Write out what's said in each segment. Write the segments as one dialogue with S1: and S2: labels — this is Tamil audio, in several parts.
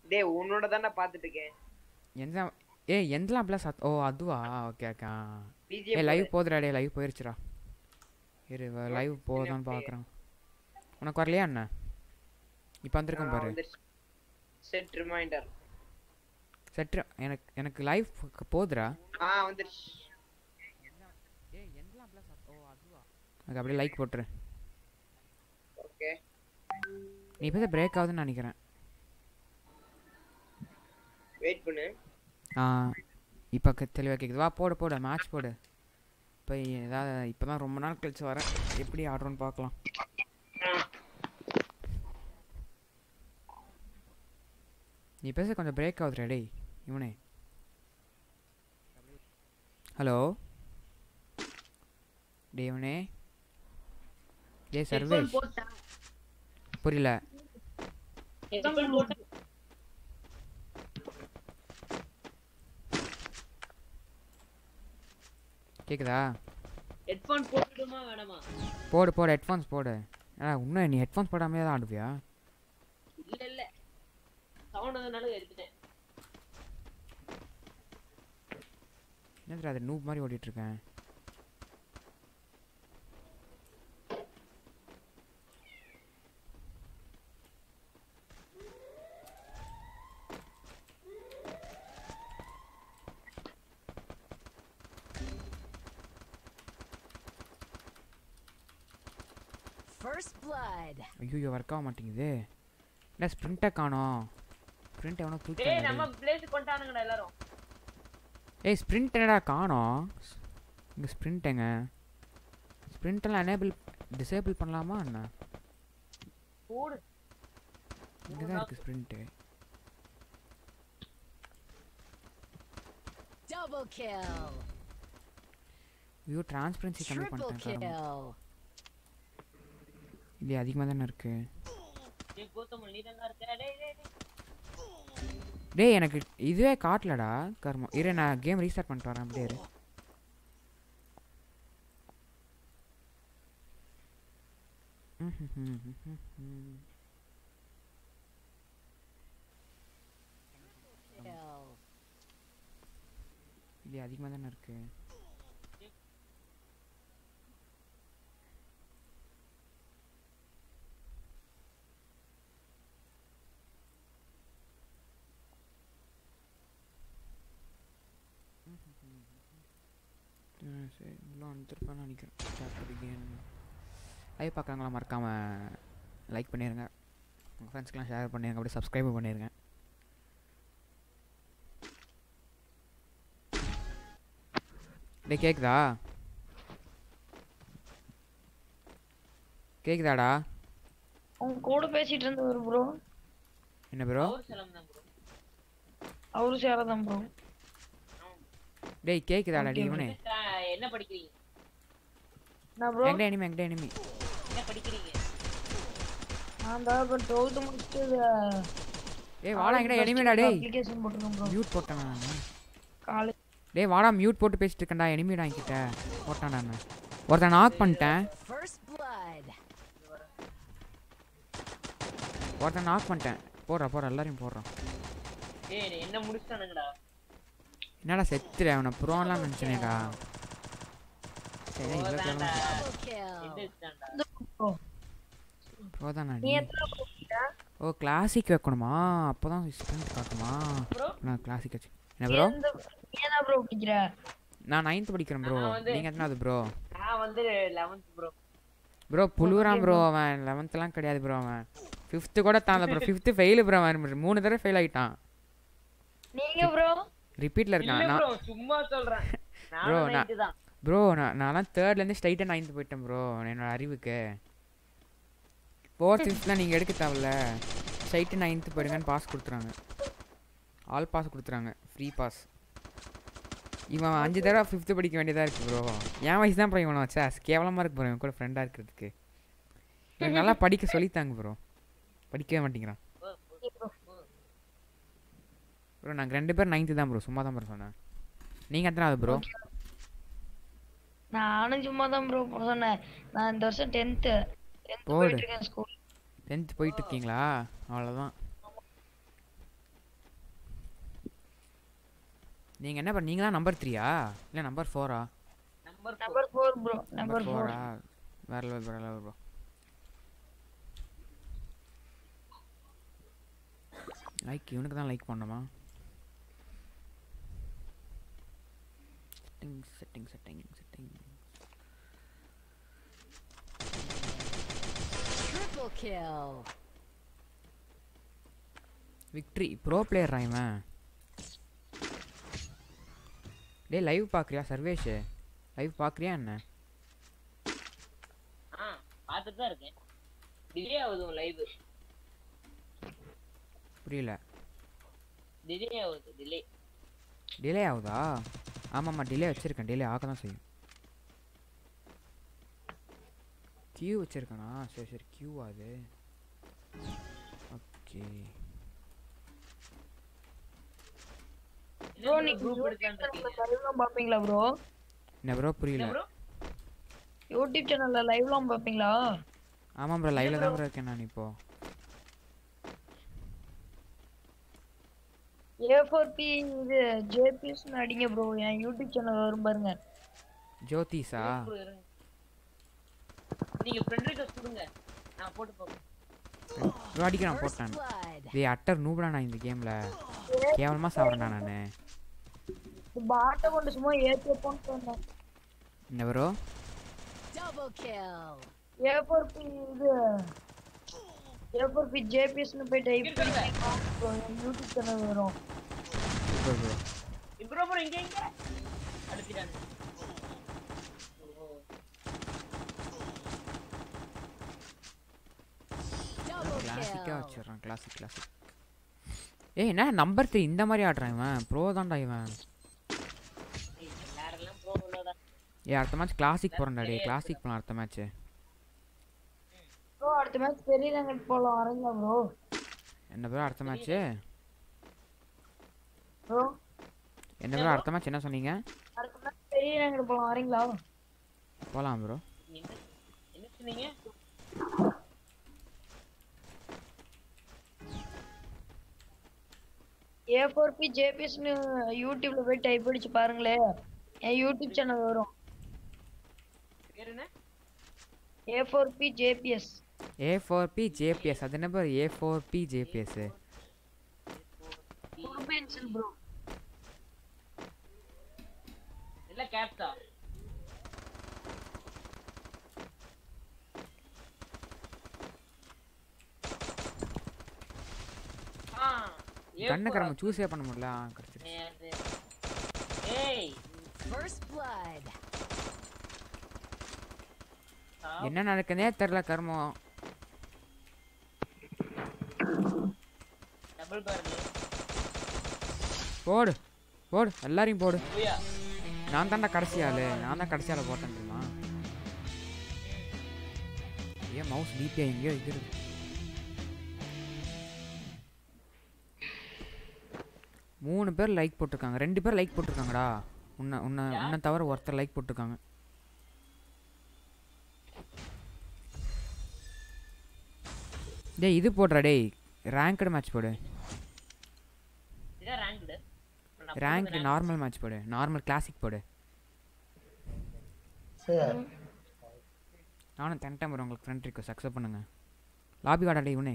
S1: டேய் உன்னோட தானே பாத்துட்டு இருக்கேன்
S2: எந்த ஏ எந்தலாம் அப்படிலாம் சத் ஓ அதுவா ஓகே ஓகே ஏ
S1: பிஜிஎம்
S2: லைவ் போதுடா டே லைவ் போயிருச்சுடா இரு லைவ் போதான்னு பார்க்குறேன் உனக்கு வரலையா என்ன இப்போ வந்திருக்கேன் பாரு
S1: செட் ரிமைண்டர்
S2: செட்ரு எனக்கு எனக்கு லைவ் போதுடா
S1: ஆ வந்துருச்சு
S2: எனக்கு அப்படியே லைக் போட்டுரு
S1: ஓகே
S2: நீ இப்போ பிரேக் ஆகுதுன்னு நினைக்கிறேன்
S1: வெயிட் பண்ணு
S2: ஆ இப்போ தெளிவாக கேட்குது வா போடு போடு மேட்ச் போடு இப்போ ஏதாவது இப்போ தான் ரொம்ப நாள் கழிச்சு வரேன் எப்படி ஆடுறோன்னு பார்க்கலாம் நீ பேச கொஞ்சம் பிரேக் ஆகுதுடா டேய் இவனே ஹலோ டே இவனே டே சர்வேஷ் புரியல கேக்குதா
S3: ஹெட்ஃபோன் போட்டுடுமா வேணாமா
S2: போடு போடு ஹெட்ஃபோன்ஸ் போடு ஆ இன்னும் நீ ஹெட்ஃபோன்ஸ் போடாமே தான் ஆடுவியா
S3: இல்ல இல்ல சவுண்ட் வந்தனால எடுத்துட்டேன்
S2: என்னதுடா அது நூப் மாதிரி ஓடிட்டு இருக்கேன்
S4: First blood.
S2: ஐயோ ஒர்க் ஆக மாட்டேங்குது என்ன ஸ்ப்ரிண்ட்டை காணோம் ஸ்ப்ரிண்ட் எவனோ தூக்கி
S3: டேய் நம்ம பிளேஸ் கொண்டானுங்கடா எல்லாரும்
S2: ஏய் ஸ்ப்ரிண்ட் என்னடா காணோம் இங்கே ஸ்ப்ரிண்ட் எங்க ஸ்ப்ரிண்ட் எல்லாம் எனேபிள் டிசேபிள் பண்ணலாமா என்ன
S3: போடு
S2: இங்கே தான் இருக்குது ஸ்ப்ரிண்ட்டு
S4: Double kill.
S2: ஐயோ டிரான்ஸ்பரன்சி கம்மி
S4: Triple
S2: பண்ணிட்டேன் காரணம்
S4: kill.
S2: இல்லையா அதிகமாக தானே இருக்கு
S3: டேய் கோத்தமல் நீ தான் இருக்க டேய் டேய் டேய்.
S2: டேய் எனக்கு இதுவே காட்டலடா கர்மம் இரு நான் கேம் ரீஸ்டார்ட் பண்ணிட்டு வரேன் அப்படியே இரு
S4: Kill.
S2: இல்லையா அதிகமாக தானே இருக்கு ம், சரி உள்ள வந்துருப்பான்னு நினைக்கிறேன் ஸ்டார்ட் பிகின் லைவ் பார்க்குறாங்களா மறக்காமல் லைக் பண்ணிடுங்க உங்கள் ஃப்ரெண்ட்ஸ்க்கெலாம் ஷேர் பண்ணிடுங்க அப்படியே சப்ஸ்கிரைப் பண்ணிடுங்க டேய் கேக்குதா கேக்குதாடா
S5: அவங்க கூட பேசிட்டு இருந்தவர் ப்ரோ
S2: என்ன ப்ரோ
S3: அவர் சலம் தான் bro.
S5: அவரு சேரதான் ப்ரோ
S2: டேய் கேக்குதாடா டேய் இவனே
S3: ஆ, என்ன படிக்கிறீங்க
S5: நான் ப்ரோ
S2: எங்கடா எனிமி எங்கடா எனிமி
S3: என்ன படிக்கிறீங்க
S5: நான் தான் இப்போ டுவெல்த்து முடிச்சுட்டு
S2: டேய் வாடா எங்கடா எனிமிடா டேய்
S5: அப்ளிகேஷன் போட்டிருக்கேன் ப்ரோ
S2: மியூட் போட்டேன் நான்
S5: காலேஜ்
S2: டேய் வாடா மியூட் போட்டு பேசிட்டு இருக்கேன்டா எனிமிடா என்கிட்ட போட்டான்டா நான் ஒருத்தன் நாக் பண்ணிட்டேன்
S4: First blood.
S2: ஒருத்தன் நாக் பண்ணிட்டேன் போடுறா போடுறா எல்லாரையும் போடுறான்
S3: டேய் என்ன முடிச்சிட்டானுங்கடா
S2: என்னடா செத்துற அவனை ப்ரோலாம் நினச்சனேடா சரி இவ்வளோ
S3: போதான்டா.
S4: Double kill.
S3: எந்த வச்சுட்டான்டா
S2: ப்ரோ தானா
S5: நீ
S2: நீ
S5: எத்தனை ப்ரோ
S2: ஓ கிளாசிக் வைக்கணுமா அப்போ தான் ஸ்ப்ரிண்ட் காட்டுமா
S3: ப்ரோ
S2: நான் கிளாசிக் வச்சு என்ன ப்ரோ
S5: எந்த நீ என்ன ப்ரோ பிடிக்கிற
S2: நான் நைன்த் படிக்கிறேன் ப்ரோ
S3: நான் வந்து-
S2: நீங்கள் எத்தனாவது ப்ரோ
S3: நான் வந்து 11th ப்ரோ
S2: ப்ரோ புழுவுறான் ப்ரோ அவன் லெவன்த்லாம் கிடையாது ப்ரோ அவன் ஃபிஃப்த்து கூட தாண்ட ப்ரோ ஃபிஃப்த்து ஃபெயிலு ப்ரோ அவன் மூணு தடவை ஃபெயில் ஆகிட்டான்
S5: நீங்க ப்ரோ
S2: ரிப்பீட்டில்
S3: இல்ல
S2: இருக்கான் நான்
S3: ப்ரோ சும்மா சொல்றேன்
S2: Bro,
S3: நான்
S2: நான்-
S3: 9th தான்
S2: ப்ரோ நான் நான்லாம் தேர்ட்லேருந்து ஸ்ட்ரைட்டாக நைன்த் போயிட்டேன் ப்ரோ என்னோட அறிவுக்கு ஃபோர்த் ஃபிஃப்த்லாம் நீங்கள் எடுக்க தேவையில்ல ஸ்ட்ரைட்டு நைன்த்து போயிடுங்கன்னு பாஸ் கொடுத்துறாங்க ஆல் பாஸ் கொடுத்துறாங்க ஃப்ரீ பாஸ் இவன் அஞ்சு தடவை ஃபிஃப்த்து படிக்க வேண்டியதாக இருக்குது ப்ரோ என் வயசு தான் ப்ரோ இவனை வச்சா கேவலமாக இருக்கு ப்ரோ இவன் கூட ஃப்ரெண்டாக இருக்கிறதுக்கு இவன் நல்லா படிக்க சொல்லித்தாங்க ப்ரோ படிக்கவே மாட்டேங்கிறான் ப்ரோ நாங்கள் ரெண்டு பேரும் நைன்த்து தான் ப்ரோ சும்மா தான் ப்ரோ சொன்னேன் நீங்கள் எத்தனாவது ப்ரோ
S5: நானும் சும்மா தான் ப்ரோ சொன்னேன் நான் இந்த வருஷம் டென்த்து டென்த்து
S2: போடு.
S5: போயிட்டு இருக்கேன் ஸ்கூல்
S2: டென்த் போயிட்டு இருக்கீங்களா அவ்வளோதான் நீங்கள் என்ன பண்ண நீங்களா நம்பர் த்ரீயா இல்லை நம்பர் ஃபோரா
S3: number
S5: number four bro number
S2: number
S5: four
S2: ஃபோரா வேற லெவல் வேற லெவல் ப்ரோ லைக் இவனுக்கு தான் லைக் பண்ணணுமா setting setting setting setting
S4: Triple kill.
S2: Victory bro player இவன் டேய் லைவ் பார்க்குறியா சர்வேஷ் லைவ் பார்க்குறியா என்ன
S3: ஆ பார்த்துட்டு தான் இருக்கேன் டிலே ஆகுது உன் லைவ்
S2: புரியல
S3: டிலே ஆகுது டிலே
S2: டிலே ஆகுதா ஆமாம்மா டிலே வச்சுருக்கேன் டிலே ஆக தான் செய்யும் கியூ வச்சுருக்கேனா சரி சரி கியூ அது ஓகே
S5: ப்ரோ நீங்க
S3: குரூப் எடுக்கலான்னு இருக்கீங்க
S5: லைவ்லாம் பாப்பீங்களா ப்ரோ
S2: என்ன ப்ரோ புரியல
S3: ப்ரோ
S5: யூடியூப் சேனல்ல லைவ்லாம் பாப்பீங்களா
S2: ஆமாம் ப்ரோ லைவில் தான் ப்ரோ இருக்கேன் நான் இப்போ
S5: ஏ ஃபோர் பி இது ஜேபிஎஸ்னு அடிங்க ப்ரோ என் யூடியூப் சேனல் வரும் பாருங்க
S2: ஜோதிஷா
S3: bro, இருங்க நீங்க ஃப்ரெண்ட் ரிக்வெஸ்ட் கொடுங்க நான் போட்டு போறேன்
S2: ப்ரோ அடிக்கிறான்
S4: First
S2: போட்டான்
S4: blood.
S2: டேய் அட்டர் நூபடா நான் இந்த கேமில் கேவலமாக சாப்பிட்றேன்டா நான்
S5: பாட்டை கொண்டு சும்மா ஏத்தி வைப்போம்னு சொன்னேன்
S2: என்ன bro
S4: Double kill.
S5: A four B இது ஏ ஃபோர் பி ஜேபிஎஸ்னு போய் டைப் பண்ணி bro, என் யூடியூப் சேனல் வரும்
S2: சூப்பர் ப்ரோ
S3: ப்ரோ ப்ரோ இங்க இங்க அடிச்சிட்டாங்க ஓ
S4: Double
S2: கிளாசிக்காக
S4: kill.
S2: வச்சிடுறான் கிளாசிக் கிளாசிக் ஏய் என்ன நம்பர் த்ரீ இந்த மாதிரி ஆடுறான் இவன் ப்ரோ தான்டா இவன்
S3: எல்லாரெல்லாம் ப்ரோ உள்ளதா
S2: ஏ அடுத்த மேட்ச் கிளாசிக் போகிறேன்டா டே கிளாசிக் போகலாம் அடுத்த மேட்ச்சு
S5: ப்ரோ அடுத்த மேட்ச் பெரிய ரங்கட் போலாம் வரீங்களா ப்ரோ
S2: என்ன ப்ரோ அடுத்த மேட்ச்சு
S5: ப்ரோ
S2: என்ன ப்ரோ அடுத்த மேட்ச் என்ன சொன்னீங்க
S5: அடுத்த மேட்ச் பெரிய ரங்கட் போலாம் வரீங்களா
S2: போகலாம் ப்ரோ
S3: என்ன என்ன சொன்னீங்க
S5: ஏ ஃபோர் பி ஜேபிஎஸ்னு யூடியூப்ல போய் டைப் அடிச்சு பாருங்களே என் யூடியூப் சேனல் வரும்
S3: பேர் என்ன
S5: A four B JPS
S2: A four B JPS அது என்ன bro A four B JPS
S5: pencil bro
S3: இல்ல கேப்டா ஆ ஏ
S2: கண்ணுக்கரம சூஸே பண்ண முடியல ஆ, கிடச்சிருச்சு
S3: நேரு. ஏய்
S4: First blood.
S2: என்ன நடக்குதுனே தெரில கர்மம்
S3: டபுள் பேர்ல
S2: போடு போடு எல்லாரையும் போடு
S3: போயா
S2: நான் தான்டா கடைசி ஆளு நான் தான் கடைசி ஆளை போட்டேன் தெரியுமா ஏன் மவுஸ் டிபியா எங்கேயோ இருக்குது மூணு பேர் லைக் போட்டிருக்காங்க ரெண்டு பேர் லைக் போட்டிருக்காங்கடா உன்னை உன்னை உன்னை தவிர ஒருத்தர் லைக் போட்டிருக்காங்க டேய் இது போடுறா டேய் ரேங்க்டு மேட்ச் போடு
S3: இதான் ரேங்க்டு
S2: ரேங்க்டு நார்மல் மேட்ச் போடு நார்மல் கிளாசிக் போடு நானும் தன்ட்டேன் ப்ரோ உங்களுக்கு ஃப்ரெண்ட் ரிக்வஸ்ட் அக்செப்ட் பண்ணுங்க லாபி வாடா இவனே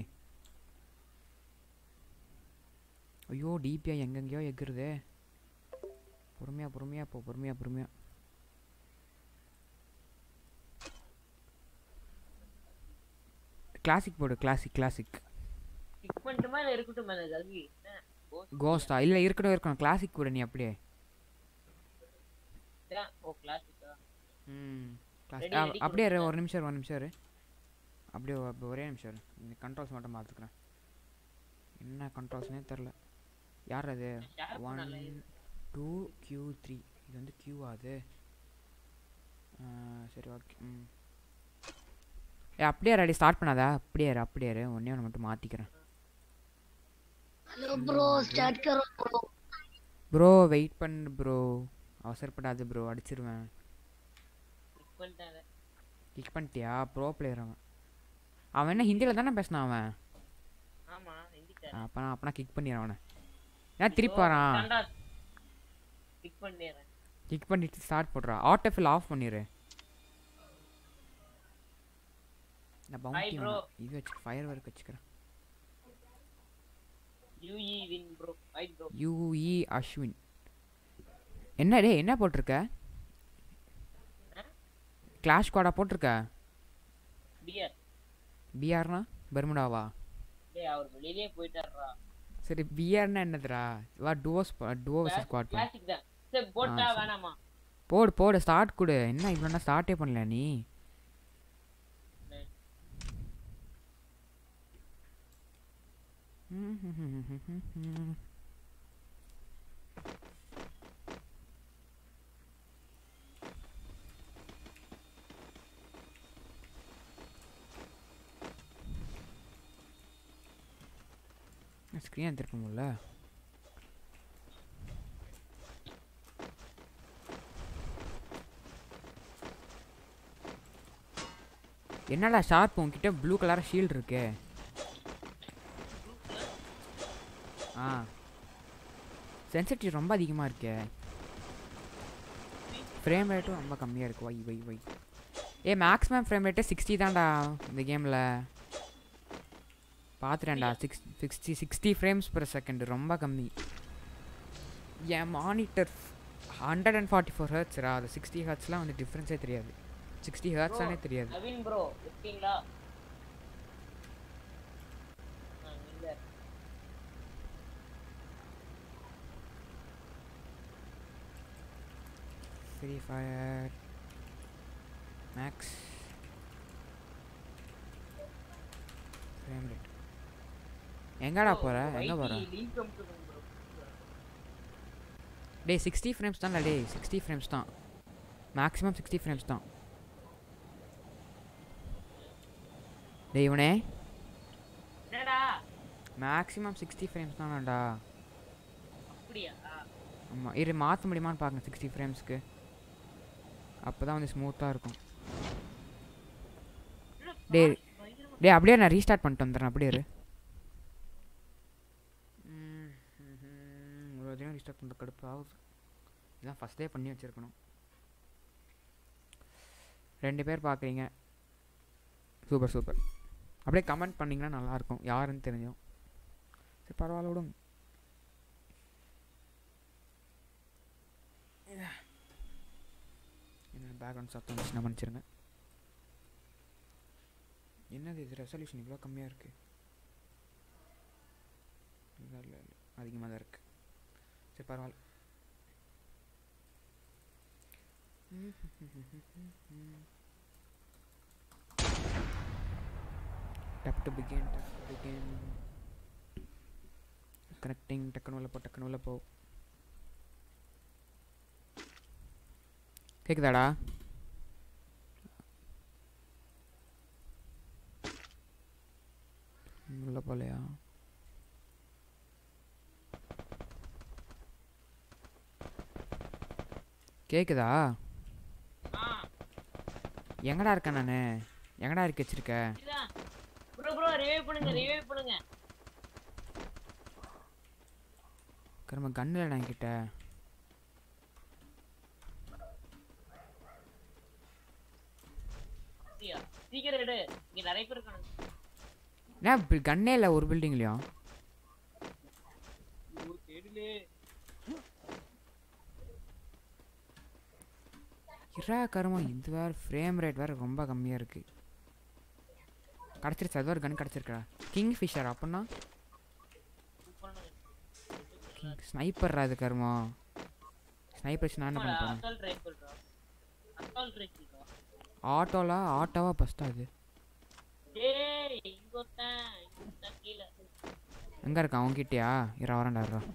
S2: ஐயோ டிபிஐ எங்கெங்கேயோ எகுறுதே பொறுமையா பொறுமையா போ பொறுமையா பொறுமையா கிளாசிக் போடு கிளாசிக் கிளாசிக்
S3: கிக் பண்ணட்டுமா இல்ல இருக்கட்டுமா இந்த கல்வி என்ன? Ghost
S2: கோஸ்டா இல்லை இருக்கட்டும் இருக்கணும் கிளாசிக் போடு நீ அப்படியே
S3: தான். ஓ கிளாசிக்கா
S2: ம்
S3: Ready,
S2: கிளாஸ்
S3: ready
S2: அப்படியே இரு,
S3: கொடுங்க.
S2: ஒரு நிமிஷம் இரு, ஒரு நிமிஷம் இரு அப்படியே ஒ- அப்ப ஒரே நிமிஷம் இரு இந்த கண்ட்ரோல்ஸ் மட்டும் பார்த்துக்கிறேன் என்ன கண்ட்ரோல்ஸ்னே தெரில யார் அது
S3: Share
S2: ஒன்
S3: பண்ணல இது.
S2: டூ கியூ த்ரீ இது வந்து கியூ அது ஆ, சரி ஓகே ம் ஏ அப்படியே ரெடி ஸ்டார்ட் பண்ணாதா அப்படியே இரு, அப்படியே இரு. ஒண்ணே ஒன்று மட்டும் மாற்றிக்கிறேன்
S5: हेलो ब्रो स्टार्ट करो ब्रो
S2: ப்ரோ வெயிட் பண்ணு ப்ரோ அவசரப்படாது ப்ரோ அடிச்சிருவேன்
S3: கிக் பண்ணிட்டாங்க
S2: கிக் பண்ணிட்டியா ப்ரோ பிளேயர் அவன் அவன் என்ன ஹிந்தியில் தானே பேசினான் அவன்
S3: ஆமா ஹிந்திக்காரன்
S2: அப்பனா அப்பனா கிக் பண்ணிடுறேன் அவனை ஏன் திருப்பி வரான்
S3: தாண்டா. கிளிக் பண்ணிடுறேன்
S2: கிளிக் பண்ணிட்டு ஸ்டார்ட் போடுறா ஆட்டோஃபில் ஆஃப் பண்ணிடு நான் பவுண்டி
S3: bro.
S2: இது வச்சு ஃபயர் ஒர்க் வச்சுக்கிறேன்
S3: UE win bro right bro
S2: UE Ashwin என்ன டேய் என்ன போட்டிருக்க கிளாஷ் ஸ்குவாடா போட்டிருக்க
S3: பியர்
S2: பிஆர்னா பெர்முடாவா
S3: டேய் அவர் வெளியிலே போயிட்டாருடா
S2: சரி பிஆர்னா என்னதுடா வா டுவோஸ் டுவோ வச்சு ஸ்குவாட் பண்ணு
S3: கிளாசிக் தான் சரி போட்டா
S2: சரி.
S3: வேணாமா
S2: போடு போடு ஸ்டார்ட் கொடு என்ன இவ்வளோ ஸ்டார்ட்டே பண்ணல நீ ஸ்க்ரீன் திருப்ப முடியல என்னடா ஷார்ப் உன்கிட்ட ப்ளூ கலர் ஷீல்ட் இருக்கே ஆ சென்சிட்டிவ் ரொம்ப அதிகமாக இருக்கே ஃப்ரேம் ரேட்டும் ரொம்ப கம்மியாக இருக்கு வை வை வை ஏ மேக்ஸிமம் ஃப்ரேம் ரேட்டு சிக்ஸ்டி தான்டா இந்த கேமில் பார்த்துட்டேன்டா six sixty sixty frames per second ரொம்ப கம்மி என் monitor hundred and forty four ஹர்ட்ஸ்ரா அது சிக்ஸ்டி ஹர்ட்ஸ்லாம் வந்து டிஃப்ரென்ஸே தெரியாது சிக்ஸ்டி ஹர்ட்ஸானே தெரியாது
S3: நவீன் ப்ரோ இருக்கீங்களா ஆ, இல்ல
S2: free fire max frame rate எங்கடா போற எங்கே போற
S3: லிங்க் அனுப்பிச்சுடுங்க ப்ரோ
S2: டேய் சிக்ஸ்டி ஃப்ரேம்ஸ் தான்டா டேய் சிக்ஸ்டி ஃப்ரேம்ஸ் தான் மேக்ஸிமம் சிக்ஸ்டி ஃப்ரேம்ஸ் தான் டேய் இவனே
S3: என்னடா
S2: மேக்ஸிமம் சிக்ஸ்டி ஃப்ரேம்ஸ் தான்டா
S3: அப்படியா
S2: ஆமாம் இரு மாற்ற முடியுமான்னு பார்க்கணும் சிக்ஸ்டி ஃப்ரேம்ஸ்க்கு அப்போ தான் வந்து ஸ்மூத்தாக இருக்கும் டேய் டேய் அப்படியே நான் ரீஸ்டார்ட் பண்ணிட்டு வந்துடுறேன் அப்படியே இரு ம், ம்ஹும். ஒரு தினம் ரீஸ்டார்ட் பண்ணுற கடுப்பு ஆகுது இதான் ஃபஸ்ட்டே பண்ணி வச்சுருக்கணும் ரெண்டு பேர் பார்க்குறீங்க சூப்பர் சூப்பர் அப்படியே கமெண்ட் பண்ணிங்கன்னா நல்லாயிருக்கும் யாருன்னு தெரிஞ்சும் சரி பரவாயில்ல விடுங்க என்ன பேக்ரவுண்ட் சத்தம் வந்துச்சுன்னா மன்னிச்சிருங்க என்னது இது ரெசல்யூஷன் இவ்வளோ கம்மியாக இருக்கு இல்லை இல்லை இல்லை அதிகமாக தான் இருக்கு சரி பரவாயில்ல tap to begin tap to begin connecting டக்குனு உள்ள போ டக்குனு உள்ள போ கேக்குதாடா உள்ள போலையா கேக்குதா
S3: ஆ
S2: எங்கடா இருக்கேன் நான் எங்கடா இருக்கு வச்சிருக்க
S3: இதான் ப்ரோ ப்ரோ ரிவைவ் பண்ணுங்க ரிவைவ் பண்ணுங்க
S2: கரும கண்ணில் நான் கிட்ட
S3: அப்படியா சீக்கிரம் எடு இங்க நிறைய பேர் இருக்கானுங்க
S2: என்ன கண்ணே இல்லை ஒரு பில்டிங்லையும்
S3: ஐயோ, தேடிலே
S2: இரா கருமம் இது வேறு ஃப்ரேம் ரேட் வேறு ரொம்ப கம்மியாக இருக்கு கிடச்சிருச்சு அது ஒரு கன் கிடச்சிருக்கா கிங் ஃபிஷர் அப்படின்னா கிங் ஸ்னைப்பர்ரா அது கருமம் ஸ்னைப்பர் வச்சு நான் என்ன பண்ண போகிறேன்
S3: அசால்ட் ரைஃபிள்ரா அசால்ட் ரைஃபிள்ரா
S2: ஆட்டோலா ஆட்டோவா பஸ்ட்டா அது
S3: டேய் இங்க ஒருத்தன் இங்க ஒருத்தன் கீழே
S2: எங்கே இருக்கான் அவன்கிட்டயா இரா வரேன்டா இரா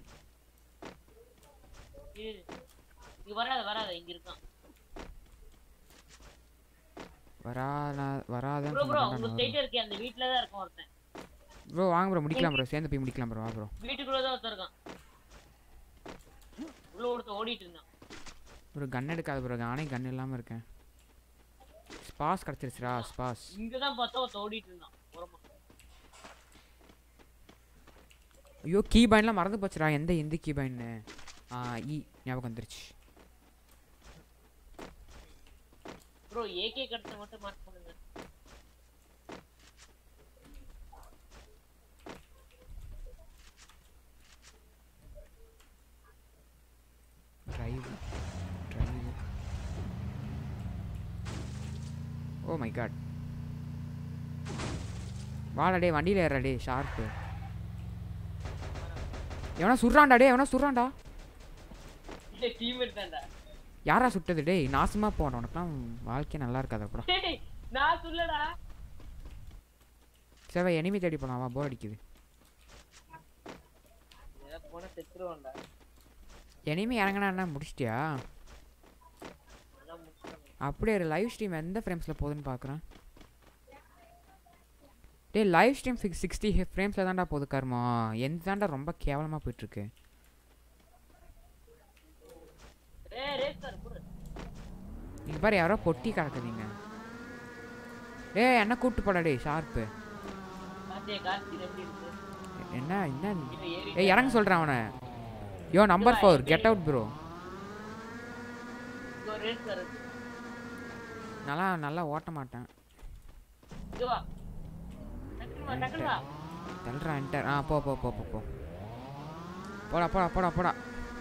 S3: இரு. இங்க வராத வராத இங்க இருக்கான்
S2: வராத
S3: ப்ரோ
S2: வராதன்னு
S3: ப்ரோ
S2: சொன்னா
S3: உங்க ஸ்ட்ரைட்டா இருக்கே அந்த வீட்ல தான் இருக்கான் ஒருத்தன்
S2: ப்ரோ வாங்க ப்ரோ முடிக்கலாம் ப்ரோ சேர்ந்து போய் முடிக்கலாம் ப்ரோ வா ப்ரோ
S3: வீட்டுக்குள்ள தான் ஒருத்தன் இருக்கான் உள்ள ஒருத்தன் ஓடிட்டு இருந்தான்
S2: ஒரு கன் எடுக்காது ப்ரோ நானே கன் இல்லாமல் இருக்கேன் ஸ்பாஸ் கிடச்சிருச்சுடா ஸ்பாஸ்
S3: இங்க தான் பார்த்தா ஒருத்தன் ஓடிட்டு இருந்தான் ஓரமா
S2: ஐயோ கீ பாயின்லாம் மறந்து போச்சுடா எந்த எந்த கீ பாயின்னு ஆ இ ஞாபகம் வந்துருச்சு
S3: ப்ரோ ஏகே கட்டண மட்டும் மார்க் பண்ணுங்க
S2: drive drive oh my god வாடா டே வண்டியில் ஏறா டே ஷார்ப்பு எவனா சுடுறான்டா டே எவனா சுடுறான்டா
S3: இல்ல டீம்மேட் தான்டா
S2: யாரா சுட்டது டேய் நாசமாக போன உனக்குலாம் வாழ்க்கை நல்லா இருக்காது அப்புறம்
S3: டேய் நான் சொல்லடா
S2: சேவை எனிமி தேடி போலாம் வா போர் அடிக்குது
S3: ஏதோ போன செத்துருவான்டா
S2: எனிமி இறங்கினா என்ன முடிச்சிட்டியா
S3: அதான் முடிச்சிட்டாங்க
S2: அப்படியே லைவ் ஸ்ட்ரீம் எந்த ஃப்ரேம்ஸில் போகுதுன்னு பார்க்குறேன் டேய் லைவ் ஸ்ட்ரீம் சிக்ஸ் சிக்ஸ்டி ஃப்ரேம்ஸில் தான்டா போகுது கர்மா எந்த தாண்டா ரொம்ப கேவலமாக போயிட்டுருக்கு
S3: ஏய் ரேஸ் கார் போடு
S2: இங்கே பாரு யாரோ பொட்டி கிடக்குதுங்க டேய் என்ன கூப்பிட்டு போடா டேய் ஷார்ப்பு
S3: பாத்தியா கார்த்திக் எப்படி இருக்கு
S2: என்ன என்ன
S3: இவன் ஏறி
S2: ஏய் இறங்க சொல்கிறேன் அவனை yo number four get out bro
S3: இங்க ஒரு ரேஸ் கார் இருக்கு
S2: நல்லா நல்லா ஓட்ட மாட்டேன்
S3: இங்க வா டக்குனு வா டக்குனு வா
S2: தள்ளுறா என்டர் ஆ போ போ போ போ போ போடா போடா போடா போடா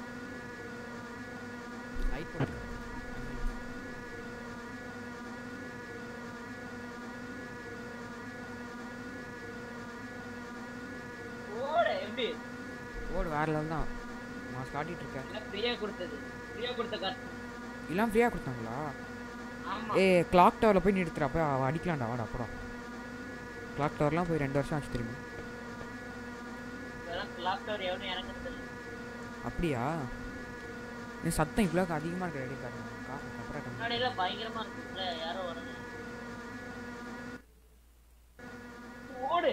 S2: லைட் போடு
S3: ஓடு எப்படி
S2: ஓடு வேற லெவல் தான் நான் காட்டிட்டு இருக்கேன்
S3: எல்லாம் ஃப்ரீயா கொடுத்தது ஃப்ரீயா கொடுத்த கார்
S2: எல்லாம் ஃப்ரீயாக கொடுத்தாங்களா
S3: ஆமா
S2: ஏ கிளாக் டவரில் போய் நிறுத்துறா போய் அவ அடிக்கலாம்டா வாடா போடா கிளாக் டவர்லாம் போய் ரெண்டு வருஷம் ஆச்சு தெரியுமா
S3: இதெல்லாம் கிளாக் டவர் எவனும் இறங்குறது இல்ல
S2: அப்படியா இந்த சத்தம் இவ்வளோ அதிகமாக இருக்கு ரெடி காரணம் காசு அப்புறம் கம்மி.
S3: முன்னாடி எல்லாம் பயங்கரமா இருக்கும்ல யாரோ வரணும் ஓடு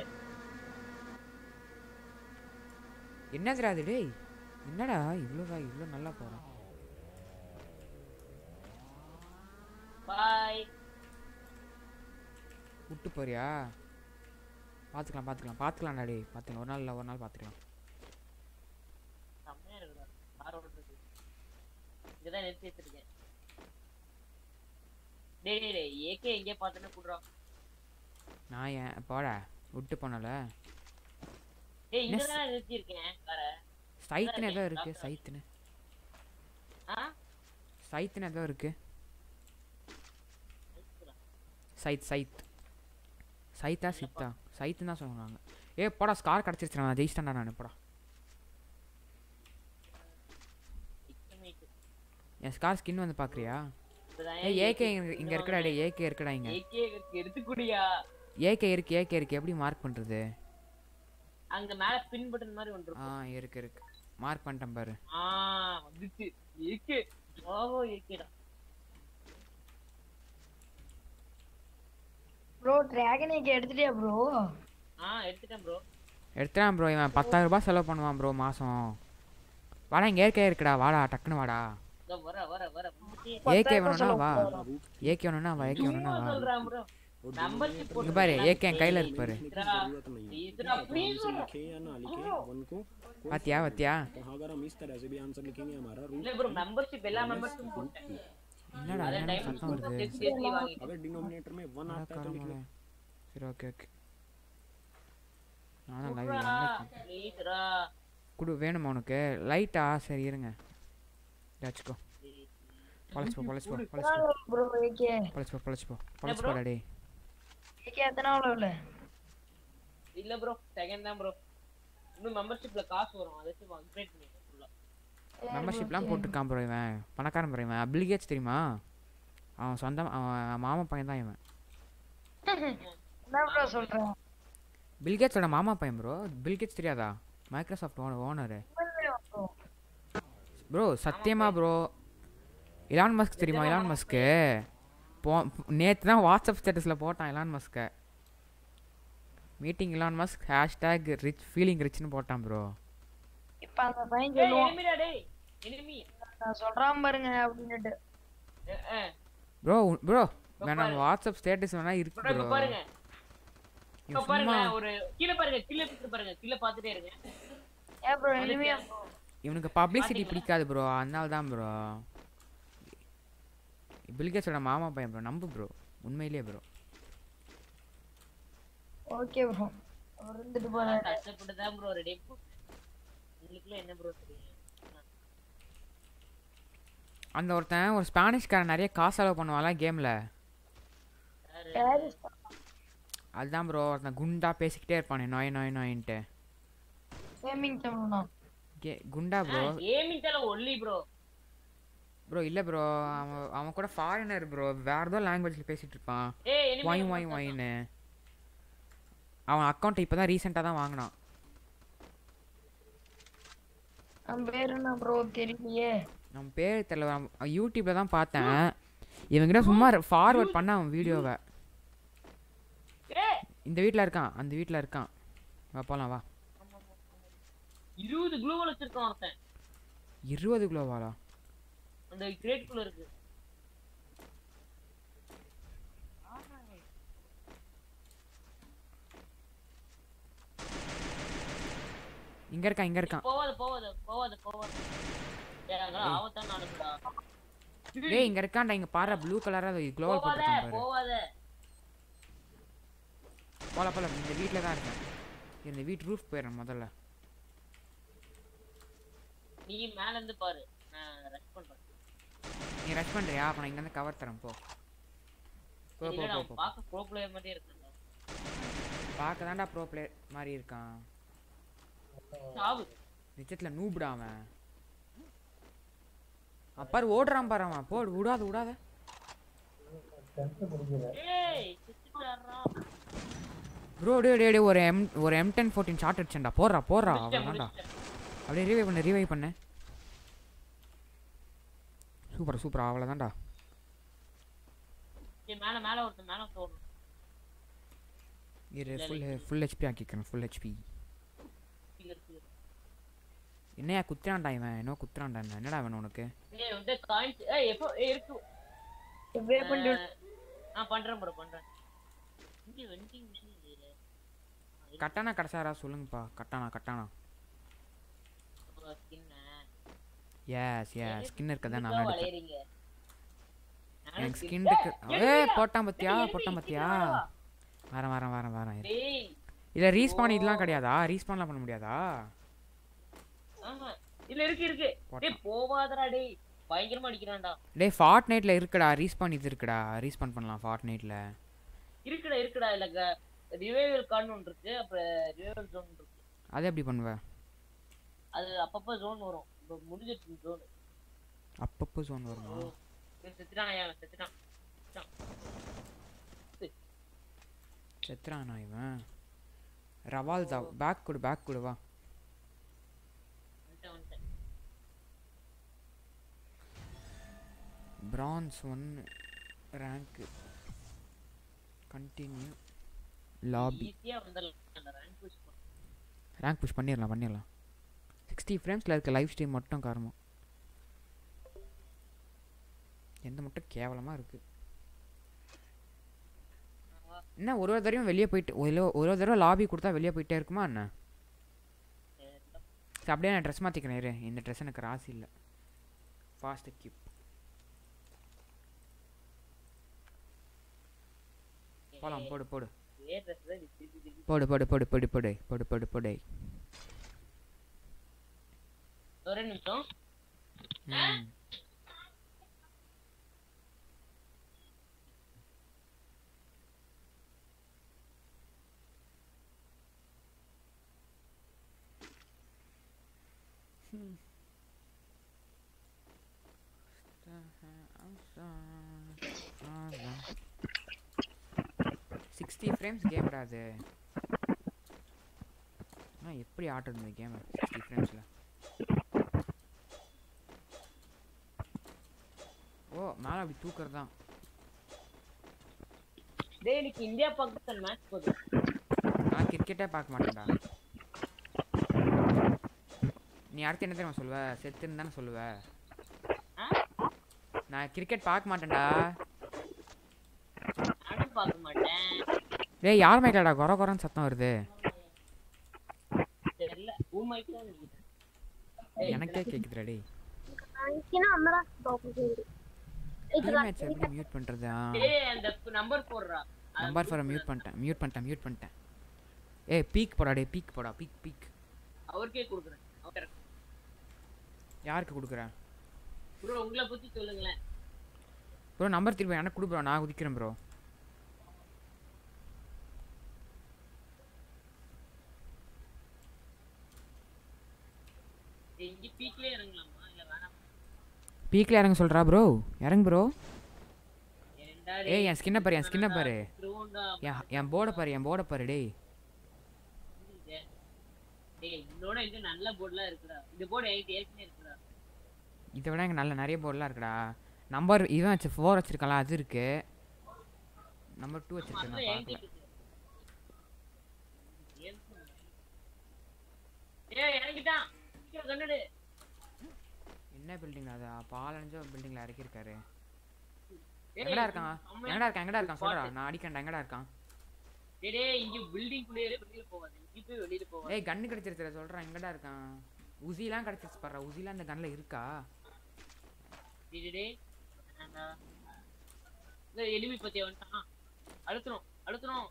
S2: என்னதுடா அது டேய் என்னடா இவ்வளோ இவ்வளோ நல்லா போகிறோம்
S3: பாய்
S2: விட்டு போறியா பார்த்துக்கலாம் பார்த்துக்கலாம் பார்த்துக்கலாம்டா டேய் பார்த்துக்கலாம் ஒரு நாள் இல்லை ஒரு நாள் பார்த்துக்கலாம்
S3: செம்மையா இருக்குடா கார் ஓடுறது இங்கதான் நிறுத்தி வச்சிருக்கேன் டேய் டேய் டேய் ஏகே எங்கே பார்த்தேன்னு கூடுறான்
S2: நான் ஏன் போடா விட்டு போனல
S3: டேய் இங்க தான் நிறுத்தி இருக்கேன் காரை
S2: சைத்துன்னு ஏதோ
S3: இருக்கேன்,
S2: இருக்கு
S3: டாக்டர்.
S2: சைத்துன்னு
S3: ஆ
S2: சைத்துன்னு ஏதோ இருக்கு சைத் சைத் சைத்தா சித்தா சைத்துன்னு தான் சொல்லுவாங்க ஏ போடா ஸ்கார் கிடச்சிருச்சு நான் ஜெயிச்சிட்டேன்டா நான் போடா என் ஸ்கார் ஸ்கின் வந்து பார்க்குறியா ஏ ஏகே இங்கே இருக்குடா டே ஏகே இருக்குடா இங்கே
S3: ஏகே எடுத்துக்கூடியா
S2: ஏகே இருக்கு ஏகே இருக்கு எப்படி மார்க் பண்ணுறது
S3: அங்க மேல பின் பட்டன் மாதிரி ஒன்று
S2: ஆ
S3: இருக்கும்
S2: இருக்கு இருக்கு மார்க் பண்ணிட்டேன் பாரு
S3: ஆ வந்துச்சு ஏகே ஓஹோ ஏகேடா
S5: ப்ரோ டிராகனேக்கு எடுத்துட்டியா ப்ரோ
S3: ஆ எடுத்துட்டேன் ப்ரோ
S2: எடுத்துறான் ப்ரோ இவன் பத்தாயிரம் ரூபாய் செலவு பண்ணுவான் ப்ரோ மாதம் வாடா இங்கே ஏற்கே இருக்குடா வாடா டக்குன்னு வாடா
S3: இதோ வர வர வர வந்துட்டே
S2: ஏகே வேணும்னா வா ஏகே வேணும்னா வா ஏகே வேணும்னா வா
S3: சொல்றான் ப்ரோ மெம்பர்ஷிப்
S2: இங்க பாரு ஏகே என் கையில் இருக்கு பாரு
S3: இதுடா ப்ளீஸ்
S6: लिखे या ना लिखे वन को
S2: பாத்தியா பாத்தியா
S6: तो अगर हम इस तरह से भी आंसर लिखेंगे हमारा रूट
S3: இல்ல ப்ரோ மெம்பர்ஷிப் எல்லா மெம்பர்ஷிப்பும் போட்டேன்
S2: என்னடா
S3: அத
S2: என்ன
S3: டைம்
S2: சத்தம் வருது
S3: சேர்த்து சேர்த்து வாங்கிட்டேன்
S6: अगर डिनोमिनेटर में वन आता है तो लिख लो
S2: சரி ஓகே ஓகே நானும் லைவ்
S3: ப்ளீஸ் ரா
S2: குடு வேணுமா உனக்கு லைட்டா சரி இருங்க வச்சுக்கோ பொழைச்சு போ பொழைச்சு போ பொழைச்சு போ
S5: ப்ரோ ஏகே
S2: பொழைச்சு போ பொழைச்சு போ பொழைச்சு போடா டேய்
S5: ஏகே எத்தனை அவ்வளோ
S3: இல்ல ப்ரோ செகண்ட் தான் ப்ரோ இன்னும் மெம்பர்ஷிப்ல காசு வரும் அதை வச்சு அப்கிரேட் பண்ணிட்டேன் ஃபுல்லா
S2: மெம்பர்ஷிப்லாம் போட்டிருக்கான் ப்ரோ இவன் பணக்காரன் ப்ரோ இவன் அப்ளிகேட்ஸ் தெரியுமா அவன் சொந்தம் அவன் மாமா பையன் தான் இவன்
S5: என்ன ப்ரோ சொல்றேன்
S2: பில்கேட்ஸோட மாமா பையன் ப்ரோ பில்கேட்ஸ் தெரியாதா மைக்ரோசாஃப்ட் ஓனர் ஓனரு ப்ரோ சத்தியமா ப்ரோ இலான் மஸ்க் தெரியுமா இலான் மஸ்க்கு போ நேற்று தான் வாட்ஸ்அப் ஸ்டேட்டஸில் போட்டான் இலான் மஸ்க்கை meeting Elon Musk hashtag rich feeling ரிச்னு போட்டான் ப்ரோ
S5: இப்ப அந்த பையன்
S3: டேய்
S5: சொல்லுவான்
S3: எனிமிடா டேய் எனிமி
S5: நான் சொல்றான் பாருங்க அப்படின்னுட்டு
S2: ப்ரோ ப்ரோ வேணாம் வாட்ஸ்அப் ஸ்டேட்டஸ் வேணா இருக்கு
S3: ப்ரோ இப்ப
S2: ப்ரோ
S3: பாருங்க இப்ப
S2: இவன்
S3: பாருங்க
S2: சும்மா
S3: ஒரு கீழ பாருங்க கீழ இருக்கு பாருங்க கீழ பாத்துட்டே இருங்க
S5: ஏன் ப்ரோ எளிமையா
S2: இவனுக்கு பப்ளிசிட்டி பிடிக்காது ப்ரோ அதனால தான் ப்ரோ பில்கேட்ஸோட மாமா பையன் ப்ரோ நம்பு ப்ரோ உண்மையிலேயே ப்ரோ
S5: ஓகே ப்ரோ அவர் இருந்துட்டு போறாரு
S3: கஷ்டப்பட்டு தான் ப்ரோ ரெடி உங்களுக்குலாம் என்ன ப்ரோ தெரியும்
S2: அந்த ஒருத்தன் ஒரு ஸ்பானிஷ்காரன் நிறைய காசு செலவு பண்ணுவான்ல கேமில்
S3: யாரு?
S5: பாரிஸ்
S2: அதுதான் ப்ரோ ஒருத்தன் குண்டா பேசிக்கிட்டே இருப்பானே நோய் நோய் நோயின்ட்டு
S5: கேமிங் தமிழ்னா
S2: கே குண்டா ப்ரோ
S3: கேமிங் தல ஒல்லி ப்ரோ
S2: ப்ரோ இல்லை ப்ரோ அவன் அவன் கூட ஃபாரினர் ப்ரோ வேறு ஏதோ லாங்குவேஜில் பேசிகிட்டு இருப்பான்
S3: ஏய் enemy
S2: வாய்
S3: நம்ம
S2: வாய்
S3: தான்.
S2: வாயின்னு அவன் அக்கௌண்ட் இப்போ தான் ரீசெண்டாக தான் வாங்கினான்
S5: நம்ம பேர் என்ன ப்ரோ தெரியலையே
S2: நம்ம பேர் தெரியல அவன் யூடியூப்பில் தான் பார்த்தேன் இவங்கிட்ட சும்மா ஃபார்வர்ட் பண்ண அவன் வீடியோவை
S3: ஏய்
S2: இந்த வீட்டில் இருக்கான் அந்த வீட்டில் இருக்கான் வா போகலாம் வா
S3: இருபது குளோவல் வச்சிருக்கான் ஒருத்தன்
S2: இருபது கிலோவாலா
S3: அந்த கிரேட் குள்ள இருக்கு
S2: இங்கே இருக்கான் இங்கே இருக்கான்
S3: போவாத போவாத போவாத போவாத ஏய் அங்கெல்லாம் ஆபத்தான நடக்குடா
S2: டேய் இங்கே இருக்கான்டா இங்கே பாரு ப்ளூ கலராக க்ளோவல்
S3: போவாத
S2: போட்டுருக்கான் பாரு
S3: போவாத
S2: போல போல இந்த வீட்டில் தான் இருக்கேன் இந்த வீட்டு ரூஃப் போயிடுறேன் முதல்ல
S3: நீ மேல இருந்து பாரு நான் ரஷ் பண்றேன்
S2: நீ ரஷ் பண்ணுறியா அப்போ நான் இங்கேருந்து கவர் தரேன் போ போ போ
S3: இல்லடா
S2: போ
S3: அவன்
S2: போ
S3: பார்க்க ப்ரோ பிளேயர் மாதிரியே இருக்கான்டா
S2: பார்க்க தான்டா ப்ரோ பிளேயர் மாதிரி இருக்கான்
S3: சாவு
S2: நிச்சயத்தில் நூப்டா அவன் அப்பாரு ஓடுறான் பாரு அவன் போ விடாத விடாத
S3: ஏய் செத்துட்டாரா
S2: ப்ரோ டே டே டே ஒரு எம் ஒரு எம் டென் ஃபோர்டீன் ஷார்ட் அடிச்சேன்டா போடுறா போடுறா
S3: முடிச்சிட்டேன்,
S2: அவன்டா
S3: முடிச்சிட்டேன்.
S2: அப்படியே ரிவைவ் பண்ணு ரிவைவ் பண்ணு சூப்பர் சூப்பர் அவ்வளோதான்டா
S3: ஏய் மேல மேல ஒருத்தன் மேல போடணும்
S2: இரு ஃபுல் ஃபுல் ஹெச்பி ஆக்கிக்கிறேன் ஃபுல் ஹெச்பி
S3: கீழ இருக்கு
S2: என்னையா குத்துறான்டா இவன் என்ன குத்துறான்டா இவன் என்னடா வேணும் உனக்கு
S3: ஏய் வந்து காயின்ஸ் ஏய் எப்போ ஏய் இருக்கு
S5: வே பண்ணி
S3: அஹ், நான் பண்றேன் ப்ரோ பண்றேன் இங்க வெண்டிங் மிஷின் இல்ல
S2: கட்டானா கடைசாரா சொல்லுங்கப்பா katana katana
S3: skin
S2: yes yes skin இருக்கதான் நல்லா எடுப்பேன்
S3: வளையறீங்க
S2: எனக்கு ஸ்கின் இருக்கு ஏ போட்டான் பத்தியா போட்டான் பத்தியா வரேன் வரேன் வரேன் வரேன் இரு.
S3: டேய்
S2: இல்ல ரீஸ்பான் இதெல்லாம் கிடையாதா ரீஸ்பான்லாம் பண்ண முடியாதா
S3: ஆஹா இல்ல இருக்கு இருக்கு டேய் போவாதடா டேய் பயங்கரமா அடிக்கிறான்டா
S2: டேய் ஃபார்ட் நைட்ல இருக்குடா ரீஸ்பான் இது இருக்குடா ரீஸ்பான் பண்ணலாம் ஃபார்ட் நைட்ல
S3: இருக்குடா இருக்குடா இல்ல ரிவைவல் கார்டு ஒன்று இருக்கு அப்புறம் ரிவைவல் ஜோன் இருக்கு
S2: அதை எப்படி பண்ணுவ
S3: அது அப்பப்போ ஜோன் வரும் இப்போ முடிஞ்சிருச்சு ஜோன்
S2: அப்பப்போ ஜோன் வருமா
S3: செத்துட்டான் ஐயா செத்துட்டான்
S2: செத்துறானா இவன் ரவால் தான் பேக் கொடு பேக் கொடு வா
S3: வந்துட்டேன் வந்துட்டேன்
S2: bronze one rank continue lobby
S3: ஈஸியா வந்துடலாம் அந்த ரேங்க் புஷ் பண்ண
S2: ரேங்க் புஷ் பண்ணிடலாம் பண்ணிடலாம் சிக்ஸ்டி ஃப்ரேம்ஸில் இருக்க லைவ் ஸ்ட்ரீம் மட்டும் காரணம் எந்த மட்டும் கேவலமாக இருக்குது என்ன ஒரு ஒரு தடவையும் வெளியே போயிட்டு ஒரு ஒரு ஒரு தடவை லாபி கொடுத்தா வெளியே போயிட்டே இருக்குமா என்ன சரி, அப்படியே நான் ட்ரெஸ் மாற்றிக்கிறேன் இரு இந்த ட்ரெஸ் எனக்கு ராசி இல்லை ஃபாஸ்ட் கிப் போலாம் போடு போடு
S3: இதே ட்ரெஸ் தான் நீ திருப்பி திருப்பி
S2: போடு போடு போடு போடு போடு போடு போடு போடு
S3: ஒரே நிமிஷம்
S2: ம் சிக்ஸ்டி ஃப்ரேம்ஸ் கேம்டா அது ஆனால் எப்படி ஆட்டுறது இந்த கேமை சிக்ஸ்டி ஃப்ரேம்ஸில் ஓ மேலே அப்படி தூக்குறது தான்
S3: டேய் இன்னைக்கு இந்தியா பாகிஸ்தான் மேட்ச் போகுது
S2: நான் கிரிக்கெட்டே பார்க்க மாட்டேன்டா நீ அடுத்து என்ன தெரியுமா சொல்லுவ செத்துன்னு தானே சொல்லுவ
S3: ஆ?
S2: நான் கிரிக்கெட் பார்க்க மாட்டேன்டா
S3: நானும் பார்க்க மாட்டேன்
S2: டேய் யார் மைக்கலடா குறை குறைன்னு சத்தம் வருது
S3: தெரியல ஊ மைக் தான் நினைக்கிறேன்
S2: எனக்கே கேக்குதுடா டேய்
S7: இங்கினா அமரா பாப்பு சரி
S2: டீம் மேட்ச் எப்படி மியூட் பண்றது
S3: ஏய் அந்த நம்பர் போடுறா
S2: நம்பர் ஃபார் மியூட் பண்ணிட்டேன் மியூட் பண்ணிட்டேன் மியூட் பண்ணிட்டேன் ஏய் பீக் போடா டேய் பீக் போடா பீக் பீக்
S3: அவருக்கே கொடுக்குறேன் அவர்
S2: யாருக்கு கொடுக்குறேன்
S3: ப்ரோ உங்களை பத்தி சொல்லுங்களேன்
S2: ப்ரோ நம்பர் திருப்பி எனக்கு கொடு ப்ரோ நான் குதிக்கிறேன் ப்ரோ
S3: ஏய், இங்க பீக்லயே இறங்கலாமா இல்ல வேணாமா
S2: பீக்கில் இறங்க சொல்கிறா ப்ரோ இறங்கு ப்ரோ
S3: ஏன்டா
S2: ஏய் என் ஸ்கின்னை பாரு என் ஸ்கின்னை பாரு
S3: த்ரோண்டா
S2: என் என் போர்டை பாரு என் போர்டை பாரு டேய்
S3: டேய் இதோட இது நல்ல போர்டுலாம் இருக்குடா இந்த போர்டு எயிட் ஏற்கனவே இருக்குடா
S2: இதை விட எங்க நல்ல நிறைய போர்டெலாம் இருக்குடா நம்பர் இவன் வச்சு ஃபோர் வச்சிருக்கலாம் அது இருக்கு நம்பர் டூ வச்சிருக்கேன்
S3: அதான்
S2: நான்
S3: என்கிட்ட
S2: பார்க்கல
S3: இருக்கு. ஏய் இறங்கிட்டான் சீக்கிரம் கண்ணுடு
S2: என்ன பில்டிங் அது பாலஞ்சோ பில்டிங்கில் இறக்கியிருக்காரு
S3: ஏய்,
S2: எங்கடா இருக்கான்
S3: செம்மையா
S2: எங்கடா இருக்கான் எங்கடா இருக்கான் சொல்றா
S3: spot.
S2: நான் அடிக்கேன்டா எங்கடா இருக்கான்
S3: டேய் டேய் இங்க பில்டிங் குள்ளேயே வெளியில போகாது இங்க போய் வெளியில போகாது
S2: ஏய் கன்னு கிடைச்சிருச்சு சொல்றேன் எங்கடா இருக்கான் உசிலாம் கிடைச்சிருச்சு பாரு உசிலாம் இந்த கன்ல இருக்கா
S3: டேய் டேய், டேய் வேணாம்டா. இந்த எலிமி பத்தி வந்துட்டான் அழுத்துறோம் அழுத்துறோம்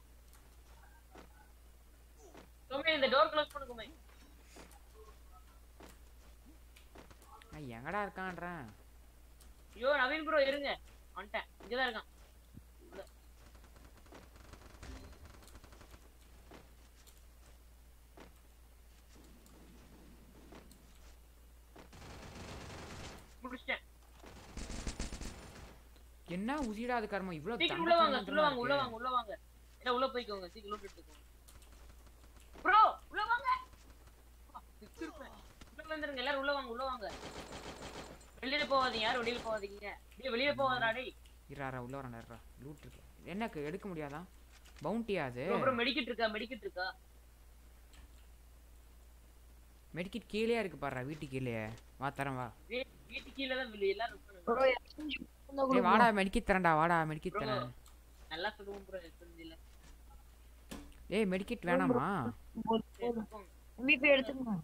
S3: சும்மா இந்த டோர் க்ளோஸ் பண்ணுக்குமே
S2: நான் எங்கடா இருக்கான்றேன்
S3: ஐயோ நவீன் ப்ரோ இருங்க வந்துட்டேன் இங்கதான் இருக்கான் உள்ள. முடிச்சிட்டேன்
S2: என்ன உசிடா அது கர்மம் இவ்வளவு
S3: சீக்கிரம்
S2: தண்டை
S3: உள்ள வாங்க உள்ள வாங்க உள்ள
S2: இருக்கு.
S3: வாங்க உள்ள வாங்க இல்ல உள்ள போய்க்கோங்க சீக்கிரம் உள்ள எடுத்துக்கோங்க ப்ரோ உள்ள வாங்க அப்பா, செத்துருப்பேன். உள்ள வந்துருங்க எல்லாரும் உள்ள வாங்க உள்ள வாங்க வெளியில போகாதீங்க யாரும் வெளியில போகாதீங்க டேய் வெளியில போகாதடா டேய்
S2: இருடா, இருடா, உள்ள வரேன்டா லூட் இருக்கு எனக்கு எடுக்க முடியாதா பவுண்டியா அது
S3: ப்ரோ ப்ரோ மெடிக்கிட் இருக்கா மெடிக்கிட் இருக்கா
S2: மெடிக்கிட் கீழே இருக்கு பாருடா வீட்டு கீழே வா தரேன் வா
S3: வீ- வீட்டு கீழ தான் வெளிய எல்லாரும் இருப்பாங்க.
S5: ப்ரோ எக்ஸ்சேஞ்ச் இருந்தா
S2: ஏய் வாடா மெடிக்கிட் தரேன்டா வாடா மெடிக்கிட்
S3: Bro.
S2: தரேன்
S3: நல்லா சொல்லுவோம் ப்ரோ தெரிஞ்சல
S2: ஏய் மெடிக்கிட் வேணாமா
S5: போதும் MVP எடுத்துக்கங்க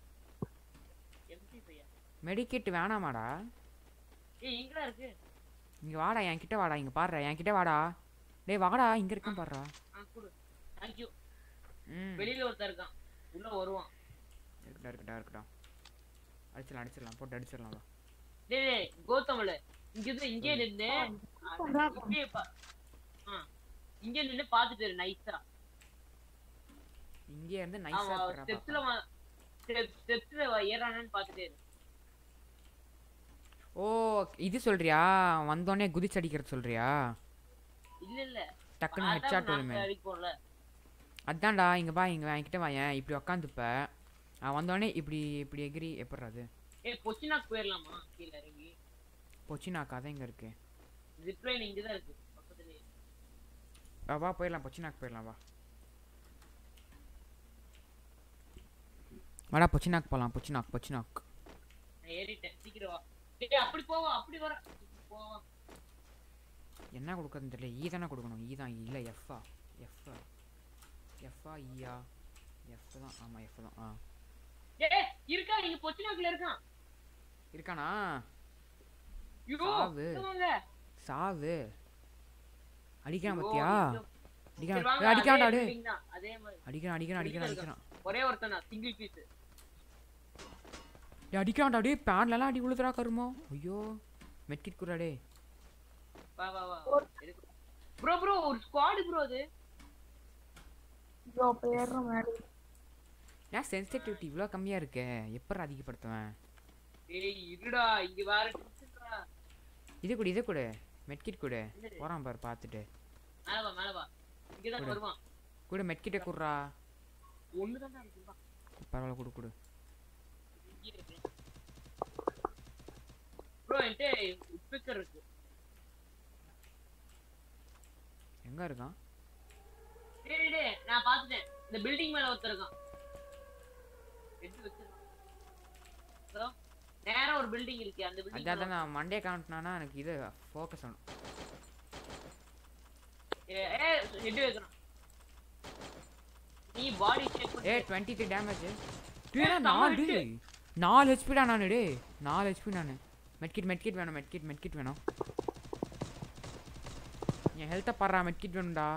S3: எம்டி பையா
S2: மெடிக்கிட் வேணாமாடா
S3: ஏய் இங்கடா இருக்கு
S2: இங்க வாடா என் கிட்ட வாடா இங்க பாருடா என் கிட்ட வாடா டேய் வாடா இங்க இருக்கேன் பாருடா
S3: ஆ குடு தேங்க் யூ
S2: ம்
S3: வெளியில ஒருத்தன் இருக்கான் உள்ள வருவான்
S2: இருக்கட்டும் இருக்கட்டும் இருக்கட்டும் அடிச்சிடலாம் அடிச்சிடலாம் போட்டு அடிச்சிடலாம் வா
S3: டேய் டேய் கௌதம்ல இங்க இருந்து இங்கே நின்னு இங்கே பா ஆ இங்கே நின்னு பாத்துட்டு இரு நைஸா
S2: இங்கே இருந்து நைஸா
S3: அவன் ஸ்டெப்ஸ்ல ஸ்டெப்ஸ்ல ஏறானான்னு பாத்துட்டே இரு
S2: ஓ இது சொல்றியா வந்தோடனே குதிச்சு அடிக்கிறது சொல்றியா
S3: இல்ல இல்ல
S2: டக்குன்னு ஹெட்ஷாட் வருமே
S3: அடிப்போம்ல
S2: அதான்டா இங்க வா இங்க வா என்கிட்ட வா ஏன் இப்படி உக்காந்துப்ப நான் வந்தோடனே இப்படி இப்படி எகிரி எப்படிறது
S3: ஏய் பொச்சினாக்கு போயிடலாமா கீழ இறங்கி
S2: பொச்சினாக்கா அதான் இங்க இருக்கு
S3: ஜிப்லைன் இங்கதான் இருக்கு பக்கத்துலயே
S2: வா, வா போயிடலாம் பொச்சினாக்கு போயிடலாம் வா வாடா பொச்சினாக்கு போகலாம் பொச்சினாக் பொச்சினாக்
S3: நான் ஏறிட்டேன் சீக்கிரம் வா டேய் அப்படி போவா அப்படி வர போவா
S2: என்ன கொடுக்குறதுன்னு தெரியல ஈ தானே கொடுக்கணும் ஈ தான் இல்லை எஃப்ஆ எஃப் எஃப்ஆ ஈயா எஃப் தான் ஆமாம் எஃப் தான் ஆ
S3: ஏய் இருக்கா நீங்க பொச்சினாக்குல இருக்கான்
S2: இருக்கானா
S3: ஐயோ
S2: சாவு.
S3: இங்க வாங்க
S2: சாவு அடிக்கிறான்
S3: ஐயோ,
S2: பத்தியா
S3: ஐயோ. சரி,
S2: அடிக்கிறான்
S3: வாங்க,
S2: ஏய், அடிக்கிறான்டா
S3: அதே
S2: டேய்
S3: building தான், அதே மாதிரி
S2: அடிக்கிறான் அடிக்கிறான் அடிக்கிறான் அடிக்கிறான்
S3: ஒரே ஒருத்தன் தான் சிங்கிள் பீஸ்
S2: டேய் அடிக்கிறான்டா டேய் பேன்லலாம் அடி விழுதுடா கருமோ ஐயோ மெட்கிட் குறா டே
S3: வா வா வா ப்ரோ ப்ரோ ஒரு ஸ்குவாட் ப்ரோ அது
S5: ப்ரோ போயிடுறோம் மேலே
S2: ஏன் சென்சிட்டிவிட்டி இவ்வளோ கம்மியாக இருக்கே எப்பறம் அதிகப்படுத்துவேன்
S3: ஏய் இருடா இங்க வேற டிப்ஸ்டா
S2: இது கொடு இது கொடு மெட்கிட் கொடு
S3: என்னது?
S2: போகிறான் பாரு பார்த்துட்டு
S3: மேல வா மேல வா இங்க தான்
S2: கொடு.
S3: வருவான்
S2: கொடு மெட்கிட்ட குடுறா
S3: ஒண்ணு தான் இருக்கு வா
S2: பரவாயில்ல கொடு கொடு
S3: இங்கே இருக்கு ப்ரோ என்கிட்ட உட்பிக்கர் இருக்கு
S2: எங்கே இருக்கான்
S3: டேய் டேய், டேய் நான் பாத்துட்டேன் இந்த பில்டிங் மேல ஒருத்தர் இருக்கான் எடுத்து வச்சிருக்கான் ப்ரோ நேரா ஒரு பில்டிங் இருக்கு அந்த
S2: அதான்
S3: பில்டிங்
S2: அதான் நான் மண்டே காமிட்டினா எனக்கு இது ஃபோக்கஸ் ஆகணும்
S3: ஏ ஹெட் வைக்கணும் நீ பாடி செக்
S2: ஏ
S3: பண்ணி
S2: டுவெண்ட்டி த்ரீ டேமேஜ்
S3: ஏய்,
S2: டேய்
S3: செம்ம
S2: நான்
S3: hit.
S2: டேய் நாலு ஹெச்பிடா நான் டே நாலு ஹெச்பி நான் மெட்கிட் மெட்கிட் வேணும் மெட்கிட் மெட்கிட் வேணும் என் ஹெல்த்தை பாடுறா மெட்கிட் வேணும்டா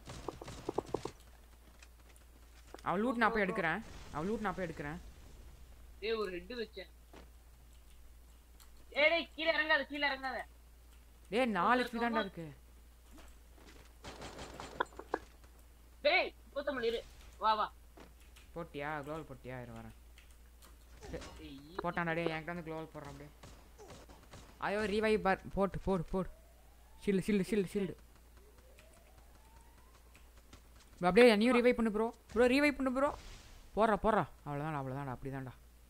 S2: அவள் லூட் நான் போய் எடுக்கிறேன் அவள் லூட் நான் போய் எடுக்கிறேன்
S3: டேய் ஒரு ஹெட் வச்சேன் ஏய் டேய் கீழ இறங்காத கீழ இறங்காத
S2: டேய் நாலு ஹெச்பி தான்டா இருக்கு
S3: டேய் கூத்தமல் இரு வா வா
S2: போட்டியா குளோவல் போட்டியா இரு வரேன்
S3: டேய்
S2: போட்டான்டா டே என்கிட்ட வந்து குளோவல் போடுறான் அப்படியே ஐயோ ரீவைவ் பார் போட்டு போடு போடு ஷீல்டு ஷீல்டு ஷீல்டு ஷீல்டு அப்படியே என்னையும் ரீவைவ் பண்ணு ப்ரோ ப்ரோ ரீவைவ் பண்ணு ப்ரோ போடுறா போடுறா அவ்வளோதான்டா அவ்வளோதான்டா அப்படிதான்டா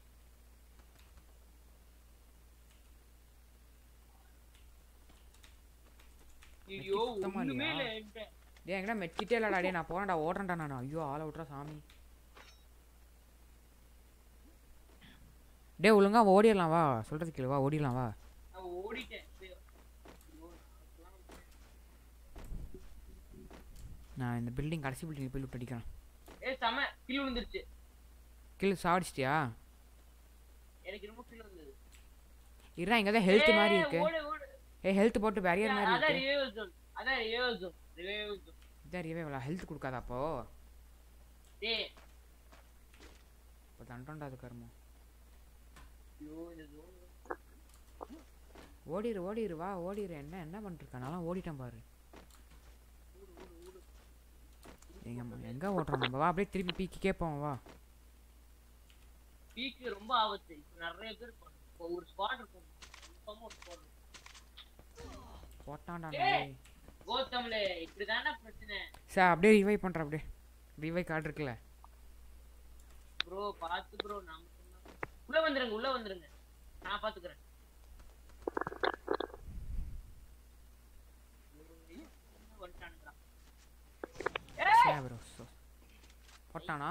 S3: ஐயோ
S2: சுத்தமா
S3: ஒண்ணுமே
S2: இல்லையா?
S3: இல்ல என்கிட்ட
S2: டேய் எங்கடா மெட்கிட்டே இல்லடா டே நான் போறேன்டா ஓடுறேன்டா நான் ஐயோ ஆளை விட்றா சாமி டேய் ஒழுங்கா ஓடிடலாம் வா சொல்றது கேளு வா ஓடிடலாம் வா
S3: நான் ஓடிட்டேன் டேய், ஐயோ,
S2: நான் இந்த பில்டிங் கடைசி பில்டிங் போய் விட்டு அடிக்கிறேன்
S3: ஏய் செம கில் விழுந்துருச்சு
S2: கில் சாவடிச்சிட்டியா
S3: எனக்கு ரொம்ப கில் வந்தது
S2: இருடா இங்கே தான் ஹெல்த் மாதிரி
S3: ஏய்,
S2: இருக்கு
S3: ஓடு ஓடு
S2: ஏய் ஹெல்த் போட்டு பேரியர் மாதிரி
S3: அதான்
S2: இருக்கு
S3: ரிவைவல் ஜோன் அதான் ரிவைவல் ஜோன் ரிவைவல் ஜோன்
S2: இதான் ரிவைவலா ஹெல்த் கொடுக்காதா அப்போ
S3: டேய்
S2: இப்போ தண்டோண்டா அது கருமம்
S3: ஐயோ இந்த ஜோன்
S2: ஓடிரு ஓடிரு வா ஓடிரு என்ன என்ன பண்ணிருக்கா நான்லாம் ஓடிட்டேன் பாரு எங்க எங்க ஓடுறோம் நம்ம வா அப்படியே திருப்பி பீக்கி கேட்போம் வா
S3: பீக்கு ரொம்ப ஆபத்து இப்ப நிறைய பேர் இருப்பாங்க. இப்போ ஒரு ஸ்குவாட் இருக்கும் கன்ஃபார்மா ஒரு ஸ்குவாட்
S2: போட்டான்டா
S3: ஏய். கோத்தம்ல இப்படிதானே பிரச்சனை
S2: சார் அப்படியே ரிவைவ் பண்ணுறேன் அப்படியே ரிவைவ் கார்டு இருக்குல்ல
S3: ப்ரோ பாத்து ப்ரோ நாம சொன்னா- உள்ள வந்துருங்க உள்ள வந்துருங்க நான் பாத்துக்கிறேன் வந்துட்டானுங்களா
S2: சே ப்ரோ போட்டானா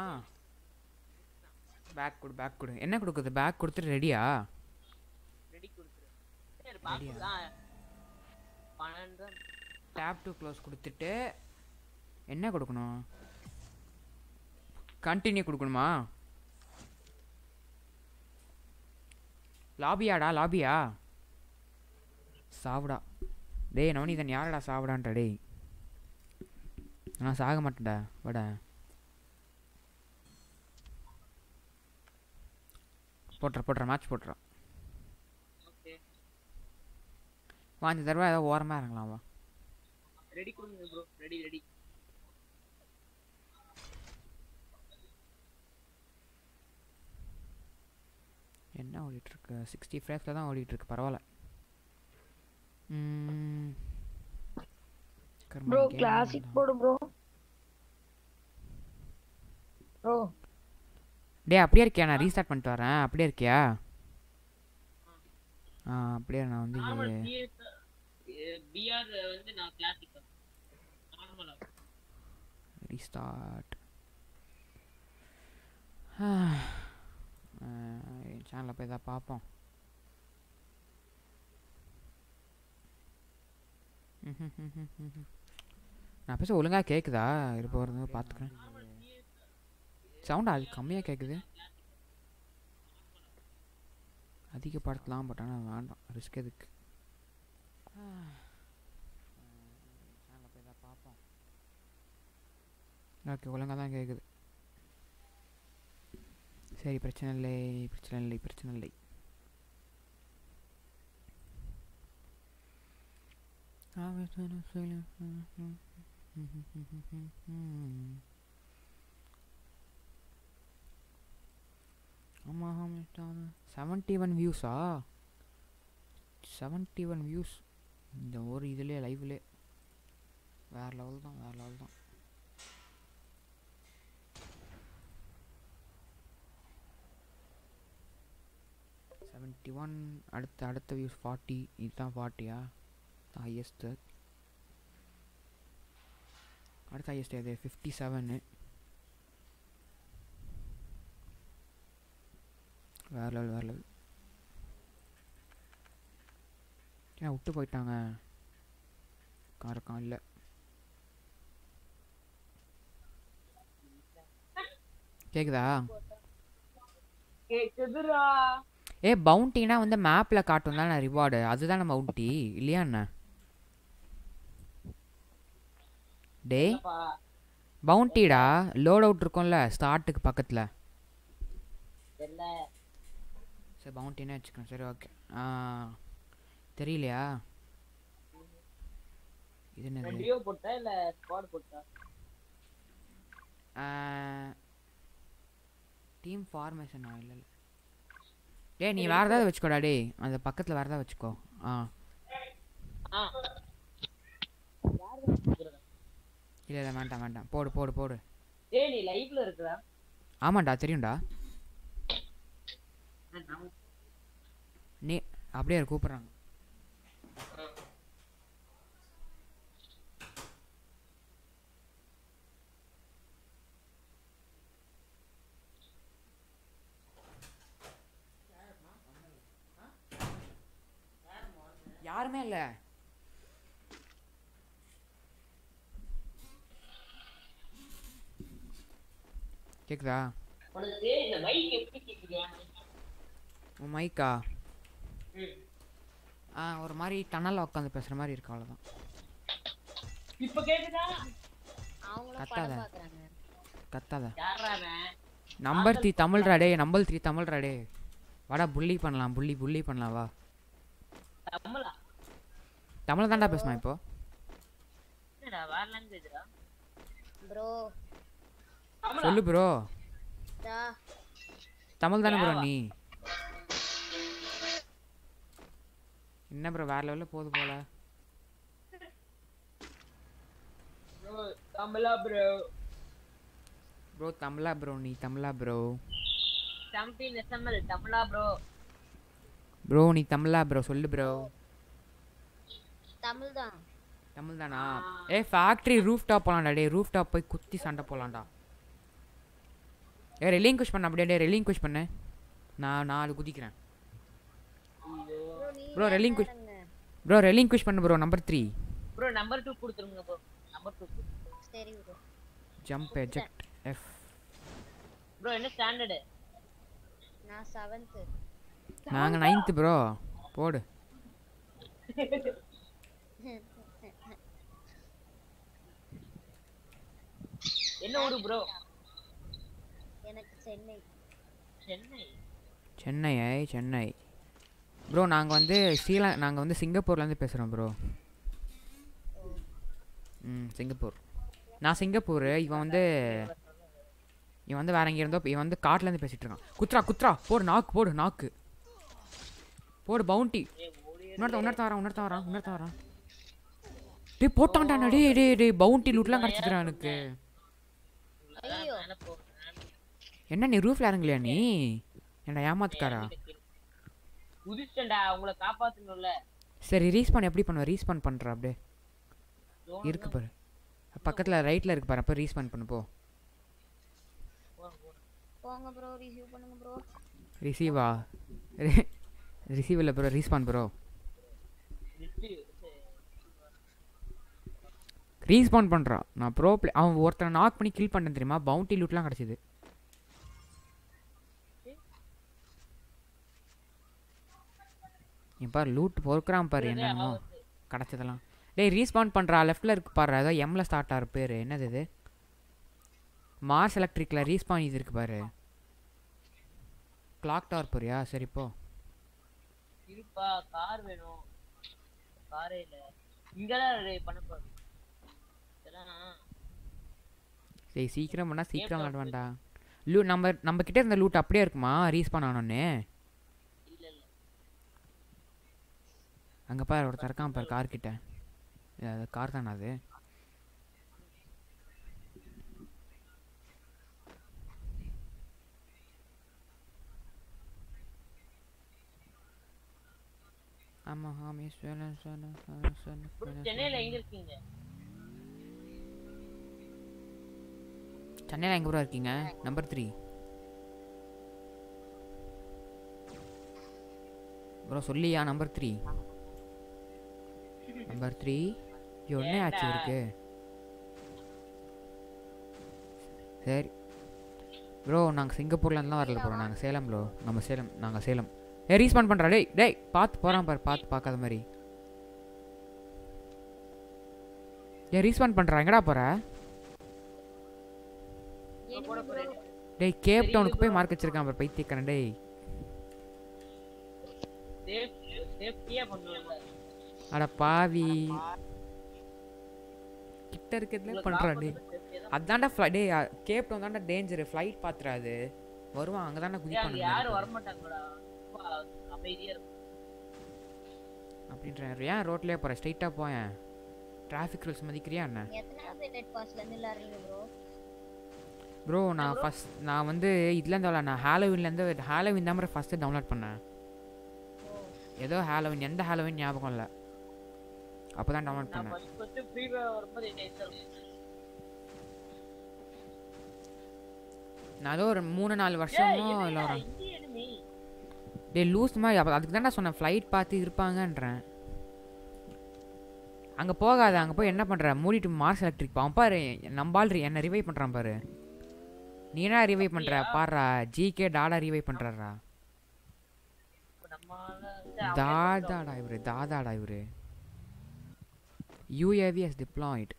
S2: பேக் கொடு பேக் கொடு என்ன கொடுக்குது பேக் கொடுத்துட்டு ரெடியா
S3: ரெடி கொடுத்துரு சரி பாக்கலாம் பன்னெண்டு
S2: டேப் டு க்ளோஸ் கொடுத்துட்டு என்ன கொடுக்கணும் கண்டினியூ கொடுக்கணுமா லாபியாடா லாபியா சாவுடா டேய் நவனிதன் யாரடா சாவுடான்ற டேய் நான் சாக மாட்டேன்டா வட போட்டுற போட்டுற மேட்ச் போட்டுற
S3: ஓகே
S2: வா இந்த தடவை ஏதோ ஓரமாக இறங்கலாம் வா
S3: ரெடி கொடுங்க ப்ரோ ரெடி ரெடி
S2: என்ன ஓடிட்டுருக்கு சிக்ஸ்டி ஃப்ரேஸில் தான் ஓடிட்டுருக்கு பரவாயில்ல ம். கர்மா
S5: ப்ரோ
S2: game
S5: கிளாசிக்
S2: வேண்டாம்.
S5: போடு ப்ரோ ப்ரோ
S2: டேய் அப்படியே இருக்கியா நான் ரீஸ்டார்ட் பண்ணிட்டு வரேன் அப்படியே இருக்கியா ஆ அப்படியே நான் வந்து
S3: நார்மல் பிஎஸ் பிஆர் வந்து நான் கிளாசிக் நார்மலா
S2: ரீஸ்டார்ட் என் சேனலில் போய் தான் பார்ப்போம் நான் பேச ஒழுங்காக கேட்குதா இருப்ப வருது பார்த்துக்கிறேன் சவுண்ட் அது கம்மியாக கேட்குது அதிகப்படுத்தலாம் பட் ஆனால் வேண்டாம் ரிஸ்க் எதுக்கு சேனலில் போய் தான் பார்ப்போம் ஓகே ஒழுங்காக தான் கேட்குது சரி பிரச்சனை இல்லை பிரச்சனை இல்லை பிரச்சனை இல்லை ஆமாம் செவன்ட்டி ஒன் வியூஸா செவன்ட்டி ஒன் வியூஸ் இந்த ஒரு இதுலேயே லைவ்லே வேறு லெவல் தான் வேறு லெவல் தான் செவன்ட்டி ஒன் அடுத்த அடுத்த வியூஸ் ஃபார்ட்டி இதுதான் ஃபார்ட்டியா ஹையஸ்ட்டு அடுத்த ஹையஸ்ட் எது ஃபிஃப்டி செவனு வேற லெவல் வேற லெவல் ஏன் விட்டு போயிட்டாங்க காரக்கம் இல்லை கேக்குதா
S3: கேக்குதுடா
S2: ஏ பவுண்டினா வந்து மேப்பில் காட்டும் தானே ரிவார்டு அதுதான் பவுண்டி இல்லையா என்ன டேய்
S3: என்னப்பா
S2: பவுண்டிடா லோட் அவுட் இருக்கும்ல ஸ்டார்ட்டுக்கு பக்கத்தில்
S3: தெரியல
S2: சரி பவுண்டினே வச்சுக்கிறேன் சரி ஓகே ஆ தெரியலையா இது என்னது
S3: டியோ போட்டா இல்ல ஸ்குவாட் போட்டா
S2: டீம் ஃபார்மேஷனா இல்லை இல்லை டேய் நீ வேறு ஏதாவது வச்சுக்கோடா டேய் அந்த பக்கத்தில் வேறு ஏதாவது வச்சுக்கோ ஆ
S3: ஆ
S2: இல்லை இல்லை வேண்டாம் வேண்டாம் போடு போடு போடு
S3: ஏய் நீ லைவ்ல இருக்கடா
S2: ஆமாண்டா தெரியும்டா நீ அப்படியே இரு, கூப்பிட்றாங்க யாருமே இல்லை கேக்குதா
S3: உனக்கு இந்த மைக் எப்படி கேக்குதியா
S2: உன் மைக்கா
S3: ம்.
S2: ஆ ஒரு மாதிரி டனலில் உட்காந்து பேசுகிற மாதிரி இருக்கு அவ்வளோதான்
S3: இப்ப கேக்குதா
S4: அவங்களும்
S2: கத்தாத.
S4: படம் பாக்குறாங்க
S2: கத்தாத
S3: யாரா அவன்
S2: நம்பர் த்ரீ தமிழ்ரா டே நம்பர் த்ரீ தமிழ்ரா டே வாடா புள்ளி பண்ணலாம் புள்ளி புள்ளி பண்ணலாம் வா
S3: தமிழா
S2: தமிழ் தான்டா பேசணும் இப்போ
S3: என்னடா வேற லாங்குவேஜ்டா
S4: ப்ரோ
S3: தமிழா
S2: சொல்லு ப்ரோ
S4: டா
S2: தமிழ் தானே ப்ரோ
S3: யாவா?
S2: நீ என்ன ப்ரோ வேற லெவலில் போகுது போல
S3: bro தமிழா ப்ரோ
S2: ப்ரோ தமிழா ப்ரோ நீ தமிழா ப்ரோ
S3: சம்திங் எஸ்எம்எல் தமிழா ப்ரோ
S2: ப்ரோ நீ தமிழா ப்ரோ சொல்லு ப்ரோ
S4: தமிழ் தான்
S2: தமிழ் தானா ஏ ஃபேக்ட்ரி ரூஃப் டாப் போலாம்டா டே ரூஃப் டாப் போய் குத்தி சண்டை போலாம்டா ஏ ரெலிங்குஷ் பண்ண அப்படியே டே ரெலிங்குஷ் பண்ணு நான் நாலு குதிக்கிறேன்
S4: ப்ரோ நீ
S2: Bro,
S4: வேற
S2: relinquish-
S4: பாருங்க.
S2: ப்ரோ ரெலிங்குஷ் பண்ணு bro number three
S3: bro number 2 கொடுத்துருங்க ப்ரோ நம்பர் 2
S4: சரி bro
S2: jump eject F
S3: bro என்ன ஸ்டாண்டர்டு
S4: நான் செவன்த்து
S2: நாங்கள் நைன்த்து ப்ரோ போடு
S3: என்ன ஊரு ப்ரோ
S4: எனக்கு சென்னை
S3: சென்னை
S2: சென்னை சென்னை ப்ரோ நாங்கள் வந்து ஸ்ரீலா நாங்கள் வந்து சிங்கப்பூர்லேருந்து பேசுகிறோம் ப்ரோ ம் சிங்கப்பூர் நான் சிங்கப்பூர் இவன் வந்து இவன் வந்து வேற எங்கே இருந்தோ இவன் வந்து காட்டுலேருந்து பேசிட்டு இருக்கான் குத்ரா குத்ரா போடு நாக்கு போடு நாக்கு போடு பவுண்டி இன்னொருத்த இன்னொருத்த வரான் இன்னொருத்த வரான் இன்னொருத்த வரான் டேய் போட்டான்டா டே டே டே பவுண்டி லூட்லாம் கிடச்சிக்கிறான் எனக்கு
S4: ஐயோ
S3: மேல போ
S2: என்ன நீ ரூஃப்ல இறங்கலையா நீ என்ன ஏமாத்துக்காரா
S3: குதிச்சண்டா உங்களை காப்பாத்தணும்ல
S2: சரி ரீஸ்பான் எப்படி பண்ணுவ ரீஸ்பான் பண்ற அப்படியே
S3: Zone
S2: இருக்கு பாரு பக்கத்துல ரைட்ல இருக்கு பாரு அப்போ ரீஸ்பான் பண்ணு போ
S4: போங்க ப்ரோ ரிசீவ் பண்ணுங்க ப்ரோ
S2: ரிசீவா ரிசீவ் இல்லை bro respawn bro
S3: Receive.
S2: Respawn பண்ணுறான் நான் ப்ரோ பிளே அவன் ஒருத்தனை நாக் பண்ணி கில் பண்ணேன் தெரியுமா பவுண்டி லூட்லாம் கிடச்சிது என் பாரு லூட் பொறுக்கிறான் பாரு என்னென்னமோ கிடச்சதெல்லாம் டேய் ரீஸ்பான் பண்ணுறா லெஃப்ட்டில் இருக்கு பாரு அதான் எம்ல ஸ்டார்ட் ஆகிற பேர் என்னது இது மார்ஸ் எலக்ட்ரிக்கில் ரீஸ்பான் இது இருக்கு பாரு கிளாக் டவர் போறியா சரி போ
S3: இருப்பா கார் வேணும் காரே இல்ல இங்கதான் ரெடி பண்ண போறோம் இதெல்லாம்
S2: சரி சீக்கிரம் பண்ணால் சீக்கிரம் விளாட வேண்டாம் லூ நம்ம நம்ம கிட்ட இருந்த லூட் அப்படியே இருக்குமா ரீஸ்பான் ஆனோன்னே
S3: இல்ல இல்ல
S2: அங்கே பாரு ஒருத்தர் இருக்கான் பாரு கார் கிட்ட அது கார் தானே அது ஆமா ஆமே சொல்ல சொல்ல சொல்ல சொல்ல
S3: bro,
S2: சொல்ல
S3: சென்னையில எங்க இருக்கீங்க
S2: சென்னையில் எங்கே ப்ரோ இருக்கீங்க நம்பர் த்ரீ ப்ரோ சொல்லியா நம்பர் த்ரீ நம்பர் த்ரீ என்ன ஆச்சு இருக்கு சரி ப்ரோ நாங்கள் சிங்கப்பூர்லேருந்துலாம் வரல ப்ரோ நாங்கள் சேலம் ப்ரோ நம்ம சேலம் நாங்கள் சேலம் ஏ ரீஸ்பான் பண்ணுறா டேய் டேய் பார்த்து போகிறான் பாரு பார்த்து பார்க்காத மாதிரி ஏ ரீஸ்பான் பண்ணுறா எங்கடா போகிற
S3: போட போறேன்
S2: டேய் கேப் டவுனுக்கு போய் மார்க் வச்சிருக்கான் பாரு பைத்தியக்காரன் டேய்
S3: சேஃப் சேஃப்டியா பண்ணுவேன்ல
S2: அட பாவி கிட்ட இருக்கிறதுல பண்ணுறா டேய் அதான்டா ஃப்ளை டேய் அ- கேப் டவுன் தான்டா டேஞ்சரு ஃப்ளைட் பார்த்துறாது வருவான் அங்கே தானே
S3: அங்க
S2: குதிப்பானுங்க
S3: யாரும் வர மாட்டாங்கடா ரொம்ப அமைதியா இருக்கும்
S2: அப்படின்ற ஏன் ரோட்லேயே போகிறேன் ஸ்ட்ரைட்டாக போயேன் டிராஃபிக் ரூல்ஸ் மதிக்கிறியா என்ன
S4: எத்தனாவது டெட் பாஸ்ல இருந்து விளையாடுறீங்க ப்ரோ
S2: ப்ரோ நான் ஃபஸ்ட் நான் வந்து இதுலேருந்து வரல நான் ஹாலோவின்லேருந்து ஹாலோவின் தான் ஃபஸ்ட்டு டவுன்லோட் பண்ணேன் ஏதோ ஹாலோவின் எந்த ஹாலோவின் ஞாபகம் இல்லை அப்போ தான் டவுன்லோட்
S3: நான்
S2: பண்ணேன்
S3: ஃபர்ஸ்ட் ஃபர்ஸ்ட் ஃப்ரீ ஃபயர் வரும்போது என்ன இருக்கும்
S2: நான் ஏதோ ஒரு மூணு நாலு வருஷமோ இல்லை ஒரு
S3: enemy
S2: டேய் லூஸ் மாதிரி அப்போ அதுக்கு தான் சொன்னேன் ஃப்ளைட் பார்த்து இருப்பாங்கன்றேன் அங்கே போகாத அங்கே போய் என்ன பண்ணுற மூடிட்டு மார்ஸ் எலக்ட்ரிக் அவன் பாரு நம்பால் என்ன ரிவைவ் பண்ணுறான் பாரு நீ என்ன ரிவைவ் பண்ணுற பாருடா ஜிகே டாடா ரிவைவ் பண்ணுறாரா
S3: இப்ப நம்மால வந்து அவன்
S2: தாதாடா இவரு தாதாடா இவரு யூஏவி எஸ் டிப்ளாய்ட்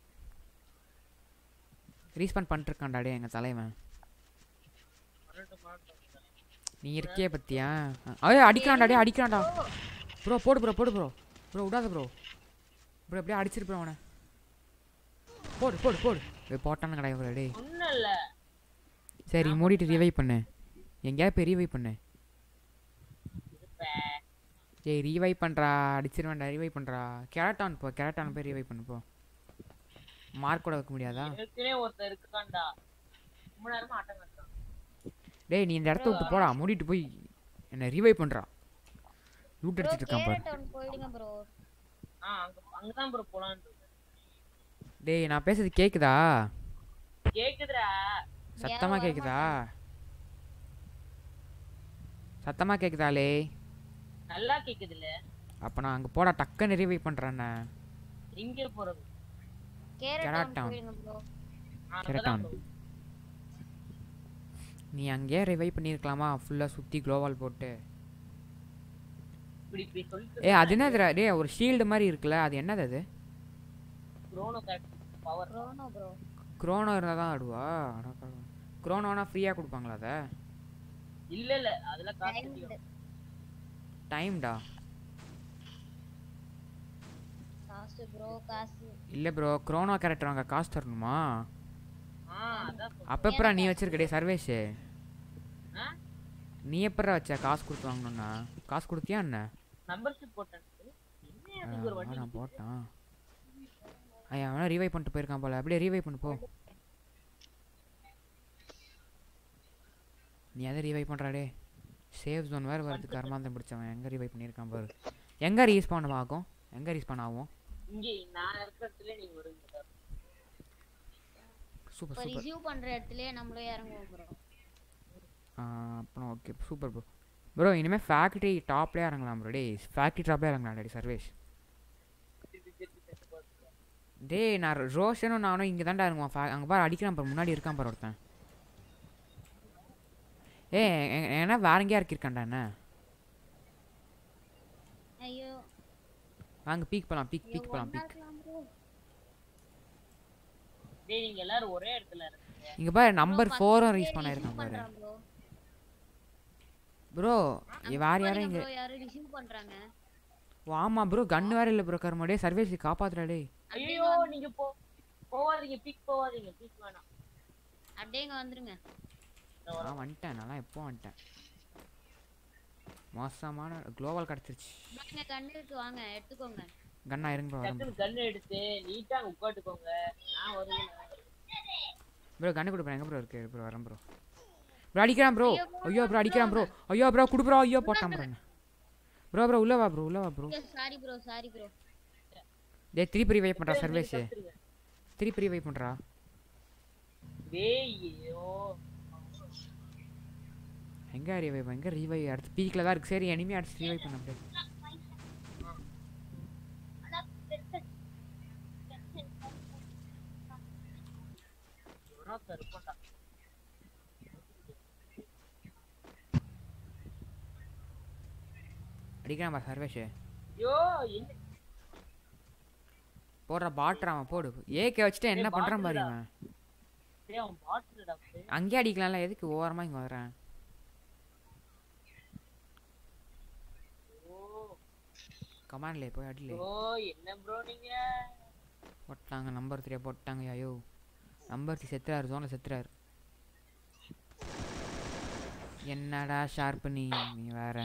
S2: ரீஸ்பான் பண்ணிருக்கான்டா டே எங்கள் தலைவன்
S3: மறந்துட்டு மறந்துட்டு
S2: நீ இருக்கியே பத்தியா ஐயோ அடிக்கிறான்டா டே அடிக்கிறான்டா ப்ரோ போடு ப்ரோ போடு ப்ரோ ப்ரோ விடாத ப்ரோ ப்ரோ எப்படியே அடிச்சிரு ப்ரோ அவனை போடு போடு போடு டேய் போட்டானு கடை ப்ரோ டேய்
S3: ஒண்ணும் இல்ல
S2: சரி மூடிட்டு ரிவைவ் பண்ணு எங்கேயாவது போய் ரிவைவ் பண்ணு
S3: இப்ப
S2: ஏய் ரிவைவ் பண்ணுறா அடிச்சிருவேன்டா ரிவைவ் பண்ணுறா கேரட்டான் போ கேரட்டான் போய் ரிவைவ் பண்ணு போ மார்க் கூட வைக்க முடியாதா
S3: ஏற்கனவே ஒருத்தர் இருக்கான்டா ரொம்ப நேரமா ஆட்டம் கட்டுறான்
S2: டேய் நீ இந்த இடத்த விட்டு போடா மூடிட்டு போய் என்ன ரிவைவ் பண்ணுறா லூட்
S4: ப்ரோ
S2: அடிச்சிட்டு இருக்கான் பாரு
S4: கேரட் டவுன் போயிடுங்க ப்ரோ
S3: ஆ அங்க அங்கதான் ப்ரோ போலான்னு இருக்கேன்.
S2: டேய் நான் பேசுறது கேக்குதா
S3: கேக்குதுடா
S2: சத்தமா கேக்குதா சத்தமா கேக்குதாலே
S3: நல்லா கேக்குதுல்ல
S2: அப்ப நான் அங்க போடா டக்குன்னு ரிவைவ் பண்றேன்
S3: எங்க போறது
S4: கேரட்
S2: Carrot
S4: டவுன்
S2: Town.
S4: போயிடுங்க ப்ரோ
S3: ஆ,
S2: Carrot
S3: அங்கதான்
S2: Town.
S3: bro.
S2: நீ அங்கேயே ரிவைவ் பண்ணியிருக்கலாமா ஃபுல்லா சுத்தி க்ளோவால் போட்டு
S3: இப்படி இப்படி சொல்லிட்டு
S2: ஏ அது என்னதுடா டேய் ஒரு ஷீல்டு மாதிரி இருக்குல்ல அது என்னது அது
S3: குரோனோ பவர்
S4: ப்ரோனோ ப்ரோ
S2: குரோனோ இருந்தால் தான் ஆடுவா குரோனோனா ஃப்ரீயாக கொடுப்பாங்களா அதை
S3: இல்ல இல்ல அதெல்லாம் காசு
S4: டைம்
S3: கட்டிக்கணும்.
S2: டைம்டா
S4: காசு ப்ரோ காசு
S2: இல்லை ப்ரோ குரோனோ கேரக்டர் வாங்க காசு தரணுமா
S3: ஆ அதான் சொல்றேன்.
S2: அப்போ எப்பரா நீ வச்சிருக்க டே சர்வேஷு
S3: ஆ?
S2: நீ எப்பரா வச்ச காசு கொடுத்து வாங்கணும்னா காசு கொடுத்தியா என்ன
S3: மெம்பர்ஷிப் போட்டேன் என்ன அதுக்கு ஒரு வண்டி
S2: நான் போட்டான் ஐயா அவனா ரீவைவ் பண்ணிட்டு போயிருக்கான் போல அப்படியே ரீவைவ் பண்ணு போ நீ எதை ரீவைவ் பண்ணுறாடே சேஃப் ஜோன் வேறு வருது கர்மாந்தம் பிடிச்சவன் எங்கே ரீவைவ் பண்ணியிருக்கான் பாரு எங்கே ரீஸ்பான் ஆகும் எங்கே ரீஸ்பான் ஆகும்
S3: இங்க நான் இருக்கிற இடத்துல நீங்க வருவீங்க
S2: சூப்பர்
S4: இப்போ
S2: சூப்பர்
S4: ரிசீவ் பண்ற இடத்துலயே நம்மளும் இறங்குவோம் ப்ரோ
S2: அப்புறம் ஓகே சூப்பர் ப்ரோ ப்ரோ இனிமேல் ஃபேக்ட்ரி டாப்லேயே இறங்கலாம் ப்ரோ டேய் ஃபேக்ட்ரி டாப்லேயே இறங்கலாம் டேடி சர்வேஷ் டேய் நான் ரோஷனும் நானும் இங்கே தான்டா இறங்குவோம் ஃபே அங்கே பாரு அடிக்கிறான் பாரு முன்னாடி இருக்கான் பாரு ஒருத்தன் ஏ ஏன்னா வேற எங்கேயா இருக்கிருக்கான்டா என்ன
S4: ஐயோ
S2: வாங்க பீக் போகலாம் பீக்
S4: ஐயோ
S2: பீக் போகலாம்
S4: ஒண்ணா
S2: பீக்
S4: இருக்கலாம் ப்ரோ
S3: டேய் நீங்க எல்லாரும் ஒரே இடத்துல இருங்க
S2: இங்கே பாரு நம்பர் ஃபோரும் ரீச் பண்ணியிருக்கான் பாரு ப்ரோ வேற யாரும் இங்கே
S4: ப்ரோ யாரும் ரிசீவ் பண்றாங்க
S2: ஓ ஆமாம் ப்ரோ கன்று வேற இல்லை ப்ரோ கருமா டே சர்வீஸ் காப்பாத்துடா டேய்
S3: ஐயோ நீங்க போ போவாதீங்க பீக் போவாதீங்க பீக் வேணாம்
S4: அப்படியே இங்க வந்துருங்க
S2: நான் வந்துட்டேன் நல்லா எப்போ வந்துட்டேன் மோசமான குளோபல் கிடச்சிருச்சு
S4: நீங்க கண்ணு இருக்கு வாங்க எடுத்துக்கோங்க
S2: கண்ணா இருங்க ப்ரோ வரேன்
S3: டக்குனு கன் எடுத்து நீட்டா அங்க உட்காந்துக்கோங்க நான் வருவேன்
S2: ப்ரோ கண்ணு கொடு ப்ரோ எங்கே ப்ரோ இருக்கு ப்ரோ வரேன் ப்ரோ ப்ரோ அடிக்கிறான் ப்ரோ ஐயோ ப்ரோ அடிக்கிறான் ப்ரோ ஐயோ ப்ரோ குடு ப்ரோ ஐயோ போட்டான் ப்ரோ ப்ரோ ப்ரோ உள்ள வா ப்ரோ உள்ள வா bro
S4: sorry bro sorry bro
S2: டேய் திருப்பி ரிவைவ் பண்ணுறா சர்வேஷ் திருப்பி ரிவைவ் பண்ணுறா
S3: டேய் ஐயோ
S2: எங்கே ரிவைவ் எங்கே ரிவைவ் அடுத்து பீக்கில் தான் இருக்கு சரி எனிமே அடிச்சு ரிவைவ் பண்ண அப்படியே
S3: இவனா தருப்பண்டா
S2: அடிக்கிறான் பா சர்வேஷ்
S3: ஐயோ என்ன
S2: போடுற பாட்டுறான் அவன் போடு ஏகே வச்சுட்டு என்ன
S3: ஏய்,
S2: பண்றான் பாரு
S3: பாட்டுடா.
S2: இவன்
S3: டேய் அவன் பாட்டுடா
S2: அங்கேயே அடிக்கலாம்ல எதுக்கு ஓரமா இங்க வர்றேன்
S3: ஓ
S2: கமாண்ட்ல போய் அடிலே
S3: ப்ரோ என்ன ப்ரோ நீங்க
S2: போட்டாங்க நம்பர் த்ரீ போட்டாங்க ஐயோ நம்பர் த்ரீ செத்துறாரு ஜோனில் செத்துறாரு என்னடா ஷார்ப்பு நீ நீ வேற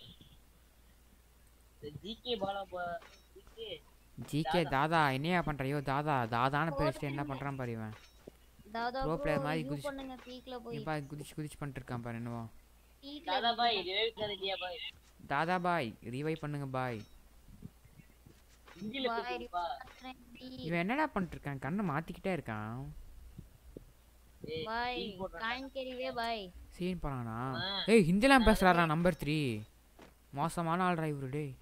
S3: ஜிகே பாலா ஜிகே
S2: ஜிகே தாதா என்னையா பண்ற ஐயோ தாதா தாதான்னு பேசிட்டு என்ன பண்றான் பாரு இவன்
S4: தாதா
S2: Pro
S4: ப்ரோ
S2: player மாதிரி
S4: யூ
S2: குதிச்சு-
S4: பண்ணுங்க பீக்ல போய்
S2: இப்ப குதிச்சு குதிச்சு பண்ணிட்டு இருக்கான் பாரு என்னவோ
S4: பீக்ல
S3: தாதா பாய் ரிவைவ் கரடியா பாய்
S2: தாதா பாய் ரிவைவ் பண்ணுங்க பாய்
S3: இங்கில
S4: பாய்
S3: பேசுப்பா
S2: இவன் என்னடா பண்ணிட்டு இருக்கான் கண்ணை மாத்திக்கிட்டே இருக்கான்
S3: ஏய்
S4: பாய்
S3: scene போடுறா.
S4: காயின் கேரிவே பாய்
S2: சீன் போறானா
S3: ஆ.
S2: ஏய் ஹிந்திலாம் பேசுறாரா நம்பர் த்ரீ மோசமான ஆள் இவரு டேய்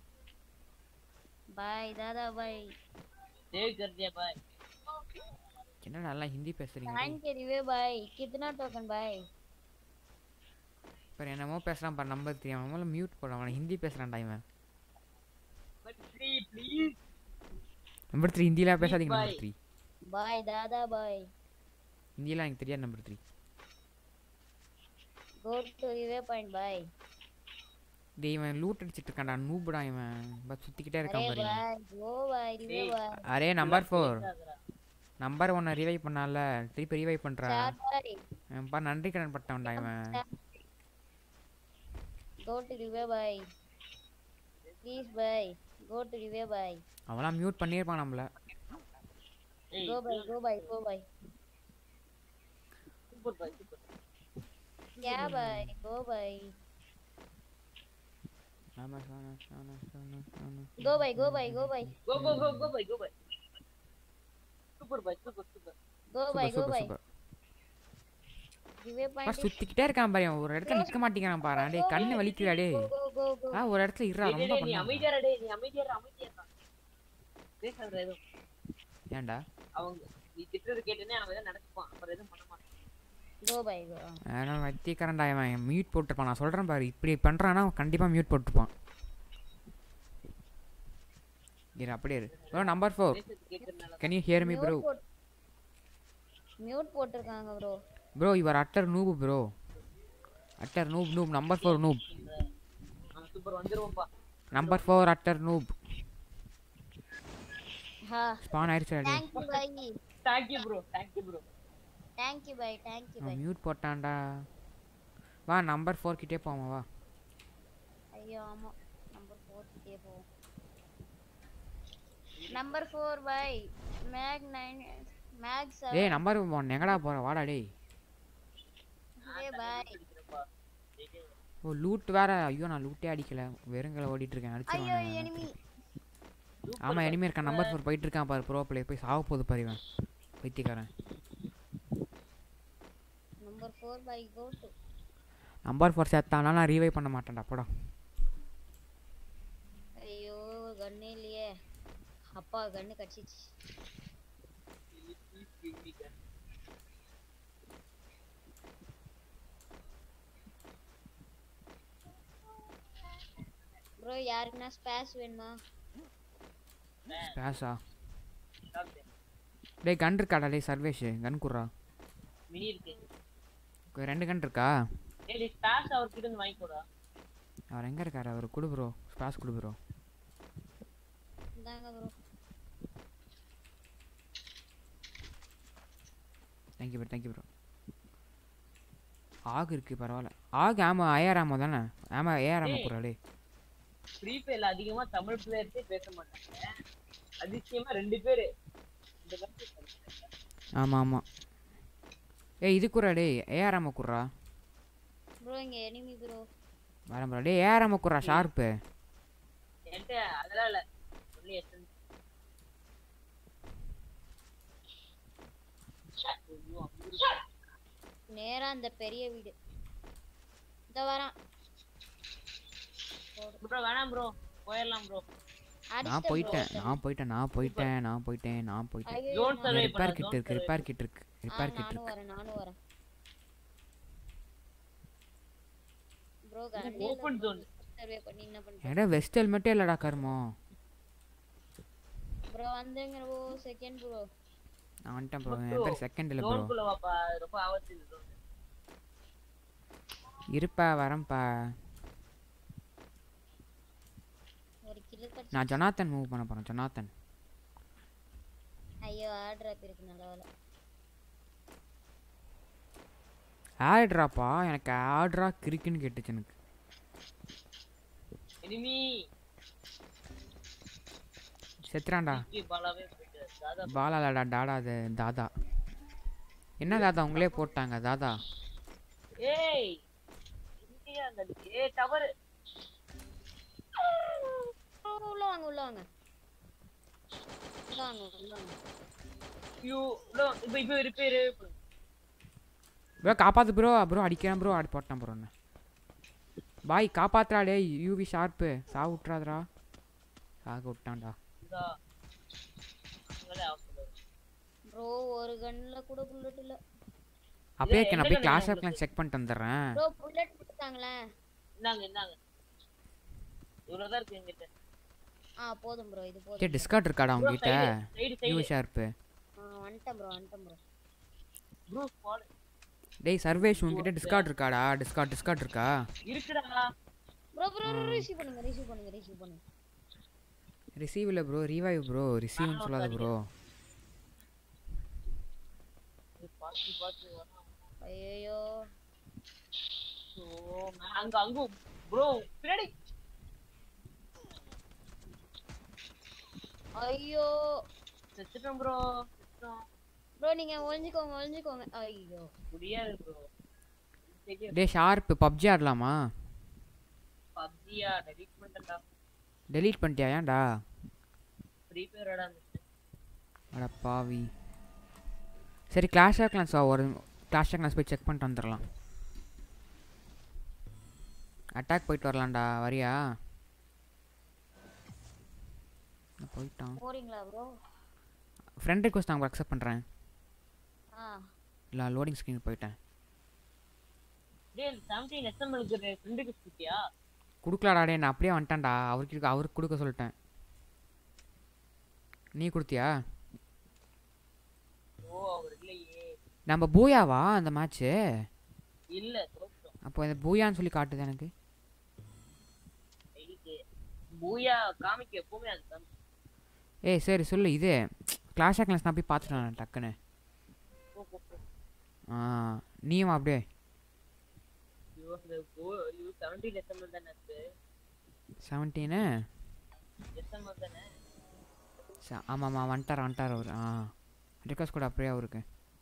S4: பாய் தாதா பாய்
S3: ரிவைவ் கரடியா பாய்
S2: என்ன நல்லா ஹிந்தி பேசுறீங்க
S4: काइन के रिवे भाई कितना टोकन भाई
S2: இப்போ என்னமோ பேசுறான் பாரு நம்பர் த்ரீ அவன் முதல்ல மியூட் போடுறான் அவனை ஹிந்தி பேசுறான்டா இவன்
S3: but please please
S2: number three ஹிந்திலாம் பேசாதீங்க நம்பர்
S3: bye.
S2: த்ரீ
S4: भाई दादा भाई
S2: ஹிந்திலாம் எனக்கு தெரியாது number three
S4: go to river point भाई
S2: டேய் இவன் லூட் அடிச்சிட்டு இருக்கான்டா நூபுடா இவன் பஸ் சுத்திக்கிட்டே இருக்கான்
S4: अरे
S2: பாரு இவன்.
S4: भाई गो भाई रिवे भाई
S2: அரே நம்பர் ஃபோர் நம்பர் ஒன்னை ரிவைவ் பண்ணால திருப்பி ரிவைவ் பண்றான்
S4: चार भाई
S2: இவன் பா நன்றி கடன் பட்டவன்டா இவன்
S4: गो टू रिवे भाई प्लीज भाई गो टू रिवे भाई
S2: அவன்லாம் மியூட் பண்ணியிருப்பான் நம்மள
S3: ஏய்
S4: गो भाई गो भाई गो भाई
S3: சூப்பர் பாய் சூப்பர்
S4: क्या भाई गो भाई
S2: ஆமா சானா சானா சானா சானா
S4: गो भाई गो भाई गो भाई
S3: கோ கோ கோ கோ பாய் கோ பாய் சூப்பர் பாய் சூப்பர் சூப்பர்
S4: गो भाई
S2: சூப்பர்
S4: गो
S2: சூப்பர்
S4: भाई
S2: சூப்பர்
S4: रिवे
S2: பா
S4: पॉइंट
S2: சுத்திக்கிட்டே இருக்கான் பாரு அவன் ஒரு இடத்துல நிக்க மாட்டேங்கிறான் பாரு டேய் கண்ணு வலிக்குதா டேய்
S4: गो गो गो
S2: ஆ ஒரு இடத்துல இருடா
S3: டேய்
S2: ரொம்ப
S3: டேய், நீ
S2: பண்ணாத.
S3: அமைதியா இரு, டேய் நீ அமைதியா இரு, அமைதியா இரு. பேசாத எதுவும்
S2: ஏன்டா
S3: அவங்க நீ திட்டுறது கேட்டுனே அவன் எதுவும் நினைச்சுப்பான் அப்புறம் எதுவும் பண்ண மாட்டான்
S4: गो भाई गो
S2: ஆனால் வத்திக்காரன்டா இவன் மியூட் போட்டிருப்பான் நான் சொல்கிறேன் பாரு இப்படி பண்ணுறான்னா கண்டிப்பாக மியூட் போட்டிருப்பான் இரு அப்படியே இரு ப்ரோ நம்பர் ஃபோர்
S3: பேசுறது கேட்கறதுனால
S2: can you hear me bro
S4: mute போட்டிருக்காங்க bro
S2: bro your utter noob bro utter noob noob number four noob
S3: அவன் சூப்பர் வந்துருவோம்ப்பா
S2: நம்பர் ஃபோர் அட்டர் நூப்
S4: हाँ
S2: ஸ்பான் ஆயிடுச்சு அடி
S4: थैंक यू भाई
S3: thank you bro thank you bro
S4: thank you भाई थैंक यू भाई
S2: மியூட் போட்டான்டா வா நம்பர் ஃபோர் கிட்டே போமா வா
S4: ஐயோ ஆமா நம்பர் ஃபோர் கிட்டே போவோம் நம்பர் ஃபோர் பாய் மேக் நைன் மேக்
S2: டேய்
S4: செவன்
S2: நம்பர் ஒன் எங்கடா போற வாடா டேய்
S4: ஏ பாய்
S2: ஓ லூட் வேற ஐயோ நான் லூட்டே அடிக்கல வெறுங்கல ஓடிட்டு இருக்கேன்
S4: ஐயோ
S2: அடிச்சிருவான்
S4: எனிமி
S2: ஆமா எனிமே இருக்கான் நம்பர் ஃபோர் போயிட்டு இருக்கான் பாரு ப்ரோ பிளே போய் சாவ போகுது பாரு இவன் பைத்தியக்காரன்
S4: நம்பர் ஃபோர் பாய் கோ டு
S2: நம்பர் ஃபோர் சேர்த்தானா நான் ரீவை பண்ண மாட்டேன்டா போடா
S4: ஐயோ கண்ணே இல்லையே அப்பா கண்ணு கடிச்சிச்சு ப்ரோ யாருக்குன்னா ஸ்பேஸ் வேணுமா
S2: பேசா டேய் கன் இருக்காடா டேய் சர்வேஷ் கன் குடுறா
S3: மினி இருக்கு
S2: கு- ரெண்டு கன் இருக்கா
S3: ஏய் நீ ஸ்டாஷ் அவர்கிட்ட இருந்து வாங்கிக்கோடா
S2: அவர் எங்க இருக்காரு அவர் குடு ப்ரோ ஸ்பாஸ் குடு ப்ரோ
S4: இந்தாங்க bro
S2: thank you bro thank you bro ஆகு இருக்கு பரவாயில்ல ஆகு ஆமா ஏஆர் ஆமோ தானே ஆமா ஏஆர் ஆமோ
S3: ஏய்.
S2: குடுறா டேய்
S3: ஃப்ரீ ஃபயர்ல அதிகமா தமிழ் பிளேயர்ஸே பேச மாட்டாங்க அதிசயமா ரெண்டு பேரு இந்த மாதிரி
S2: ஆமா ஆமா ஏய் இது குறா டேய் ஏஆர் ஆமோ குடுறா
S4: ப்ரோ இங்க எனிமி ப்ரோ
S2: வரேன் ப்ரோ டேய் ஏஆர் ஆமோ குடுறா ஷார்ப்பு
S3: என்கிட்ட அதெல்லாம் இல்ல ஒன்லி எஸ்என்
S4: நேரா அந்த பெரிய வீடு இந்த வரான்
S3: ப்ரோ வேணாம் ப்ரோ போயிடலாம் ப்ரோ
S2: நான் போயிட்டேன் நான் போயிட்டேன் நான் போயிட்டேன் நான் போயிட்டேன் நான் போயிட்டேன்
S4: ஐயோ
S3: Zone survey
S2: ரிப்பேர்
S3: பண்ண,
S2: கிட்
S3: zone
S2: இருக்கு
S3: survey
S2: ரிப்பேர் கிட் இருக்கு
S4: ஆ,
S2: ரிப்பேர் கிட்
S4: நானும்
S2: இருக்கு
S4: வரேன் நானும் வரேன் ப்ரோ
S3: open zone.
S4: சர்வே பண்ணி என்ன பண்றேன்
S2: என்கிட்ட வெஸ்ட் ஹெல்மெட்டே இல்லடா கருமோ
S4: ப்ரோ வந்துங்க ப்ரோ செகண்ட் ப்ரோ
S2: நான் வந்துட்டேன் ப்ரோ என் பேர் செகண்ட் இல்லை ப்ரோ
S3: ஜோனுக்குள்ள வாப்பா ரொம்ப ஆபத்து இது zone.
S2: இருப்பா வரேன்ப்பா
S4: ஒரு கிலோ கடிச்சு
S2: நான் ஜொனாத்தன் மூவ் பண்ண போகிறேன் ஜொனாத்தன்
S4: ஐயோ ஆர்டர் இருக்கு நல்ல வேலை
S2: ஆட்ராப்பா எனக்கு ஆட்ரா கிறுக்குன்னு கேட்டுச்சு எனக்கு
S3: enemy
S2: செத்துறான்டா
S3: கி பாலாவே போயிட்டு தாதா
S2: பாலாலடா டாடா அது தாதா என்ன தாதா உங்களே போட்டாங்க தாதா
S3: ஏய் இங்கேயா அந்த ஏய் டவர்
S4: உள்ள வாங்க உள்ள வாங்க உள்ள வாங்க உள்ள வாங்க
S3: யூ நோ இப்போ இப்போ ரிப்பேர்
S2: ப்ரோ காப்பாத்து ப்ரோ ப்ரோ அடிக்கிறேன் ப்ரோ அடி போட்டேன் ப்ரோ என்ன பாய் காப்பாத்துறா டேய் யூவி ஷார்ப்பு சா விட்றாதடா சாக விட்டான்டா
S3: இதா அங்கலே அவசரம்
S4: ப்ரோ ஒரு கன்ல கூட புல்லட் இல்ல
S2: அப்படியே
S3: எந்த
S2: நான் போய்
S3: gun
S2: கிளாஸ்
S3: உங்களுக்கு?
S2: ஆஃப்லாம் செக் பண்ணிட்டு வந்துடுறேன்
S4: ப்ரோ புல்லட் கொடுத்தாங்களேன்
S3: இந்தாங்க இந்தாங்க இவ்வளவுதான் இருக்கு என்கிட்ட
S4: ஆ போதும் ப்ரோ இது
S2: சரி
S4: போதும்
S2: டிஸ்கார்ட் இருக்காடா உங்ககிட்ட
S3: சைடு
S2: யூவி
S3: சைடு
S2: ஷார்ப்பு
S4: ஆ வந்துட்டேன் ப்ரோ வந்துட்டேன் ப்ரோ
S3: ப்ரோ ஸ்குவாட்
S2: டேய் சர்வேஷ் உங்ககிட்ட டிஸ்கார்ட் இருக்காடா டிஸ்கார்ட் டிஸ்கார்ட் இருக்கா
S3: இருக்குடா
S4: ப்ரோ ப்ரோ ரிசீவ் பண்ணுங்க ரிசீவ் பண்ணுங்க ரிசீவ் பண்ணுங்க
S2: ரிசீவ் இல்லை ப்ரோ ரிவைவ் ப்ரோ ரிசீவ்னு சொல்லாத ப்ரோ
S3: பாத்து பாத்து வரான்
S4: ஐயோ
S3: ஓ அங்க அங்க ப்ரோ பின்னாடி
S4: ஐயோ
S3: செத்துட்டோம் ப்ரோ செத்துட்டோம்
S4: ப்ரோ நீங்க ஒளிஞ்சுக்கோங்க ஒளிஞ்சுக்கோங்க ஐயோ
S3: முடியாது ப்ரோ
S2: டேய் ஷார்ப்பு பப்ஜி ஆடலாமா
S3: பப்ஜியா டெலிட் பண்ணிட்டா
S2: டெலீட் பண்ணிட்டியா ஏன்டா
S3: ஃப்ரீ ஃபயர்
S2: அட பாவி சரி கிளாஷ் ஆஃப் கிளான்ஸ் ஒரு கிளாஷ் ஆஃப் கிளான்ஸ் போய் செக் பண்ணிட்டு வந்துடலாம் அட்டாக் போயிட்டு வரலாம்டா வரியா நான் போயிட்டான்
S4: போறீங்களா ப்ரோ
S2: ஃப்ரெண்ட் ரிக்வஸ்ட் நான் அக்செப்ட் பண்ணுறேன்
S4: ஆ
S2: இல்லை லோடிங் ஸ்க்ரீன் போயிட்டேன்
S3: டேய் 17 எஸ்எம்எல்க்கு ஃப்ரெண்டுக்கு ஸ்கிட்டியா
S2: கொடுக்கலாடா டே நான் அப்படியே வந்துட்டேன்டா அவருக்கு அவருக்கு கொடுக்க சொல்லிட்டேன் நீ கொடுத்தியா
S3: ஓ அவர் இல்லையே
S2: நம்ம பூயாவா அந்த மேட்ச்சு
S3: இல்ல தோற்றோம்
S2: அப்போ இந்த பூயான்னு சொல்லி காட்டுது எனக்கு
S3: ஐடிக்கு பூயா காமிக்க எப்பவுமே அது காமிக்கும்
S2: ஏய் சரி சொல்லு இது கிளாஷ் ஆஃப் கிளாஸ் நான் போய் பார்த்துட்டேன் டக்குன்னு
S3: போ, போ, போ.
S2: ஆ நீயும் அப்படியே
S3: ஐயோ, அந்த கோ- ஐயோ, 17 எஸ்எம்எல் தானே இருக்கு
S2: செவன்டீனு
S3: எஸ்எம்எல் தானே
S2: ஆமாம் ஆமாம் வந்துட்டார் வந்துட்டார் அவர் ஆ ரிக்வஸ்ட் கூட அப்படியே அவருக்கு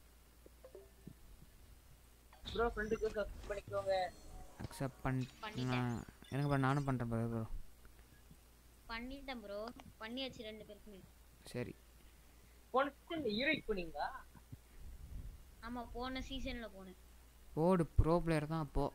S3: ப்ரோ ஃப்ரெண்டுக்கு சப்ஸ்கிரைப் பண்ணிக்கோங்க
S2: அக்செப்ட் பண்ணி
S4: பண்ணிட்டேன்.
S2: நான் எனக்கு bro, நானும் பண்ணுறேன் ப்ரோ ப்ரோ
S4: பண்ணிட்டேன் ப்ரோ பண்ணியாச்சு ரெண்டு பேருக்குமே
S2: சரி
S3: போன சீசன் ஹீரோயிக் பண்ணீங்களா
S4: ஆமா போன சீசன்ல போனேன்
S2: போடு ப்ரோ பிளேயர் தான் அப்போது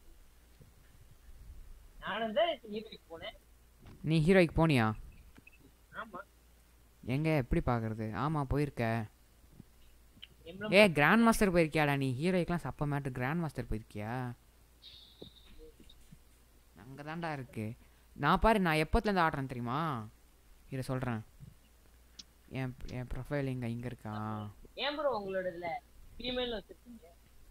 S3: நானும் தான் ஹீரோயிக் போனேன்
S2: நீ ஹீரோய்க்கு போனியா
S3: ஆமா
S2: எங்க எப்படி பார்க்கறது ஆமாம் போயிருக்க
S3: எம்ப்ளம்
S2: ஏ கிராண்ட் மாஸ்டர் போயிருக்கியாடா நீ ஹீரோய்க்கெலாம் சப்ப மேட்டு கிராண்ட் மாஸ்டர் போயிருக்கியா அங்கே தான்டா இருக்கு நான் பாரு நான் எப்போத்துலேருந்து ஆடுறேன் தெரியுமா இதை சொல்கிறேன் என் என் ப்ரொஃபைல் இங்கே இங்கே இருக்கா
S3: ஏன் ப்ரோ உங்களோட இதுல ஃபீமேல் வச்சிருக்கீங்க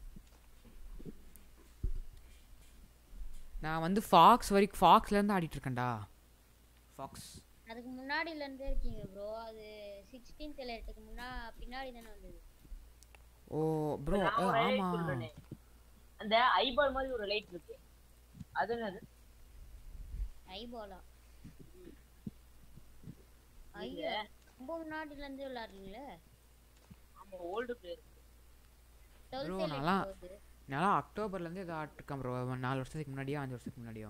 S2: நான் வந்து ஃபாக்ஸ் வரைக்கும் ஃபாக்ஸ்லேருந்து ஆடிட்டு இருக்கேன்டா ஃபாக்ஸ்
S4: அதுக்கு முன்னாடில இருந்தே இருக்கீங்க ப்ரோ அது சிக்ஸ்டீன்த் எலைட்டுக்கு முன்னா பின்னாடி தானே வந்தது
S2: ஓ ப்ரோ
S3: நான் ஒரு highlight
S2: ஆமாம்
S3: சொல்றேனே. அந்த ஐபால் மாதிரி ஒரு லைட் இருக்கு அது என்னது
S4: ஐபாலா ஐயா ரொம்ப முன்னாடில இருந்தே விளையாடுறீங்களே
S3: ஆமா ஓல்டு பிளேயர்
S2: Bro,
S4: டுவெல்த்
S2: நல்லா-
S4: எலைட்
S2: நான் அக்டோபர்லேருந்து இதை ஆட்டிருக்கேன் ப்ரோ நாலு வருஷத்துக்கு முன்னாடியோ அஞ்சு வருஷத்துக்கு முன்னாடியோ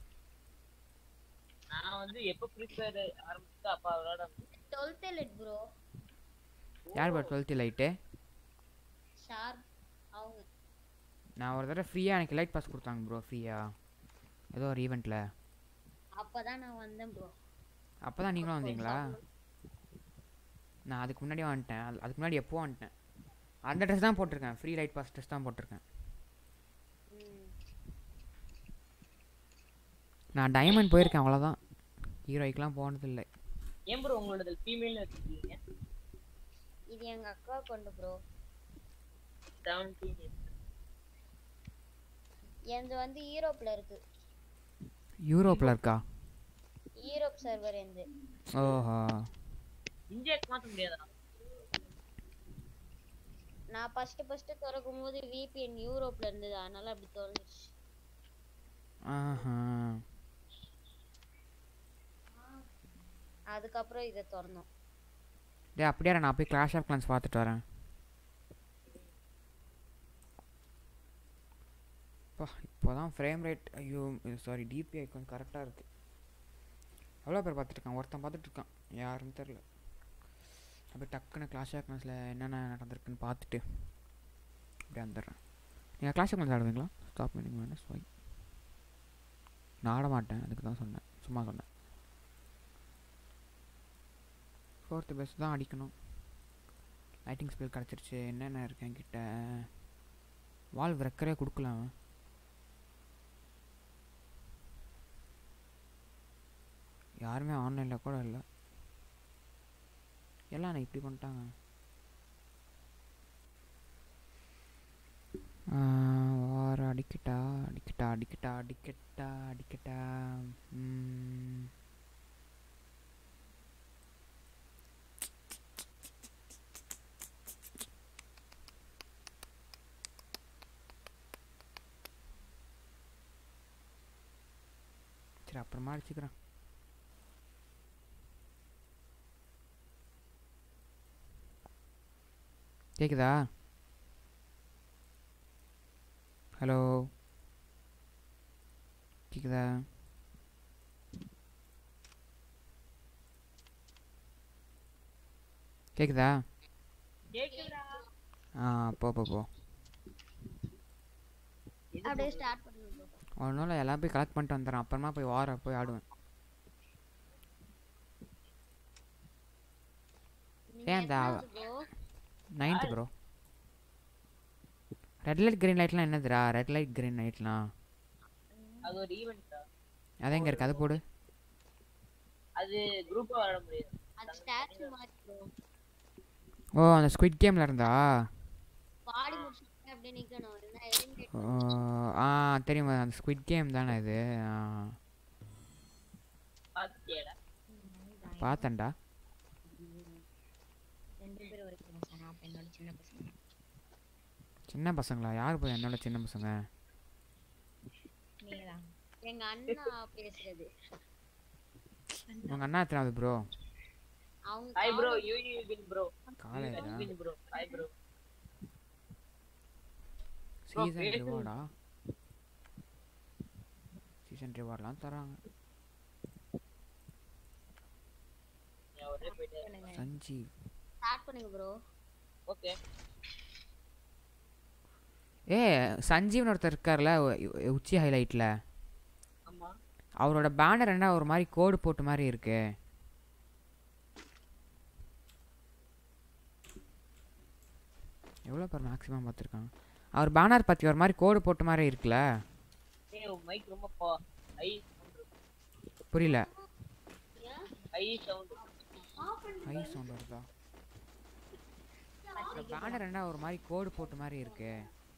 S3: நான் வந்து எப்ப ஃப்ரீ ஃபயர் ஆரம்பிச்சா அப்பா விளையாட
S4: டுவெல்த் எலைட் ப்ரோ
S2: யார் ப்ரோ டுவெல்த்து லைட்டு
S4: ஷார்ப் அவங்க
S2: நான் ஒரு தடவை ஃப்ரீயாக எனக்கு லைட் பாஸ் கொடுத்தாங்க ப்ரோ ஃப்ரீயாக ஏதோ ஒரு ஈவெண்ட்டில்
S4: அப்பதான் நான் வந்தேன் ப்ரோ
S2: அப்போ தான் நீங்களும் வந்தீங்களா நான் அதுக்கு முன்னாடியே வந்துட்டேன் அது- அதுக்கு முன்னாடி எப்போ வந்துட்டேன் அந்த ட்ரெஸ் தான் போட்டிருக்கேன் ஃப்ரீ லைட் பாஸ் ட்ரெஸ் தான் போட்டிருக்கேன் நான் டைமண்ட் போயிருக்கேன் அவ்வளோதான் ஹீரோய்க்கெலாம் போனதில்லை
S3: ஏன் ப்ரோ உங்களோட ஃபீமேல் வச்சிருக்கீங்க
S4: இது எங்க அக்கா கொண்டு ப்ரோ
S3: செவன்டீன்
S4: எனது வந்து யூரோப்ல இருக்கு
S2: யூரோப்பில் இருக்கா
S4: யூரோப் சர்வர் எந்து
S2: ஓஹோ
S3: இந்தியாக்கு மாத்த முடியாதா
S4: நான் ஃபர்ஸ்ட் ஃபர்ஸ்ட் திறக்கும் போது விபிஎன் யூரோப்ல இருந்தது அதனால அப்படி திறந்துச்சு
S2: ஆஹா
S4: அதுக்கப்புறம் இதை திறந்தோம்
S2: டே அப்படியே நான் போய் கிளாஷ் ஆஃப் கிளான்ஸ் பார்த்துட்டு வரேன் அப்பா இப்போ தான் ஃப்ரேம் ரேட் ஐயோ சாரி டிபிஐ கொஞ்சம் கரெக்டாக இருக்குது எவ்வளோ பேர் பார்த்துட்டு இருக்கான் ஒருத்தன் பார்த்துட்டு இருக்கான் யாருன்னு தெரில அப்படியே டக்குன்னு கிளாஷ் ஆஃப் கிளான்ஸில் என்னென்ன நடந்திருக்குன்னு பார்த்துட்டு அப்படியே வந்துடுறேன் நீங்கள் கிளாஷ் ஆஃப் கிளான்ஸ் ஆடுவீங்களா ஸ்டாப் பண்ணிங்க மைனஸ் ஒய் நான் ஆட மாட்டேன் அதுக்கு தான் சொன்னேன் சும்மா சொன்னேன் ஃபோர்த்து பெஸ்ட் தான் அடிக்கணும் லைட்டிங் ஸ்பெல் கிடச்சிருச்சு என்னென்ன இருக்கு என்கிட்ட வால் விரக்கரே கொடுக்கலாம் அவன். யாருமே ஆன்லைனில் கூட இல்லை எல்லாம் நான் இப்படி பண்ணிட்டாங்க வார அடிக்கட்டா அடிக்கட்டா அடிக்கட்டா அடிக்கட்டா அடிக்கட்டா ம் சரி அப்புறமா அடிச்சுக்கிறேன் கேக்குதா ஹலோ கேக்குதா கேக்குதா
S3: கேக்குதா
S2: ஆ போ போ போ
S4: அப்படியே ஸ்டார்ட் பண்ணுங்க bro.
S2: ஒன்றும் இல்லை எல்லாம் போய் கலெக்ட் பண்ணிட்டு வந்துடுறேன் அப்புறமா போய் வார போய் ஆடுவேன்
S4: நீங்க
S2: ஏன் இந்த
S4: எத்தனாவது bro?
S2: Ninth bro red light green லைட்லாம் என்னதுடா ரெட் லைட் க்ரீன் லைட்லாம்
S3: அது ஒரு ஈவென்ட்
S2: அது எங்கே இருக்குது அது போடு
S3: அது குரூப்பா விளையாட முடியாது
S4: அது ஸ்டாச்சு மாதிரி bro.
S2: ஓ அந்த ஸ்குவிட் கேமில் இருந்தா
S4: பாடி முடிச்சுட்டு அப்படியே நிக்கணும் இல்லைன்னா eliminate
S2: ஓ, ஆ தெரியுமா அந்த ஸ்குவிட் கேம் தானே இது ஆ,
S3: பாத்தியாடா
S2: பார்த்தேன்டா
S8: ரெண்டு பேரும் வரைக்கும் பசங்க அப்ப என்னோட சின்ன பசங்க
S2: சின்ன பசங்களா யார் போய் என்னோட சின்ன பசங்க
S8: நீங்க தான்
S4: எங்க அண்ணா பேசுறது
S2: உங்கள் அண்ணா எத்தனாவது ப்ரோ
S4: அவங்க
S3: ஹாய் ப்ரோ யூனி வின் ப்ரோ
S2: காலேஜா
S3: win bro hi bro
S2: season
S3: பேசுங்க.
S2: ரிவார்டா சீசன் ரிவார்ட்லாம் தராங்க
S3: ஒரே போயிட்டு
S2: சஞ்சீவ்
S4: ஸ்டார்ட் பண்ணுங்க ப்ரோ
S3: ஓகே
S2: ஏ சஞ்சீவ்னு ஒருத்தர் இருக்கார்ல உ- உ- உச்சி ஹைலைட்டில்
S3: ஆமா
S2: அவரோட பேனர் என்ன ஒரு மாதிரி கோடு போட்டு மாதிரி இருக்கு எவ்வளோ பேர் மேக்ஸிமம் பார்த்துருக்காங்க அவர் பேனர் பற்றி ஒரு மாதிரி கோடு போட்ட மாதிரி இருக்குல்ல
S3: ஏய் உன் மைக் ரொம்ப பா ஐ
S2: புரியல
S3: ஐ சவுண்ட்
S2: ஐ சவுண்ட் வருதா பேனர் என்ன ஒரு மாதிரி கோடு போட்ட மாதிரி இருக்கு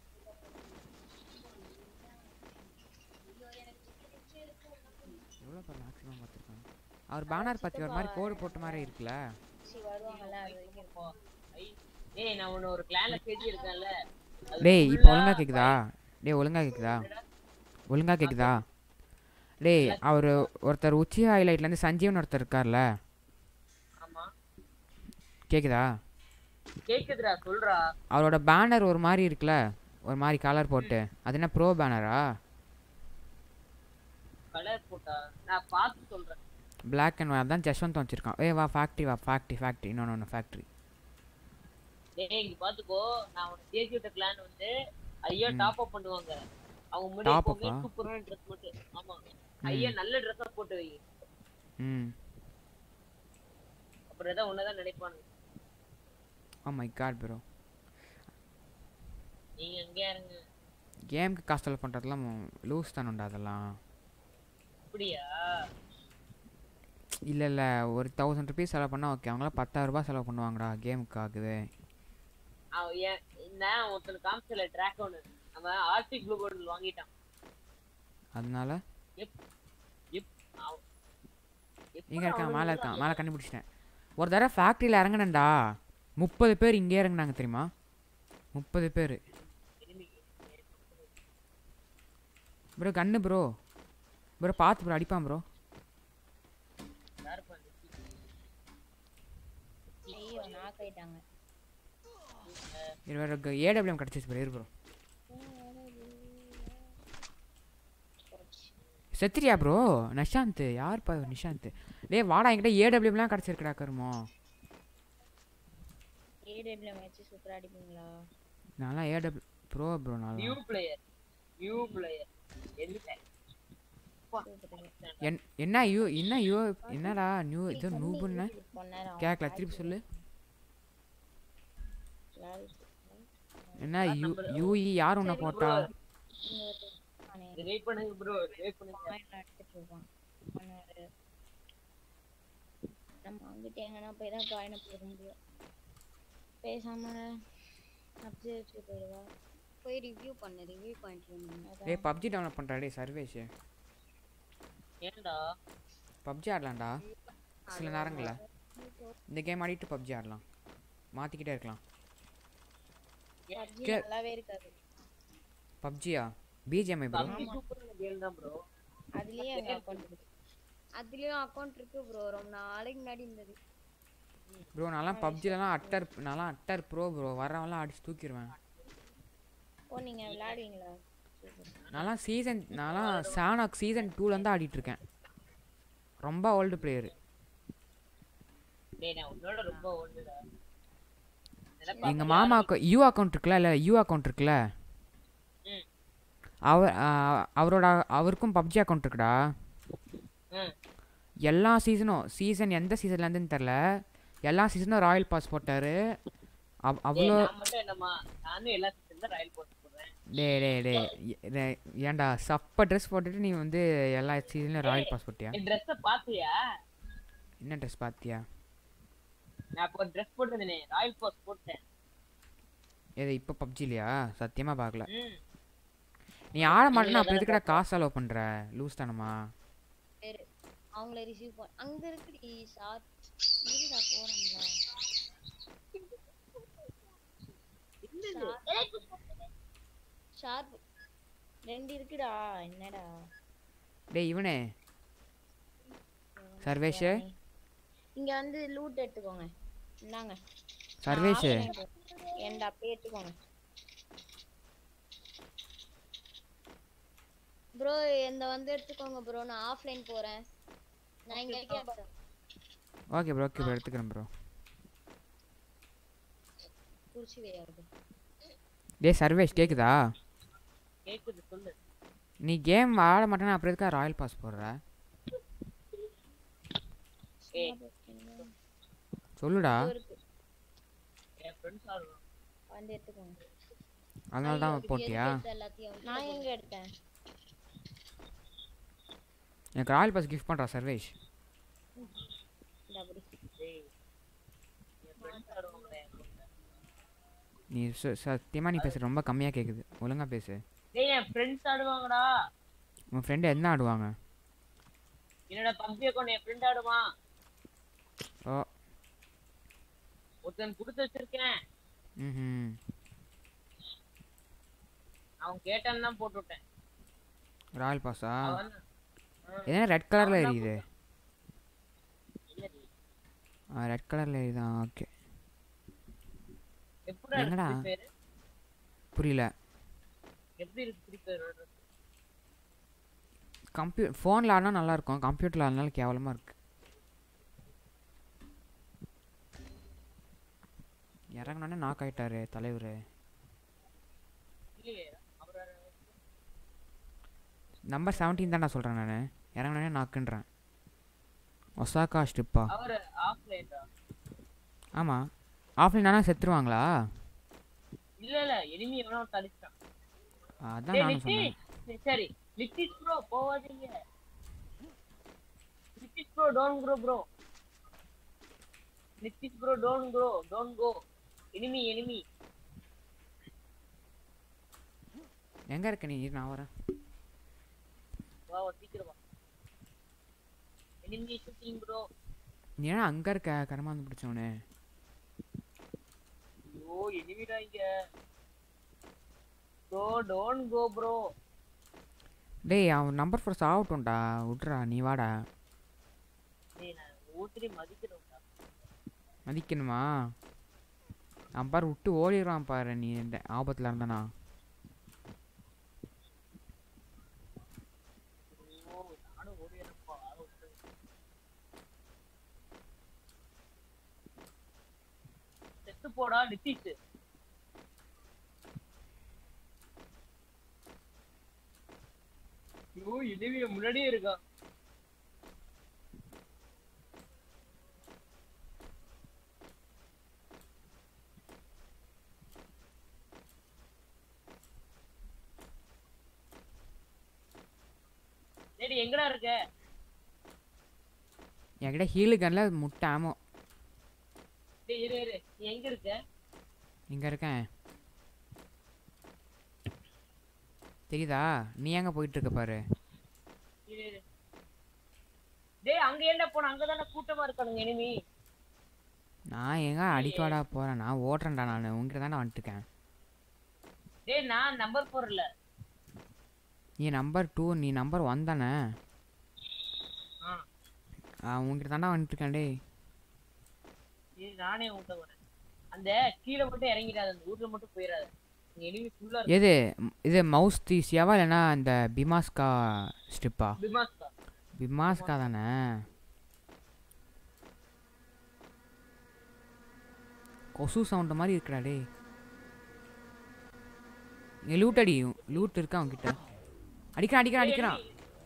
S2: எவ்வளோ பேர் மேக்ஸிமம் பார்த்துருக்காங்க அவர் பேனர் பற்றி ஒரு மாதிரி கோடு போட்ட மாதிரி இருக்குல்ல
S8: வருவாங்கல்ல அது வரைக்கும்
S3: ஐ ஏய் நான் உன்ன ஒரு கிளான்ல பேசி இருக்கேன்ல அது
S2: டேய் இப்போ
S3: full-ஆ
S2: ஒழுங்கா கேக்குதா டேய் ஒழுங்கா கேக்குதா ஒழுங்கா கேக்குதா டேய் அவர் ஒருத்தர் உச்சி ஹைலைட்லேருந்து சஞ்சீவன் ஒருத்தர் இருக்கார்ல
S3: ஆமா
S2: கேக்குதா
S3: கேக்குதுடா சொல்றா
S2: அவரோட பேனர் ஒரு மாதிரி இருக்குல்ல ஒரு மாதிரி கலர் போட்டு அது என்ன ப்ரோ பேனரா
S3: கலர் போட்டா நான் பார்த்து சொல்றேன்
S2: Black அண்ட் ஒயிட் அதான் ஜஸ்வந்த் வச்சிருக்கான் ஏய் வா ஃபேக்ட்ரி வா ஃபேக்ட்ரி ஃபேக்ட்ரி இன்னொன்று ஒன்று ஃபேக்ட்ரி
S3: டேய் இங்க பாத்துக்கோ நான் உனக்கு தேசி விட்ட கிளான் வந்து ஐயா
S2: ம்.
S3: டாப் அப் பண்ணுவாங்க அவங்க
S2: Top
S3: முன்னாடி
S2: up
S3: எப்பவுமே
S2: ஆ?
S3: சூப்பரான ட்ரெஸ் போட்டு ஆமா ஐயா நல்ல ட்ரெஸ்ஸா போட்டு வை
S2: ம்
S3: அப்புறம் ஏதாவது ஒன்னதான் நினைப்பானுங்க
S2: ஓ மை காட் ப்ரோ
S3: நீங்க எங்கேயா இருங்க
S2: கேமுக்கு காஸ்டல் பண்ணுறதுலாம் லூஸ் தானுண்டா அதெல்லாம்
S3: அப்படியா
S2: இல்லை இல்லை ஒரு தௌசண்ட் ருபீஸ் செலவு பண்ணால் ஓகே அவங்களாம் பத்தாயிரம் ரூபாய் செலவு பண்ணுவாங்கடா கேமுக்கு ஆகுது
S3: அவன் ஏன் நான் ஒருத்தன் காமிச்சல ட்ராக் ஒன்று அவன் ஆர்டிக் ப்ளூ கோல்டு வாங்கிட்டான்
S2: அதனால
S3: எப் எப் அவ- எப்படா
S2: இங்கே இருக்கான்
S3: அவனுக்கு
S2: மேலே
S3: வந்து
S2: இருக்கான்
S3: அந்த-
S2: மேலே கண்டுபிடிச்சிட்டேன் ஒரு தடவை ஃபேக்ட்ரியில் இறங்கினேன்டா முப்பது பேர் இங்கே இறங்குனாங்க தெரியுமா முப்பது பேர்
S3: enemy.
S2: ப்ரோ கண்ணு ப்ரோ ப்ரோ பார்த்து ப்ரோ அடிப்பான் ப்ரோ
S3: யாருப்பா அந்த chief?
S8: ஐயோ நாக் ஆயிட்டாங்க
S2: இது வேறு ஏடபிள்யூஎம் கிடச்சிச்சு ப்ரோ இரு ப்ரோ செத்துறியா ப்ரோ நிஷாந்த் யாருப்பா இவர் நிஷாந்த் டேய் வாடா என்கிட்ட ஏடபிள்யூஎம்லாம் கிடச்சிருக்குடா கருமோ
S8: ஏடபிள்யூ மேட்ச் சூப்பரா அடிப்பீங்களா
S2: நான்லாம் ஏடபிள்யூ ப்ரோ ப்ரோ
S3: நியூ
S2: நான்லாம்
S3: பிளேயர் நியூ பிளேயர் என்ன
S2: என் என்ன யூ என்ன யூ என்னடா நியூ இது நூபுன்னு
S8: பொன்னேரம்
S2: கேட்கல திருப்பி சொல்லு என்ன யூ யூஇ யார் உன்னை போட்டா
S3: வெயிட் பண்ணுங்க ப்ரோ வெயிட் பண்ணுங்க
S8: எடுத்துட்டு இருப்பான் பொன்னேரம். நம்ம அங்கிட்ட எங்கன்னா போய் தான் காயினை போட முடியும் பேசாம அப்படியே வச்சுட்டு போயிடுவா
S4: போய் ரிவ்யூ பண்ணு ரிவ்யூ பண்ணிட்டு இருந்தேன்
S2: டேய் பப்ஜி டவுன்லோட் பண்ணுறா டேய் சர்வேஷ்
S3: ஏன்டா
S2: பப்ஜி ஆடலாம்டா சில நேரங்களில் இந்த கேம் ஆடிட்டு பப்ஜி ஆடலாம் மாற்றிக்கிட்டே இருக்கலாம்
S8: PUBG
S2: கே-
S8: நல்லாவே இருக்காது
S2: பப்ஜியா பிஜிஎம்ஐ ப்ரோ
S3: தம்பி சூப்பரான கேம் தான் ப்ரோ
S8: அதுலயே எங்க அக்கௌண்ட் இருக்கு
S4: அதுலயும் அக்கௌண்ட் இருக்கு ப்ரோ ரொம்ப நாளைக்கு முன்னாடி இருந்தது
S2: ப்ரோ நான்லாம் பப்ஜிலலாம் அட்டர் நான்லாம் அட்டர் ப்ரோ ப்ரோ வரவன்லாம் அடிச்சு தூக்கிடுவேன்
S8: ஓ நீங்க விளையாடுவீங்களா
S2: நான்லாம் சீசன் நான்லாம் சானாக் சீசன் டூலேருந்து ஆடிட்டு இருக்கேன் ரொம்ப ஓல்டு பிளேயரு
S3: டேய் நான் உன்னோட ரொம்ப ஓல்டுடா
S2: எங்கள் மாமாவுக்கு யூ அக்கௌண்ட் இருக்குல்ல இல்லை யூ அக்கௌண்ட் இருக்குல்ல
S3: ம்.
S2: அவர் ஆ, அவரோட அவருக்கும் பப்ஜி அக்கௌண்ட் இருக்குடா
S3: ம்
S2: எல்லா சீசனும் சீசன் எந்த சீசன்லேருந்துன்னு தெரில எல்லா சீசனும் ராயல் பாஸ் போட்டார் அவ்
S3: டேய்
S2: அவ்வளோ
S3: நான் மட்டும் என்னமா நானும் எல்லா சீசன் தான் ரயில் போட்டு போடுறேன்
S2: டே டே டே ஏ- டே- ஏன்டா சப்ப ட்ரெஸ் போட்டுட்டு நீ வந்து எல்லா சீசன்லையும் ராயல் பாஸ் போட்டியா
S3: என் ட்ரெஸ்ஸை பாத்தியா
S2: என்ன ட்ரெஸ் பார்த்தியா
S3: நான் இப்போ ட்ரெஸ் போட்டுருந்தேனே ராயல் பாஸ் போட்டேன்
S2: எது இப்போ பப்ஜிலையா சத்தியமாக பார்க்கல
S3: ம்
S2: நீ ஆட மாட்டேன்னா அப்போ எதுக்குடா காசு செலவு பண்ணுற லூஸ் தானமா
S4: பேரு அவங்கள ரிசீவ் பண்ண அங்க இருக்குடி சார் இருடா போறோம்ல ஷார்ப்
S8: ரெண்டு இருக்குடா என்னடா
S2: டேய் இவனே சர்வேஷ்
S8: இங்க வந்து லூட் எடுத்துக்கோங்க இந்தாங்க
S2: சர்வேஷ்
S8: எந்த அப்படியே எடுத்துக்கோங்க
S4: ப்ரோ இந்த வந்து எடுத்துக்கோங்க ப்ரோ நான் ஆஃப்லைன் போறேன் நான் இங்க இருக்கேன் பாரு.
S2: ஓகே ப்ரோ ஓகே ப்ரோ எடுத்துக்கிறேன் ப்ரோ
S4: குறிச்சி வையா
S2: டேய் சர்வேஷ் கேக்குதா
S3: கேக்குது சொல்லு
S2: நீ கேம் ஆட மாட்டேன்னா அப்புறம் எதுக்கா ராயல் பாஸ் போடுற
S3: ஏய்
S2: சொல்லுடா
S8: இருக்கு
S3: என் ஃப்ரெண்ட்ஸ் ஆடுவோம்
S8: வந்து எடுத்துக்கோங்க
S2: அதனால தான் போட்டியா
S4: எடுத்து எல்லாத்தையும்
S8: நான் எங்க எடுத்தேன்
S2: எனக்கு ராயல் பாஸ் கிஃப்ட் பண்ணுறா சர்வேஷ்
S8: இந்த அப்படி
S3: டேய் என் ஃப்ரெண்ட்ஸ் ஆடுவாங்களே என் கூட.
S2: நீ ச- சத்தியமா நீ பேச ரொம்ப கம்மியாக கேட்குது ஒழுங்கா பேசு
S3: டேய் என் ஃப்ரெண்ட்ஸ் ஆடுவாங்கடா
S2: உன் ஃப்ரெண்டு என்ன ஆடுவாங்க
S3: என்னோட பப்ஜி அக்கௌண்ட் என் ஃப்ரெண்ட் ஆடுவான்
S2: ஓ
S3: ஒருத்தன் கொடுத்து வச்சிருக்கேன்
S2: ம்
S3: அவன் கேட்டான்னு தான் போட்டு விட்டேன்
S2: ராயல் பாஸா
S3: அவன்
S2: என்ன ரெட் கலரில்
S3: அவன்தான்
S2: எரியுது
S3: இல்லடி
S2: ரெட் கலரில் எரியுதான் ஓகே
S3: எப்படிடா இருக்கு
S2: என்னடா?
S3: ஃப்ரீ ஃபயர்
S2: புரியல
S3: எப்படி இருக்கு ஃப்ரீ ஃபயர்
S2: கம்ப்யூ ஃபோனில் ஆடினா நல்லா இருக்கும் கம்ப்யூட்டரில் ஆடினாலும் கேவலமாக இருக்கு இறங்கினோடனே நாக் ஆயிட்டாரு தலைவர்
S3: இல்லையே அவர்
S2: நம்பர் செவன்டீன் தான் நான் சொல்கிறேன் நான் இறங்கினோடனே நாக்குன்றேன் ஒசாக்கா ஸ்ட்ரிப்பா
S3: அவர் ஆஃப்லைன்டா
S2: ஆமாம் ஆஃப்லைன் ஆனால் செத்துருவாங்களா
S3: இல்ல இல்ல எனிமி எவனோ தலிச்சான்
S2: அதான்
S3: டேய்
S2: நானும் சொன்னேன்
S3: லிட்டிஷ் சரி லிட்டிஷ் ப்ரோ போவாதீங்க don't go bro Nithish bro don't go don't go enemy enemy
S2: எங்க இருக்க நீ இரு, நான் வரேன்
S3: வா வா சீக்கிரம் வா எனிமி ஷூட்டிங் ப்ரோ
S2: நீ ஏன்னா அங்க இருக்க கரமாந்து பிடிச்சவனே
S3: ஐயோ எனிமிடா இங்க ப்ரோ டோன்ட் கோ ப்ரோ
S2: டேய் அவன் நம்பர் ஃபோர் சாவட்டும்டா விட்றா நீ வாடா
S3: டேய் நான் ஊத்திரி மதிக்கிறேன்டா
S2: மதிக்கணுமா அவன் பாரு விட்டு ஓடிடுவான் பாரு நீ இந்த ஆபத்தில் இருந்தானா
S3: ஐயோ நானும் ஓடிறேன்ப்பா ஆளை விட்டு. செத்து போடா நித்திஷ் ஐயோ எனிமி முன்னாடியே இருக்கான் டேடி எங்கடா இருக்க
S2: என்கிட்ட ஹீலு கன்னில் முட்டை ஆமோ
S3: டேய் இரு இரு நீ எங்க இருக்க
S2: இங்கே இருக்கேன் தெரியுதா நீ எங்கே போயிட்டு இருக்க பாரு
S3: இரு இரு டேய் அங்க ஏன்டா போன அங்கதானே கூட்டமா இருக்கானுங்க எனிமி
S2: நான் எங்க அடிக்கவாடா போகிறேன் நான் ஓட்டுறேன்டா நான் உங்ககிட்ட தானே வந்துட்டுருக்கேன்
S3: டேய் நான் நம்பர் ஃபோர் இல்ல
S2: நீ நம்பர் டூ நீ நம்பர் ஒன் தானே
S3: ஆ
S2: ஆ உங்ககிட்ட தாண்டா வந்துட்டுருக்கேன் டேய்
S3: இது நானே உன்கிட்ட வரேன் அந்த கீழே மட்டும் இறங்கிடாத அந்த ஊர்ல மட்டும் போயிடாத இங்க எனிமி ஃபுல்லா இருக்கு
S2: எது ம், இது மவுஸ் தீசியாவா இல்லைன்னா இந்த பிமாஸ்கா ஸ்ட்ரிப்பா
S3: பிமாஸ்கா
S2: பிமாஸ்கா தானே கொசு சவுண்ட் மாதிரி இருக்குடா டேய் இங்கே லூட் அடி லூட் இருக்கா அவன்கிட்ட அடிக்கிறான் அடிக்கிறான் அடிக்கிறான்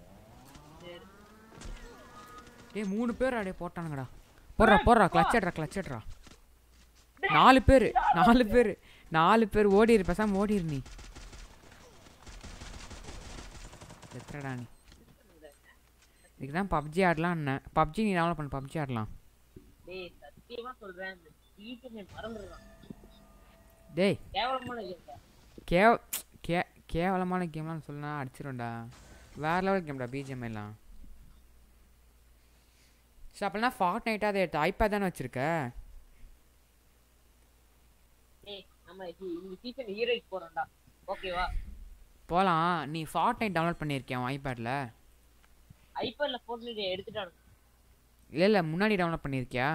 S2: டேய் மூணு பேர் அடே போட்டானுங்கடா போடுறா போடுறா கிளச்சட்றா கிளச்சட்றா நாலு பேர் நாலு பேர் நாலு பேர் ஓடிரு பேசாம ஓடிரு நீ எத்தடா நீ இதுக்கு தான் பப்ஜி ஆடலாம்னு பப்ஜி நீ டவுன்லோட் பண்ணு பப்ஜி ஆடலாம்
S3: டேய் சத்தியமா சொல்றேன் இந்த சீக்கிரமே மறந்துடுறான்
S2: டேய்
S3: கேவலமான கேம்
S2: கேவ கே கேவலமான கேம்லாம் சொன்னா அடிச்சிரும்டா வேற லெவல் கேம்டா பிஜிஎம் எல்லாம் சரி அப்படின்னா ஃபார்ட் நைட்டாக அதை எடுத்து ஐபேட் தானே வச்சிருக்க
S3: டேய் நம்ம இது இந்த சீசன் ஹீரோய்க்கு போறோம்டா ஓகேவா
S2: போகலாம் நீ ஃபார்ட் நைட் டவுன்லோட் பண்ணியிருக்கியா உன் ஐபேடில்
S3: ஐபேட்ல போட்டு எடுத்துட்டானு
S2: இல்லை இல்லை முன்னாடி டவுன்லோட் பண்ணியிருக்கியா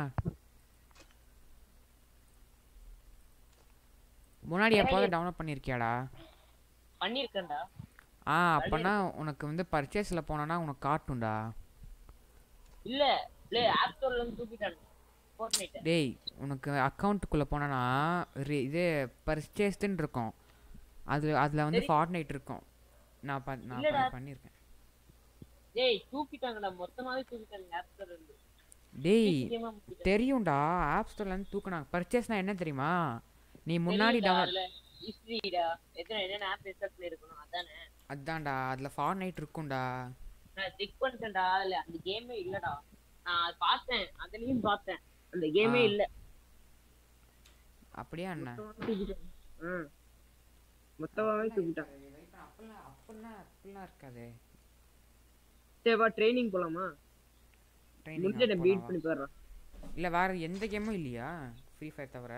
S2: முன்னாடி எப்போதும் டவுன்லோட் பண்ணியிருக்கியாடா
S3: பண்ணிருக்கேன்டா
S2: ஆ அப்போனா உனக்கு வந்து பர்ச்சேஸில் போனோன்னா உனக்கு காட்டும்டா
S3: இல்ல இல்ல ஆப் ஸ்டோர்ல இருந்து தூக்கிட்டானு ஃபோர்ட்நைட்
S2: டேய் உனக்கு அக்கௌண்ட்டுக்குள்ளே போனோன்னா இது பர்ச்சேஸ்டுன்னு இருக்கும் அதில் அதில் வந்து
S3: சரி.
S2: ஃபார்ட் நைட் இருக்கும் நான் ப நான்
S3: இல்லடா.
S2: ப- பண்ணியிருக்கேன்
S3: டேய் தூக்கிட்டாங்கடா மொத்தமாவே தூக்கிட்டாங்க ஆப் ஸ்டோர்ல இருந்து
S2: டேய்
S3: சீக்கிரமா முடிச்சிட்டாங்க.
S2: தெரியும்டா ஆப் ஸ்டோர்லேருந்து தூக்குனாங்க பர்ச்சேஸ்னா என்ன தெரியுமா நீ முன்னாடி
S3: தெரியும்டா,
S2: டவுன்லோட்
S3: அதுல ஹிஸ்டரிடா எத்தனை என்னென்ன ஆப் இன்ஸ்டால் பண்ணிருக்கணும் அதானே
S2: அதான்டா அதில் ஃபார்ட் நைட் இருக்கும்டா
S3: நான் செக் பண்ணிட்டேன்டா இல்ல அந்த கேமே இல்லடா நான் அது பார்த்தேன் அதுலயும் பார்த்தேன் அந்த கேமே
S2: ஆ.
S3: இல்ல
S2: அப்படியா என்ன
S3: ம் மொத்தமாவே தூக்கிட்டான்
S2: அப்பெல்லாம் அப்பெல்லாம் அப்படிலாம் இருக்காதே
S3: சரி வா ட்ரைனிங் போலாமா
S2: ட்ரைனிங்
S3: முடிஞ்ச பீட் பண்ணி போயிடுறேன்
S2: இல்லை வேற எந்த கேமும் இல்லையா ஃப்ரீ ஃபயர் தவிர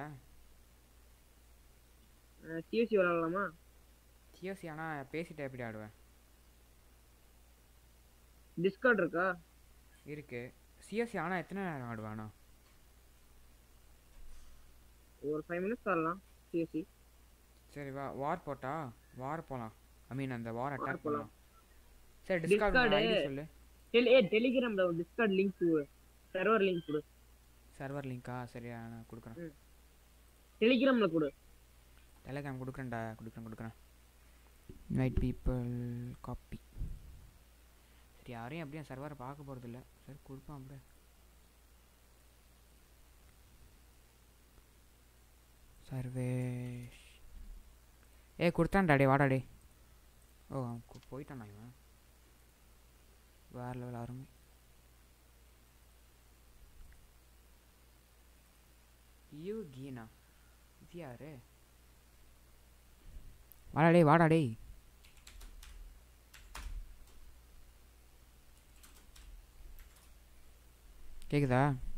S3: சிஎஸ்சி விளாடலாமா
S2: சிஎஸ்சி ஆனால் பேசிட்டு எப்படி ஆடுவேன்
S3: டிஸ்கார்ட் இருக்கா
S2: இருக்கு சிஎஸ்சி ஆனால் எத்தனை நேரம் ஆடுவானா
S3: ஒரு ஃபைவ் மினிட்ஸ் ஆடலாம் சிஎஸ்சி
S2: சரி வா வார் போட்டா வார் போகலாம் ஐ மீன் அந்த வார் அட்டாக்
S3: போலாம்.
S2: போகலாம் சரி டிஸ்கார்ட்
S3: Discord.
S2: ஐடி சொல்லு
S3: டெலி ஏ டெலிகிராம்ல ஒரு டிஸ்கார்ட் லிங்க் சர்வர் லிங்க் கொடு
S2: சர்வர் லிங்க்கா சரியா நான் கொடுக்குறேன்
S3: டெலிகிராம்ல கொடு
S2: டெலகிராம் கொடுக்குறேன்டா கொடுக்குறேன் கொடுக்குறேன் இன்வைட் பீப்புள் காப்பி சரி யாரையும் அப்படியே சர்வரை பார்க்க போகிறது இல்லை சரி கொடுப்பான் அப்படியே சர்வேஷ் ஏ கொடுத்தான்டா டே வாடா டே ஓ அவன் கு- போயிட்டானா இவன் வேற லெவல் ஆரம்பி யூ கீனா இது யாரு வாடா டேய் வாடா டேய் கேக்குதா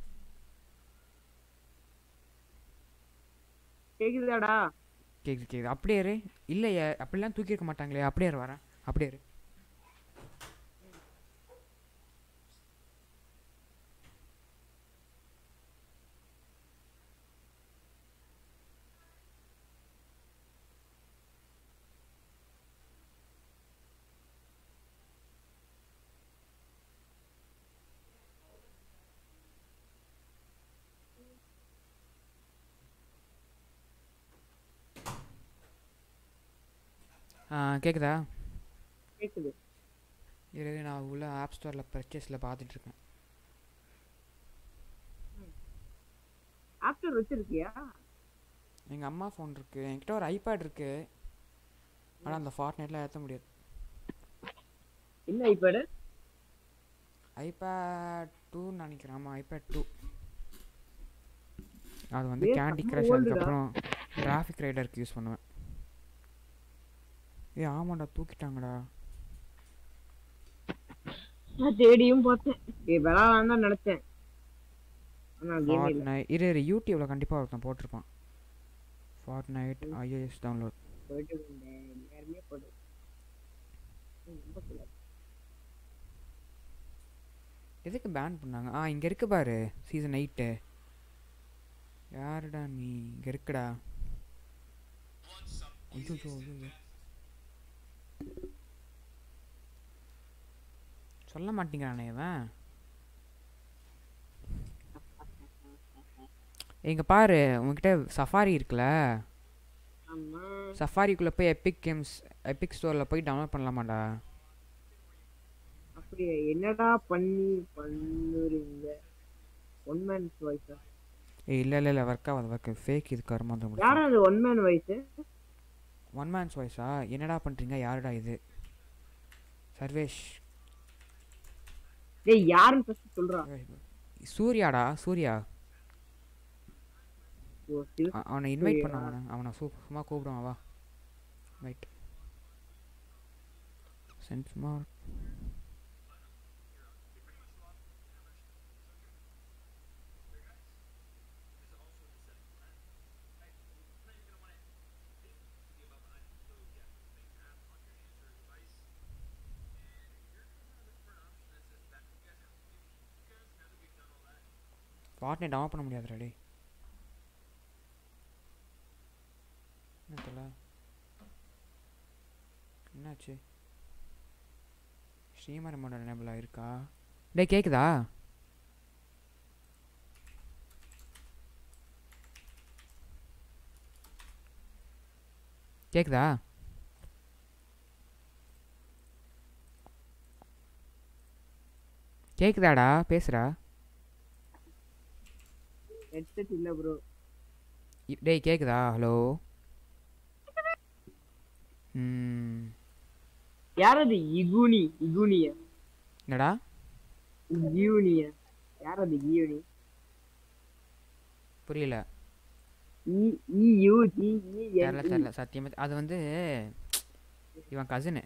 S3: கேக்குதாடா
S2: கேக்குது கேக்குது அப்படியே இரு இல்லையே அப்படிலாம் தூக்கி இருக்க மாட்டாங்களே அப்படியே இரு வரேன் அப்படியே இரு ஆ கேக்குதா
S3: கேக்குது
S2: இரு நான் உள்ள ஆப் ஸ்டோரில் பர்ச்சேஸில் பார்த்துட்டு இருக்கேன்
S3: ஆப்டர் வச்சிருக்கியா
S2: எங்கள் அம்மா ஃபோன் இருக்கு என்கிட்ட ஒரு ஐபேட் இருக்கு ஆனால் அந்த ஃபார்ட் நெட்லாம் ஏற்ற முடியாது
S3: என்ன ஐபேடு
S2: ஐபேட் டூன்னு நினைக்கிறேன் ஆமாம் ஐபேட் டூ அது வந்து
S3: ஏய்,
S2: கேண்டி
S3: செம்ம
S2: கிரஷ்
S3: old டா.
S2: அதுக்கப்புறம் டிராஃபிக் ரைடருக்கு யூஸ் பண்ணுவேன் ஏ ஆமாண்டா தூக்கிட்டாங்கடா
S3: நான் தேடியும் பார்த்தேன் ஏ விளாடலாம் தான் நினைச்சேன் ஆனா கேம்
S2: ஃபார்ட்
S3: இல்ல
S2: நைட் இரு இரு யூடியூப்பில் கண்டிப்பாக ஒருத்தன் போட்டிருப்பான் ஃபார்ட் நைட் ஐஏஎஸ் டவுன்லோட்
S3: போயிட்டு இருந்தேன் எல்லாருமே போடு ம், ரொம்ப cool ஆ இருக்கு.
S2: எதுக்கு பேன் பண்ணாங்க ஆ இங்கே இருக்கு பாரு சீசன் எயிட்டு யாருடா நீ இங்கே இருக்குடா ஐயோ ஐயோ சொல்ல மாட்டேங்கிறானே இவன் இங்க பாரு உங்ககிட்ட சஃபாரி இருக்குல்ல
S3: ஆமா
S2: சஃபாரிக்குள்ளே போய் எபிக் கேம்ஸ் எபிக் ஸ்டோரில் போய் டவுன்லோட் பண்ணலாமாடா
S3: அப்படியே என்னடா பண்ணி பண்ணுறீங்க ஒன் மேன் வாய்ஸா
S2: ஏய் இல்லை இல்லை இல்லை ஒர்க் ஆகாது ஒர்க் ஃபேக் இது கருமாந்திரம் முடிச்சு
S3: யாரா அது one man voice
S2: one man's வாய்ஸா என்னடா பண்ணுறீங்க யாருடா இது சர்வேஷ்
S3: டேய் யாருன்னு ஃபர்ஸ்ட் சொல்றா
S2: சூர்யாடா சூர்யா
S3: ஓ சிவ
S2: அ- அவனை இன்வைட்
S3: சூர்யா.
S2: பண்ண அவனை அவனை சு சும்மா கூப்பிடுவான் வா ரைட் சென்ட் மார் ஃபார்ட்நைட் டவுன் பண்ண முடியாதுடா டேய் என்ன தெரியல என்னாச்சு ஸ்ரீமர் மோட எனேபிள் ஆயிருக்கா டேய் கேக்குதா கேக்குதா கேக்குதாடா பேசுடா
S3: ஹெட்செட் இல்ல ப்ரோ
S2: இ- டேய் கேக்குதா ஹலோ ம்
S3: யார் அது இகுனி இகுனியா
S2: என்னடா
S3: கியூனியா யார் அது கியூனி
S2: புரியல
S3: இ இ யூ ஜி இ
S2: தெரில
S3: என்
S2: தெரில சத்தியமா தெ- அது வந்து இவன் கசினு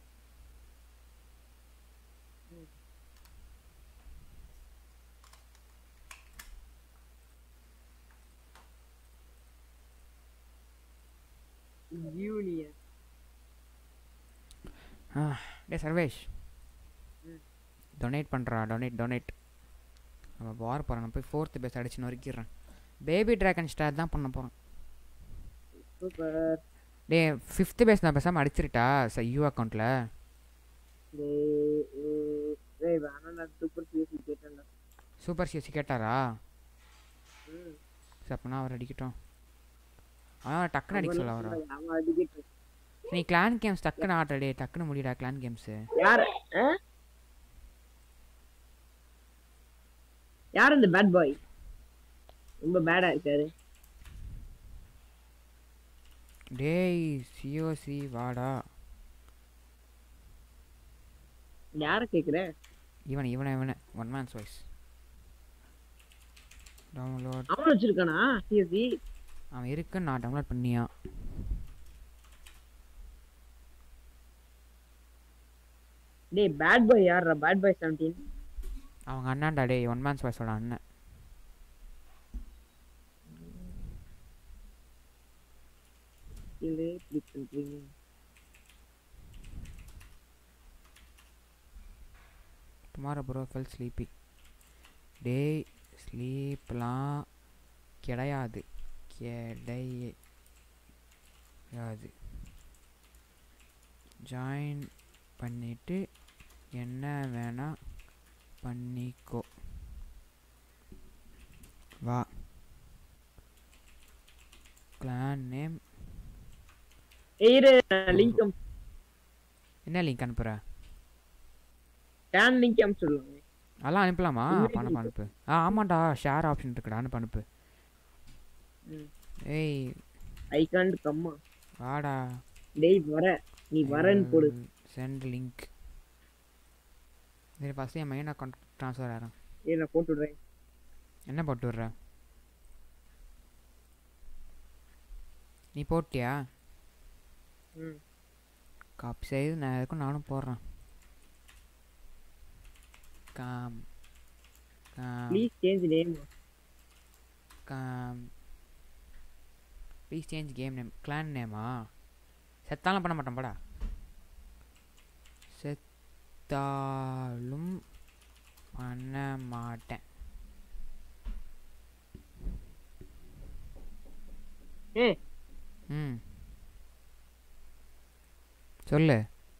S3: கியூனியா
S2: டே சர்வேஷ் டொனேட் பண்ணுறா டொனேட் டொனேட் நம்ம வார் போகிறேன் நான் போய் ஃபோர்த்து பேஸ் அடிச்சு நொறுக்கிடுறேன் பேபி ட்ராகன் ஸ்டார் தான் பண்ண போகிறேன்
S3: சூப்பர்
S2: டே ஃபிஃப்த்து பேஸ் நான் பேசாமல் அடிச்சிருட்டா ச யூ அக்கௌண்ட்டில்
S3: டேய் டேய் வேணா நான் சூப்பர் சிஎஸ்சி கேட்டேன்டா
S2: சூப்பர் சிஎஸ்சி கேட்டாரா
S3: ம்
S2: சரி அப்போனா அவர் அடிக்கட்டும் அவன் டக்குன்னு அடிக்க சொல்ல வரா
S3: அவன் அடிக்கிட்டு
S2: நீ கிளான் கேம்ஸ் டக்குன்னு ஆடுற டே டக்குன்னு முடியடா கிளான் கேம்ஸு
S3: யார் ஆ? யார் இந்த பேட் பாய் ரொம்ப பேடா இருக்காரு
S2: டேய் சிஓசி வாடா
S3: யார கேக்குற
S2: இவன் இவனை இவனை ஒன் மேன்ஸ் வாய்ஸ் டவுன்லோட்
S3: அவன் வச்சிருக்கானா சிஎஸ்சி
S2: அவன் இருக்குன்னு நான் டவுன்லோட் பண்ணியா
S5: டேய் பேட் பாய் யாரா பேட் பாய் 17
S2: அவங்க அண்ணாண்டா டேய் ஒன் மேன்ஸ் வாய்ஸோட அண்ணன்
S5: கீழே கிளிக் பண்றீங்க
S2: டுமாரோ ப்ரோ ஃபெல் ஸ்லீப்பி டேய் ஸ்லீப்லாம் கிடையாது கிடையாது ஜாயின் பண்ணிட்டு என்ன வேணா பண்ணிக்கோ வா கிளான் நேம்
S5: ஏய் லிங்க்
S2: என்ன லிங்க் அனுப்புற
S5: டேன் லிங்க் அனுப்பிச்சு சொல்லுங்க
S2: அதெல்லாம் அனுப்பலாமா
S5: Invite
S2: பண்ண அனுப்பு ஆ ஆமாண்டா ஷேர் ஆப்ஷன் இருக்குடா அனுப்பு அனுப்பு
S5: ம்.
S2: ஏய்
S5: ஐ காண்ட் கம்மா
S2: வாடா
S5: டேய் வர நீ வரேன்னு போடு
S2: சென்ட் லிங்க் சரி ஃபஸ்ட்டு என் மெயின் அக்கௌண்ட் ட்ரான்ஸ்ஃபர் ஆகிறேன்
S5: ஏய் நான் போட்டு விடுறேன்
S2: என்ன போட்டு விட்ற நீ போட்டியா
S5: ம்
S2: காப்பி செய்து நான் எதுக்கும் நானும் போடுறேன் calm calm
S5: please change name
S2: calm please change game name clan நேமா செத்தாலும் பண்ண மாட்டேன் படா செத்தாலும் பண்ண மாட்டேன்
S5: ஏய்
S2: ம் சொல்லு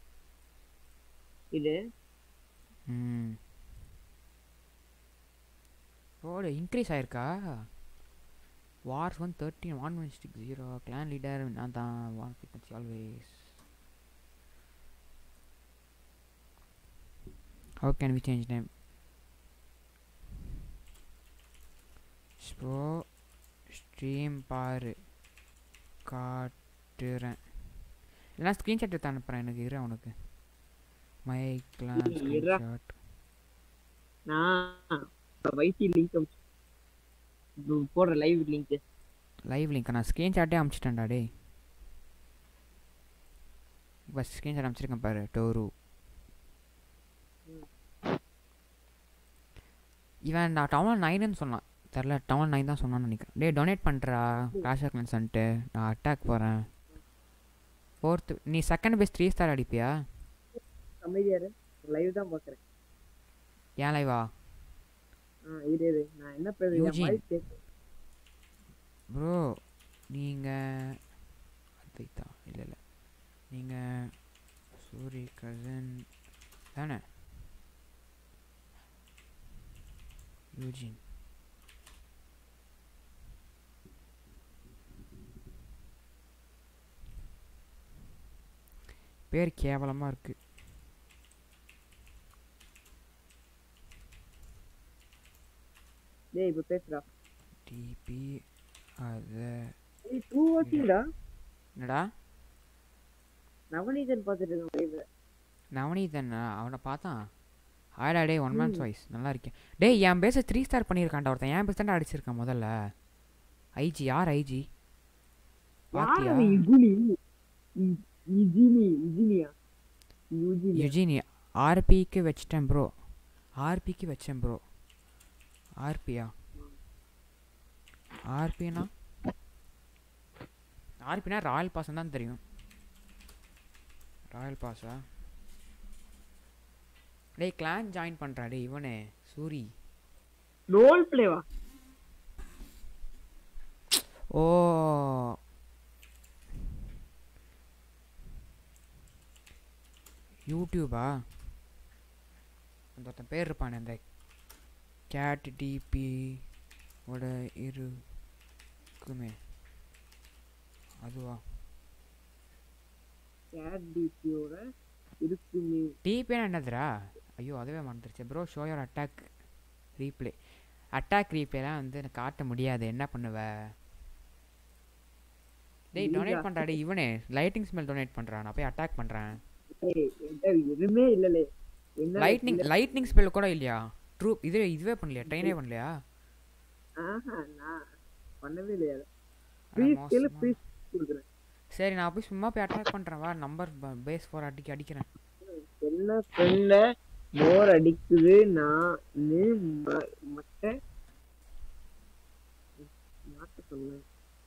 S5: இது
S2: ம் ஓடு இன்க்ரீஸ் ஆயிருக்கா wars one thirteen one one six zero clan leader நான் தான் one fitness always how can we change name ஸ்போ ஸ்ட்ரீம் பாரு காட்டுறேன் இல்லைனா ஸ்க்ரீன்ஷாட் எடுத்து அனுப்புகிறேன் எனக்கு இரு அவனுக்கு மை கிளான்
S5: இருடா.
S2: ஸ்க்ரீன்ஷாட்
S5: நான் வைட்டி லிங்க் அனுப்பிச்சு போடுற லைவ் லிங்க்
S2: லைவ் லிங்க் நான் ஸ்க்ரீன்ஷாட்டே அனுப்பிச்சிட்டேன்டா டேய் பஸ் ஸ்க்ரீன்ஷாட் அனுப்பிச்சிருக்கேன் பாரு டோரு இவன் நான் டவுன் நைனுன்னு சொன்னான் தெரில டவுன் நைன் தான் சொன்னான்னு நினைக்கிறேன் டேய் டொனேட் பண்ணுறா கிளாஷ் ஆஃப் கிளான்ஸ்ன்ட்டு நான் அட்டாக் போகிறேன் ஃபோர்த்து நீ செகண்ட் பேஸ் த்ரீ ஸ்டார் அடிப்பியா
S5: அமைதியாரு லைவ் தான் பார்க்குறேன்
S2: ஏன் லைவா
S5: ஆ இரு இரு நான் என்ன பேர் என்
S2: யூஜின்.
S5: வாய்ஸ் கேட்கு
S2: ப்ரோ நீங்கள் அத்வைத்தா இல்லை இல்லை நீங்கள் சூரி கசன் தானே யூஜின் பேர் கேவலமாக இருக்கு
S5: டேய் இப்போ பேசுடா
S2: டிபி அதை
S5: ஏய் டூ வாட்சிங்டா
S2: என்னடா
S5: நவநீதன் பார்த்துட்டு இருக்கேன் லைவ்ல
S2: நவனீதன் அவனை பார்த்தான் ஆடா டே ஒன் மேன்ஸ் வாய்ஸ் நல்லா இருக்கேன் டேய் என் பேச த்ரீ ஸ்டார் பண்ணியிருக்கான்டா ஒருத்தன் என் பேச தான்டா அடிச்சிருக்கான் முதல்ல ஐஜி யார் ஐஜி பாத்தியா
S5: யாரு இகுலி இஜினி இஜினியா யூஜினி
S2: யுஜினி ஆர்பிக்கு வச்சிட்டேன் ப்ரோ ஆர்பிக்கு வச்சேன் ப்ரோ ஆர்பியா ஆர்பினா ஆர்பினா ராயல் பாஸ் தான் தெரியும் ராயல் பாஸா டேய் கிளான் ஜாயின் பண்ணுறா டேய் இவனே சூரி
S5: ரோல் பிளேவா
S2: ஓ யூடியூபா அந்த ஒருத்தன் பேர் இருப்பானே அந்த கேட் டிபி ஓட இருக்குமே அதுவா
S5: கேட் டிபியோட இருக்குமே
S2: டிபினா என்னதுடா ஐயோ அதுவே மறந்துருச்சு ப்ரோ ஷோயோர் அட்டாக் ரீப்ளே அட்டாக் ரீப்ளேலாம் வந்து எனக்கு காட்ட முடியாது என்ன பண்ணுவ டேய் டொனேட் பண்ணுறா டேய் இவனே லைட்டிங் ஸ்மெல் டொனேட் பண்ணுறான் நான் போய் அட்டாக் பண்ணுறேன்
S5: ஏய் என்கிட்ட எதுவுமே இல்லலே என்ன
S2: லைட்னிங் லைட்னிங் ஸ்பெல் கூட இல்லையா ட்ரூ இது இதுவே பண்ணலையா ட்ரெயினே பண்ணலையா
S5: ஆஹா நான் பண்ணவே இல்லையா
S9: ப்ளீஸ் கேளு ப்ளீஸ் கொடுக்குறேன்
S2: சரி நான் போய் சும்மா போய் அட்டாக் பண்றேன் வா நம்பர் பேஸ் ஃபோர் அடிக்க அடிக்கிறேன்
S9: என்ன ஃப்ரெண்ட போர் அடிக்குது நான் மட்ட நாட்ட சொன்னேன்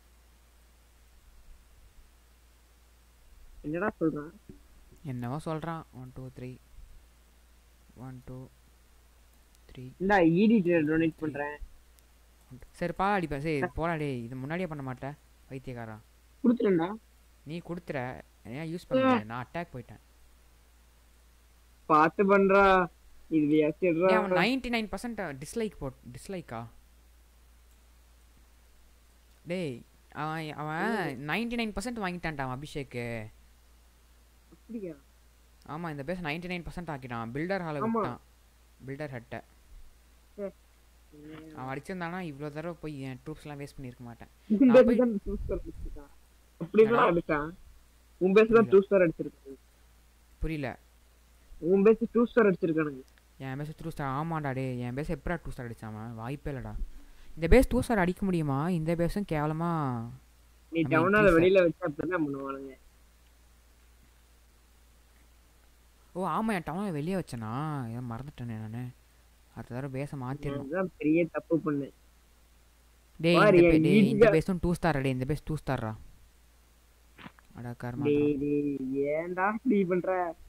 S9: என்னடா சொல்றான்
S2: என்னவோ சொல்றான் one two three one two three
S9: இந்தா ஈடி டொனேட் பண்றேன்
S2: சரி பா அடிப்பேன் சரி போடா டேய் இது முன்னாடியே பண்ண மாட்டேன் பைத்தியக்காரா
S9: கொடுத்துறேன்டா
S2: நீ கொடுத்துற ஏன் யூஸ் பண்ண நான் அட்டாக் போயிட்டேன்
S9: பார்த்து பண்றா இது
S2: ஏன்
S9: வியாசிடுறா
S2: அவன் நைன்டி நைன் பர்சன்ட் டிஸ்லைக் போட் டிஸ்லைக்கா டேய் அவன் அவன் நைன்டி நைன் பர்சன்ட் வாங்கிட்டான்டா அவன் அபிஷேக்கு
S9: அப்படியா
S2: ஆமா இந்த பேஸ் நைன்டி நைன் பர்சன்ட் ஆக்கிட்டான் பில்டர் ஹாலை
S9: ஆமா.
S2: விட்டான் பில்டர் ஹட்டை அவன் அடிச்சிருந்தானா இவ்வளோ தடவை போய் என் ட்ரூப்ஸ்லாம் வேஸ்ட் பண்ணியிருக்க மாட்டேன்
S9: இந்த
S2: நான் போய்-
S9: தான் டூ ஸ்டார் அடிச்சிருக்கான் அப்படிதான்
S2: என்னடா?
S9: அடிச்சான் உன் பேஸ் தான் டூ ஸ்டார் அடிச்சிருக்காங்க
S2: புரியல
S9: உன் பேஸ் டூ ஸ்டார் அடிச்சிருக்கானுங்க
S2: என் பேஸ் டூ ஸ்டார் ஆமாண்டா டே என் பேஸ் எப்படா டூ ஸ்டார் அடிச்சான் அவன்? வாய்ப்பே இல்லைடா இந்த பேஸ் டூ ஸ்டார் அடிக்க முடியுமா இந்த பேஸும் கேவலமா
S9: நீ
S2: I mean,
S9: டவுனால
S2: three star.
S9: வெளியில வச்சா அப்படிதான் பண்ணுவானுங்க
S2: ஓ ஆமா என் டவுனில் வெளியே வச்சேனா ஏதோ மறந்துட்டேனே நான் அடுத்த தடவை பேஸை மாற்றிடணும்
S9: அதுதான் பெரிய தப்பு பண்ணு
S2: டேய்
S9: பாரு,
S2: இந்த பே-
S9: என்
S2: டேய் இந்த
S9: ஈஜா-
S2: பேஸும் டூ ஸ்டார் டே இந்த பேஸ் டூ ஸ்டாரா அடா கர்மா
S9: டேய் டேய் ஏன்டா இப்படி பண்ற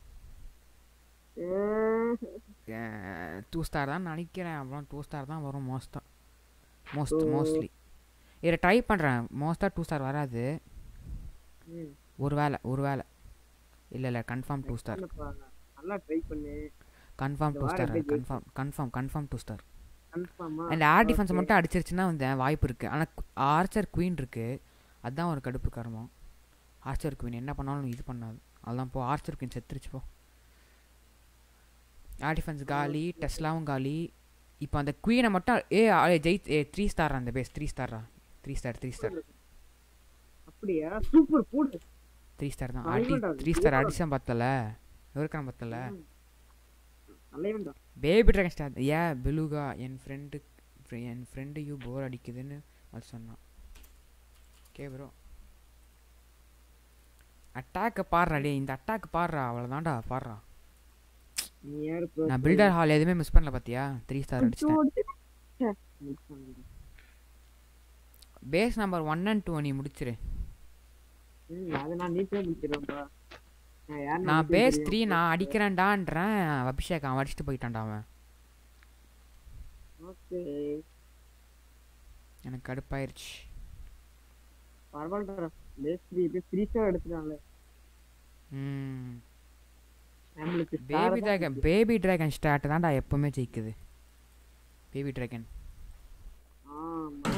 S9: அஹ்,
S2: டூ ஸ்டார் தான் நினைக்கிறேன் அப்புறம் டூ ஸ்டார் தான் வரும் மோஸ்ட்டாக மோஸ்ட்
S9: ஓ.
S2: மோஸ்ட்லி இதை ட்ரை பண்ணுறேன் மோஸ்ட்டாக டூ ஸ்டார் வராது
S9: ம்,
S2: ஒரு வேளை ஒரு வேளை இல்லை இல்லை கன்ஃபார்ம் டூ ஸ்டார்
S9: என்னப்பா, நல்லா ட்ரை பண்ணு
S2: கன்ஃபார்ம்
S9: இந்த
S2: டூ
S9: வாரம்
S2: ஸ்டார்
S9: எப்படி
S2: confirm confirm confirm two star
S9: கன்ஃபார்மா
S2: அந்த ஏர் டிஃபென்ஸ் மட்டும் அடிச்சிருச்சுன்னா வந்து வாய்ப்பு இருக்குது ஆனால் ஆர்ச்சர் குயின் இருக்குது அதுதான் ஒரு கடுப்பு கர்மம் ஆர்ச்சர் குயின் என்ன பண்ணாலும் இது பண்ணாது அதுதான் போ ஆர்ச்சர் குயின் செத்துருச்சு போ ஏர் டிஃபென்ஸ் காலி டெஸ்லாவும் காலி இப்போ அந்த குயினை மட்டும் ஏ ஆ, ஜெய் ஏ த்ரீ ஸ்டார் அந்த பேஸ் த்ரீ ஸ்டாரா த்ரீ ஸ்டார் த்ரீ ஸ்டார்
S9: அப்படியா சூப்பர் போடு
S2: த்ரீ ஸ்டார் தான்
S9: தலைவன்டா
S2: அடி
S9: அது,
S2: த்ரீ ஸ்டார்
S9: சூப்பரா.
S2: அடிச்சேன் பத்தல இருக்கிறான் பத்தல
S9: தலைவன்டா
S2: பேபி ட்ராகன் ஸ்டார் ஏ பெலுகா என் ஃப்ரெண்டு என் ஃப்ரெண்டு யூ போர் அடிக்குதுன்னு அது சொன்னான் ஓகே ப்ரோ அட்டாக்கை பாடுறா டே இந்த அட்டாக் பாடுறா அவ்வளோதான்டா பாடுறா
S9: நீ யாரு pro
S2: நான்
S9: player?
S2: பில்டர் ஹால் எதுவுமே மிஸ் பண்ணல பார்த்தியா த்ரீ ஸ்டார் அடிச்சிட்டேன்
S9: ச்சே, miss பண்ணிட்டேன்.
S2: Base number one and two நீ முடிச்சிரு
S9: ம், அதை நான் நீட்டே முடிச்சிடுவேன்ப்பா நான் யாருன்னு
S2: நான்
S9: உனக்கே
S2: பேஸ்
S9: தெரியும்.
S2: த்ரீ நான் அடிக்கிறேன்டான்றேன் அபிஷேக் அவன் அடிச்சுட்டு போயிட்டான்டா அவன்
S9: ஓகே
S2: எனக்கு கடுப்பாயிருச்சு
S9: பரவாயில்லடா base three base three star எடுத்துட்டான்ல
S2: ம்
S9: நம்மளுக்கு
S2: baby dragon baby dragon start தான்டா எப்பவுமே ஜெயிக்குது பேபி டிராகன்
S9: ஆமா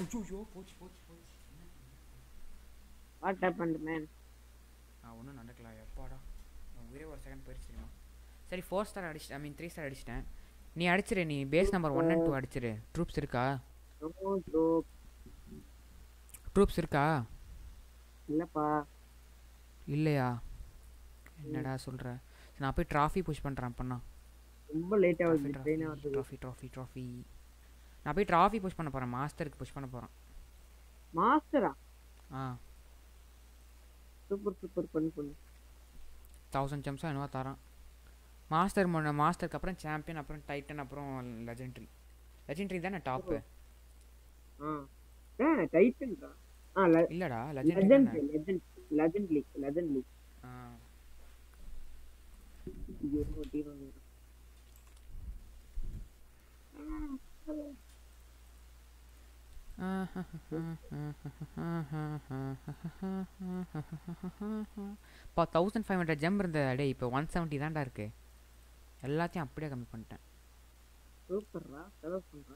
S9: வாட் ஹேப்பன்ட் மேன்
S2: நான் ஒன்றும் நடக்கல எப்பாடா நான் உயிரே ஒரு செகண்ட் போயிடுச்சு தெரியுமா சரி ஃபோர் ஸ்டார் அடிச்சிட்டேன் ஐ மீன் த்ரீ ஸ்டார் அடிச்சிட்டேன் நீ அடிச்சிரு நீ base number one and two அடிச்சிரு ட்ரூப்ஸ் இருக்கா
S9: நோ ப்ரோ
S2: ட்ரூப்ஸ் இருக்கா
S9: இல்லப்பா
S2: இல்லையா என்னடா சொல்கிற நான் போய் ட்ராஃபி புஷ் பண்ணுறேன் அப்பண்ணா
S9: ரொம்ப லேட் ஆகுது ட்ரெயின் ஆகுது
S2: ட்ராஃபி ட்ராஃபி ட்ராஃபி நான் போய் ட்ராஃபி புஷ் பண்ண போகிறேன் மாஸ்டருக்கு புஷ் பண்ண போகிறேன்
S9: மாஸ்டரா
S2: ஆ
S9: சூப்பர் சூப்பர் பண்ணு பண்ணு
S2: தௌசண்ட் ஜம்ஸாக என்னவோ தரான் மாஸ்டர் முன்ன மாஸ்டருக்கு அப்புறம் சாம்பியன் அப்புறம் டைட்டன் அப்புறம் லெஜெண்ட்ரி லெஜெண்ட்ரி தானே டாப்பு
S9: ஆ ஏ டைட்டன்டா ஆ
S2: இல்லடா லெஜெண்ட்ரி
S9: லெஜெண்ட்
S2: தானே
S9: legend legend league legend league
S2: ஆ
S9: ஐயோ டீம்
S2: இப்போ தௌசண்ட் ஃபைவ் ஹண்ட்ரட் ஜம் இருந்த டே இப்போ ஒன் செவன்ட்டி தான்டா இருக்கு எல்லாத்தையும் அப்படியே கம்மி பண்ணிட்டேன்
S9: சூப்பர்ரா செலவு பண்றா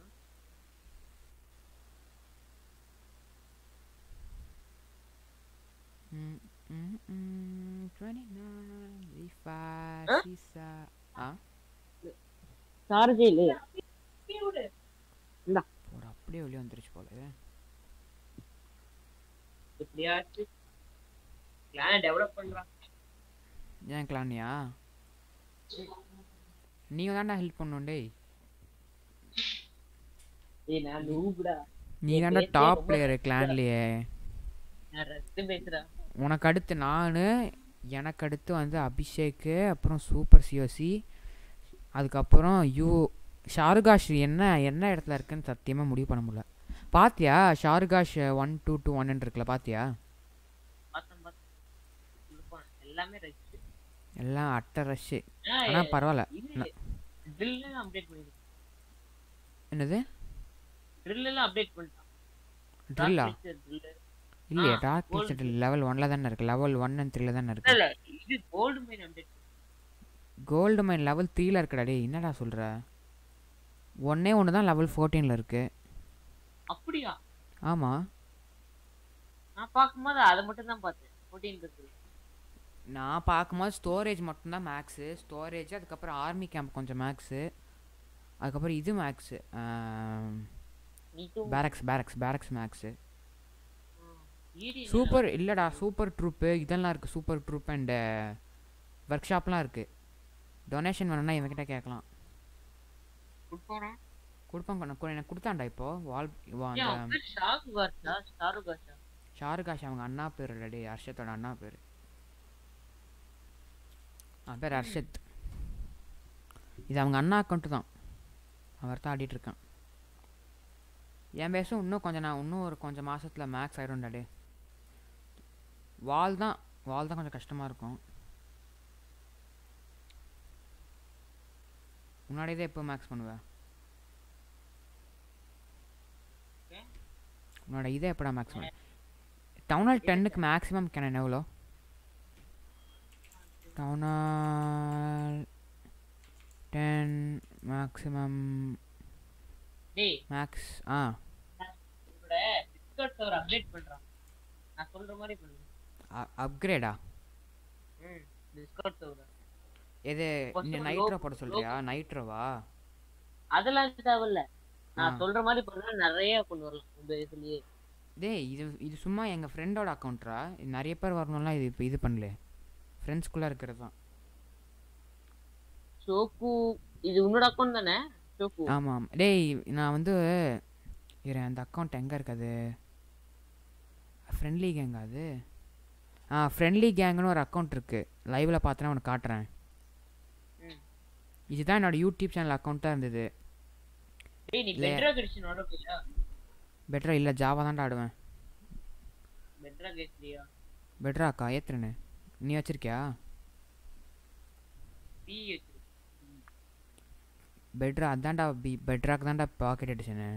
S2: ம், ம், ம், 29 if I
S9: ஆ?
S2: see sa- ஆ
S9: சார்ஜ் இல்லையா இந்தா
S2: போடா அப்படியே வெளியே வந்துருச்சு போல
S3: எப்படியாச்சு பிளான் டெவலப் பண்றான்
S2: ஏன் கிளானியா நீங்க தான்டா ஹெல்ப் பண்ணும் டேய்
S3: ஏய் நான் நூபுடா
S2: நீ
S3: என்
S2: தான்டா
S3: பேச்சே
S2: டாப்
S3: ரொம்ப
S2: பிளேயர் கிளான்லயே
S3: நான் ரத்து பேசுறா
S2: உனக்கு அடுத்து நான் எனக்கு அடுத்து வந்து அபிஷேக்கு அப்புறம் சூப்பர் சிஓசி அதுக்கப்புறம் யூ ஷாருகாஷ் என்ன என்ன இடத்துல இருக்குன்னு சத்தியமாக முடிவு பண்ண முடியல பாத்தியா ஷாருகாஷ் ஒன் டூ டூ ஒன்னு இருக்குல்ல பாத்தியா
S3: பார்த்தேன் பார்த்தேன் இருப்பான். எல்லாமே ரைட்
S2: எல்லாம் அட்டை ரஷ்ஷு ஆனால் பரவாயில்ல
S3: இது ட்ரில் அப்டேட் பண்ணிருக்கேன்
S2: என்னது
S3: ட்ரில் எல்லாம் அப்டேட் பண்ணிட்டான்
S2: ட்ரில்லா
S3: ட்ரில்
S2: இல்லையா
S3: ஆ,
S2: டார்க்
S3: gold.
S2: மிக்சர் லெவல் ஒன்ல தானே இருக்கு லெவல் ஒன் அண்ட் த்ரீல தானே
S3: இல்ல
S2: இருக்கு
S3: இல்ல இது gold mine update
S2: gold mine level த்ரீல இருக்குடா டேய் என்னடா சொல்ற ஒன்னே ஒன்று தான் லெவல் ஃபோர்டீனில் இருக்கு
S3: அப்படியா
S2: ஆமாம்
S3: நான் பார்க்கும்போது அதை மட்டும் தான் பார்த்தேன் ஃபோர்டீன் இருக்கு
S2: நான் பார்க்கும்போது ஸ்டோரேஜ் மட்டும்தான் மேக்ஸு ஸ்டோரேஜ் அதுக்கப்புறம் ஆர்மி கேம்ப் கொஞ்சம் மேக்ஸு அதுக்கப்புறம் இது மேக்ஸு
S3: நீ தூ
S2: பேரக்ஸ் பேரக்ஸ் பேரக்ஸ் மேக்ஸு
S3: ஈடி
S2: சூப்பர் இல்லைடா சூப்பர் ட்ரூப்பு இதெல்லாம் இருக்குது சூப்பர் ட்ரூப் அண்ட் ஒர்க் ஷாப்லாம் இருக்குது டொனேஷன் வேணும்னா இவன்கிட்ட கேட்கலாம்
S3: கொடுப்பானா
S2: கொடுப்பாங்க கொ- கொ- எனக்கு கொடுத்தான்டா இப்போ வால் வா-
S3: ஏன்
S2: அந்த
S3: அவன் பேர் ஷாக்கு காஷா ஷாரு காஷா
S2: ஷாருகாஷ் அவங்க அண்ணா பேர் இல்லடி ஹர்ஷத்தோட அண்ணா பேர் அவன் பேர் ஹர்ஷத் இது அவங்க அண்ணா அக்கௌண்ட்டு தான் அவர் தான் ஆடிட்டு இருக்கான் என் பேசும் இன்னும் கொஞ்சம் நான் இன்னும் ஒரு கொஞ்சம் மாசத்துல மேக்ஸ் ஆயிடும்டா டே வால் தான் வால் தான் கொஞ்சம் கஷ்டமாக இருக்கும் முன்னாடி தான் எப்போ மேக்ஸ் பண்ணுவேன் உன்னோட இதை எப்படா மேக்ஸ் பண்ண டவுனால் டென்னுக்கு மேக்ஸிமம் கேனன் எவ்வளோ டவுனால் டென் மேக்ஸிமம்
S3: டேய்
S2: மேக்ஸ் ஆ
S3: உங்களோட டிஸ்கார்ட் சர்வர் அப்டேட் பண்றான் நான் சொல்ற மாதிரி பண்ணு
S2: அப்கிரேடா
S3: ம் டிஸ்கார்ட் சர்வர்
S2: எது
S3: First
S2: இந்த
S3: one
S2: நைட்ரோ
S3: low-
S2: போட சொல்றியா நைட்ரோவா
S3: அதெல்லாம் தேவையில்ல நான்
S2: ஆ.
S3: சொல்ற மாதிரி பண்ணா நிறைய கொண்டு வரலாம் உங்க இதுலயே
S2: டேய் இது இது சும்மா எங்கள் ஃப்ரெண்டோட அக்கௌண்ட்ரா நிறைய பேர் வரணும்லாம் இது இப்போ இது பண்ணல ஃப்ரெண்ட்ஸ்குள்ளே இருக்கிறது தான்
S3: ஷோக்கு இது உன்னோட அக்கௌண்ட் தானே ஷோக்கு
S2: ஆமாம் ஆமாம் டேய் நான் வந்து இரு அந்த அக்கௌண்ட் எங்கே இருக்குது ஃப்ரெண்ட்லி கேங் அது ஆ ஃப்ரெண்ட்லி கேங்னு ஒரு அக்கௌண்ட் இருக்குது லைவில் பார்த்தேன்னா உனக்கு காட்டுறேன்
S3: ம்.
S2: இதுதான் என்னோட யூடியூப் சேனல் அக்கௌண்ட்டாக இருந்தது
S3: டேய் நீ
S2: இல்ல.
S3: பெட்ரா கிடிச்சு நோட போயியா
S2: பெட்டரா இல்லை ஜாவா தான்டா ஆடுவேன்
S3: பெட்ரா கேட்கலையா
S2: பெட்டரா அக்கா ஏத்துறேன்னு நீ வச்சிருக்கியா
S3: பி வச்சிரு
S2: பெட்ரா அதான்டா பி பெட்ராக்கு தான்டா பாக்கெட் எடிஷனு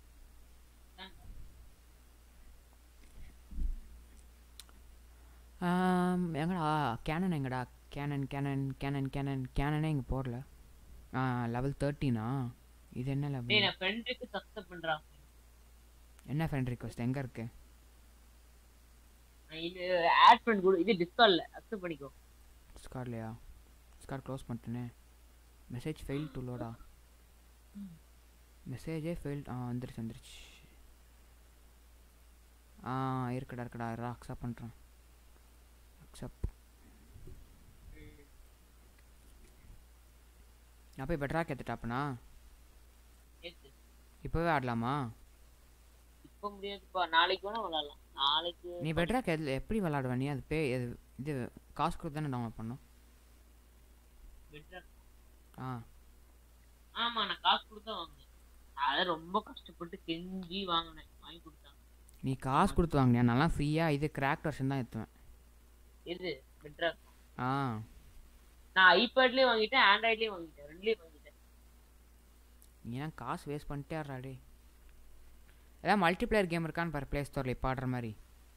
S2: எங்கடா கேனன் எங்கடா கேனன் கேனன் கேனன் கேனன் கேனனே இங்கே போடல ஆ லெவல் தேர்ட்டினா இது என்ன
S3: டேய்
S2: லெவல்
S3: நான் ஃப்ரெண்டுக்கு சப்ஸ்கிரைப் பண்றான்
S2: என்ன ஃப்ரெண்ட் ரிக்வஸ்ட் எங்கே இருக்கு
S3: நான் இது ஆட் பண்ணி கொடு இது டிஸ்கார்ட்ல அக்செப்ட் பண்ணிக்கோ
S2: ஸ்கார்லையா ஸ்கார் க்ளோஸ் பண்ணிட்டேனே மெசேஜ் ஃபெயில் டு லோடா மெசேஜே ஃபெயில் ஆ வந்துருச்சு வந்துருச்சு ஆ இருக்குடா இருக்குடா அக்செப்ட் பண்ணுறேன் அக்செப்ட் நான் போய் பெட்டராக கேத்துட்டாப்பனா
S3: நேத்து
S2: இப்போவே ஆடலாமா
S3: இப்ப முடியாதுப்பா நாளைக்கு வேணா விளையாடலாம் நாளைக்கு
S2: நீ பெட்டராக எதில் எப்படி விளாடுவ நீ அது பே இது இது காசு கொடுத்து தானே டவுன்லோட் பண்ணும்
S3: பெட்ரா
S2: ஆ
S3: ஆமா நான் காசு கொடுத்தா வாங்கினேன் அதை ரொம்ப கஷ்டப்பட்டு கெஞ்சி வாங்கினேன் வாங்கி கொடுத்தாங்க
S2: நீ காசு கொடுத்து வாங்கினியா நல்லா ஃப்ரீயாக இது கிராக் வெர்ஷன் தான் ஏற்றுவேன்
S3: எது பெட்ரா
S2: ஆ
S3: நான் ஐபேட்லயே வாங்கிட்டேன் ஆண்ட்ராய்ட்லயே வாங்கிட்டேன் ரெண்டுலயும் வாங்கிட்டேன்
S2: நீ ஏன் காசு வேஸ்ட் பண்ணிட்டே ஆடுறாடே ஏதாவது மல்டிப்ளேயர் கேம் இருக்கான்னு பாரு ப்ளே ஸ்டோரில் இப்போ ஆடுற மாதிரி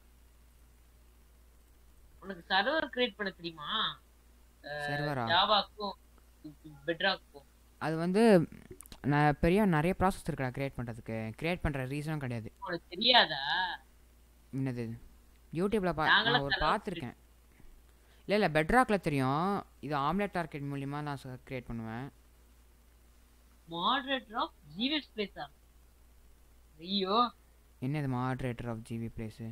S3: உனக்கு சர்வர் கிரியேட் பண்ண தெரியுமா
S2: சர்வரா
S3: ஜாவாக்கும் பெட்ராக்கும்
S2: அது வந்து நான் பெரிய நிறைய ப்ராசஸ் இருக்குடா கிரியேட் பண்ணுறதுக்கு கிரியேட் பண்ணுற ரீசனும் கிடையாது
S3: உனக்கு தெரியாதா
S2: என்னது யூடியூப்பில் பா
S3: நாங்களாம்
S2: நான் ஒரு
S3: server
S2: பார்த்துருக்கேன் இல்லை இல்லை பெட்ராக்கில் தெரியும் இது ஆம்லெட் டார்கெட் மூலிமா நான் கிரியேட் பண்ணுவேன்
S3: மாடரேட்டர் ஆஃப் ஜிவிஎஸ் பிளேஸா ஐயோ
S2: என்னது மாட்ரேட்டர் ஆஃப் ஜிவி பிளேஸு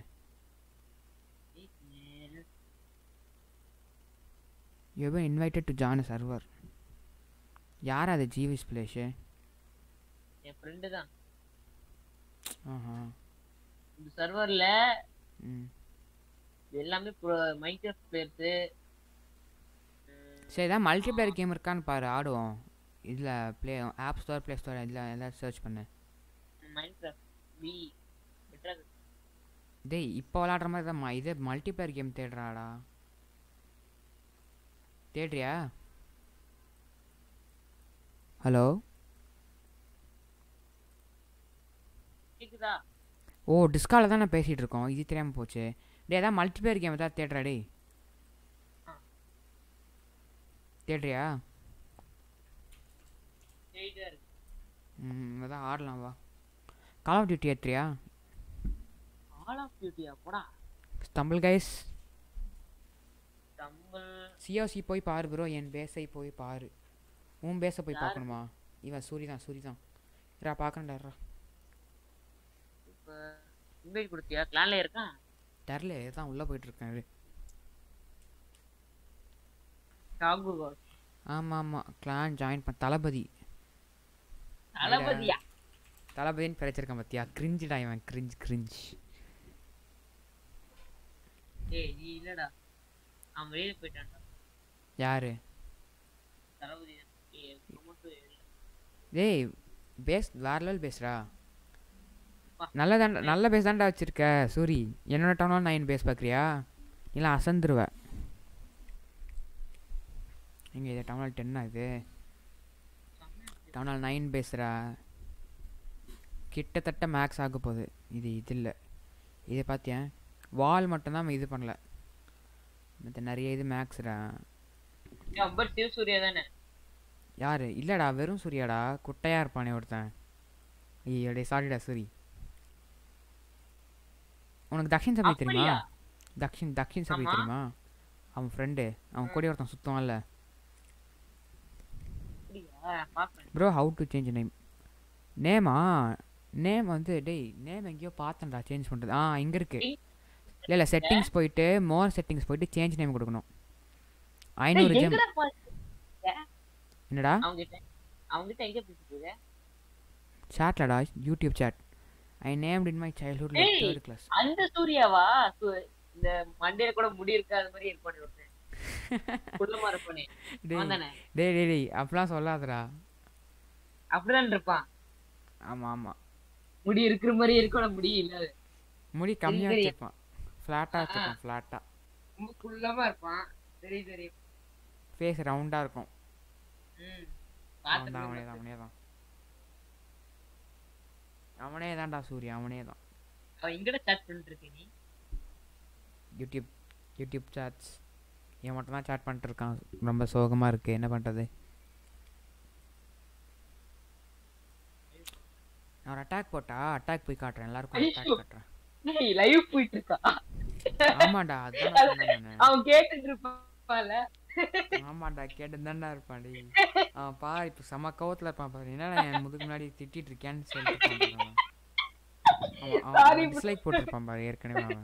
S2: you been invited to join server யார் அது ஜிவிஸ் பிளேஸு
S3: என் ஃப்ரெண்டு தான்
S2: ஆஹா
S3: இந்த சர்வர்ல
S2: ம்
S3: எல்லாமே மைக்ரோஸ் பிளேயர்ஸ்
S2: சரி ஏதாவது மல்டிப்ளேயர் கேம் இருக்கான்னு பாரு ஆடுவோம் இதில் play app store play store இதில் ஏதாவது சர்ச் பண்ணு
S3: மைக்ரோஸ் பி பெட்டரா
S2: டேய் இப்போ விளாடுற மாதிரி தான் ம- இது மல்டிப்ளேயர் கேம் தேடுறாடா தேடுறியா ஹலோ
S3: கேக்குதா
S2: ஓ டிஸ்காலில் தான் நான் பேசிகிட்டு இருக்கோம் இது தெரியாமல் போச்சு டேய் ஏதாவது மல்டிப்ளேயர் கேம் ஏதாவது தேடுறா டேய்
S3: ஆ.
S2: தேடுறியா
S3: தேடிட்டே இருக்கு
S2: ம் அதான் ஆடலாம் வா கால் ஆஃப் டியூட்டி ஏற்றுறியா
S3: ஆல் ஆஃப் டியூட்டியா போடா
S2: ஸ்டம்பிள் கைஸ்
S3: டம்பிள்
S2: சிஓசி போய் பாரு ப்ரோ என் பேஸை போய் பாரு உன் பேஸை போய்
S3: யாரு?
S2: பார்க்கணுமா இவன் சூரி தான் சூரி தான் இரா பார்க்கணும்டா
S3: இப்போ இன்வைட் கொடுத்தியா கிளான்ல இருக்கான்
S2: தெரில தான் உள்ளே போயிட்டுருக்கேன் இரு
S3: டாகு கோஸ்
S2: ஆமாம் ஆமாம் கிளான் ஜாயின் பண்ண தளபதி
S3: தளபதியா
S2: தளபதின்னு பிரிச்சிருக்கேன் பார்த்தியா கிரிஞ்சுடா இவன் கிரிஞ்ச் கிரிஞ்ச்
S3: ஏய் நீ இல்லடா அவன் வெளியில போயிட்டான்டா
S2: யாரு
S3: தளபதி தான். ஏய், promote இல்ல.
S2: டேய் பேஸ் வேற லெவல் பேசுறா
S3: பா.
S2: நல்ல தாண்டா நல்ல பேஸ் தான்டா வச்சிருக்க சூரி என்னோட டவுனால் நைன் பேஸ் பார்க்குறியா இல்லை அசந்துருவ எங்க இது டவுனால் டென்னா இது டவுனால் நைன் பேசுகிறா கிட்டத்தட்ட மேக்ஸ் ஆக போகுது இது இது இல்லை இதை பார்த்தியா வால் மட்டும்தான் இது பண்ணல மற்ற நிறைய இது மேக்ஸ்டா
S3: ஏய், அவன் பேர் சிவசூர்யா தானே
S2: யாரு இல்லடா வெறும் சூர்யாடா குட்டையா இருப்பானே ஒருத்தன் ஐயோ டே சாரிடா சூரி உனக்கு தக்ஷின் சபை தெரியுமா
S3: அப்படியா?
S2: தக்ஷின் தக்ஷின் சபை
S3: ஆமா.
S2: தெரியுமா அவன் ஃப்ரெண்டு அவன் கூட ஒருத்தன் சுத்தம்ல
S3: அப்படியா பாப்பேன்
S2: bro how to change name நேமா நேம் வந்து டேய் நேம் எங்கேயோ பார்த்தேன்டா சேஞ்ச் பண்ணுறது ஆ இங்கே இருக்கு இல்லை இல்லை செட்டிங்ஸ் போயிட்டு மோர் செட்டிங்ஸ் போயிட்டு சேஞ்ச் நேம் கொடுக்கணும் ஐநூறு ஜெம்
S3: எங்கடா பாத்து
S2: என்னடா
S3: அவங்க கிட்ட அவங்க கிட்ட எங்க பேசிட்டு இருக்க
S2: சாட்லடா YouTube chat I named in my childhood like
S3: ஏய்.
S2: தேர்ட் கிளாஸ்
S3: அந்த சூர்யாவா சு- இந்த மண்டையில கூட முடி இருக்காத மாதிரி இருப்பானே ஒருத்தன் குள்ளமா இருப்பானே
S2: டேய்
S3: அவன் தானே
S2: டேய் டேய் டேய் அப்படிலாம் சொல்லாதடா
S3: அப்படிதான் இருப்பான்
S2: ஆமா ஆமா
S3: முடி இருக்கிற மாதிரி இருக்கும் முடி இல்ல
S2: முடி கம்மியா
S3: தெரியும்.
S2: வச்சிருப்பான் ஃப்ளாட்டா
S3: ஆ.
S2: வச்சிருப்பான் ஃப்ளாட்டா
S3: ரொம்ப குள்ளமா இருப்பான் சரி சரி
S2: ஃபேஸ் ரவுண்டா இருக்கும்
S3: ம்
S2: அவன் தான் அவனே
S3: பாத்துட்டு
S2: தான் அவனே தான் அவனே தான்டா சூர்யா அவனே தான்
S3: அவன் எங்கட சாட் பண்ணிட்டு இருக்க நீ
S2: யூடியூப் யூடியூப் சாட்ஸ் இவன் மட்டும் தான் சாட் பண்ணிட்டு இருக்கான் ரொம்ப சோகமா இருக்கு என்ன பண்றது நான் ஒரு அட்டாக் போட்டா அட்டாக் போய் காட்டுறேன் எல்லாருக்கும்
S3: ஐயோ.
S2: அட்டாக் காட்டுறேன்
S3: டேய் லைவ் போயிட்டு இருக்கா
S2: ஆமாடா அதான் நான் சொன்னேன் நானு.
S3: அவன் கேட்டுட்டு இருப்பான்ல
S2: ஆமாண்டா கேட்டு தான்டா இருப்பான் டேய் அவன் பாரு இப்போ செம கவத்துல இருப்பான் பாரு என்னடா என் முதுகு முன்னாடி திட்டிட்டு இருக்கேன்னு சொல்லிட்டு இருப்பான் பாரு அவன். அவன்
S3: Sorry bro.
S2: டிஸ்லைக் போட்டிருப்பான் பாரு ஏற்கனவே அவன்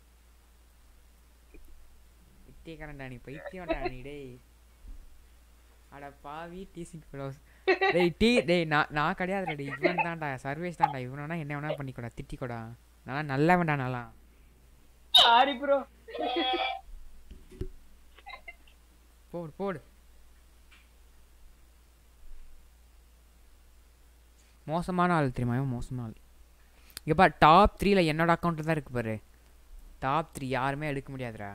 S2: பைத்தியக்காரன்டா நீ பைத்தியம்டா நீ டேய் அட பாவி டீசிங் ப்ளவுஸ் டேய் டீ டேய் நான் நான் கிடையாதுடா டேய் இவன் தான்டா சர்வேஸ் தான்டா இவன் வேணா என்ன வேணா பண்ணிக்கூடா திட்டிக்கூடா நான் நல்லவன்டா நல்லா
S3: சாரி ப்ரோ
S2: போடு போடு மோசமான ஆள் தெரியுமா இவன் மோசமான ஆள் இங்க பாரு டாப் த்ரீல என்னோட அக்கௌண்ட் தான் இருக்கு பாரு டாப் த்ரீ யாருமே எடுக்க முடியாதுடா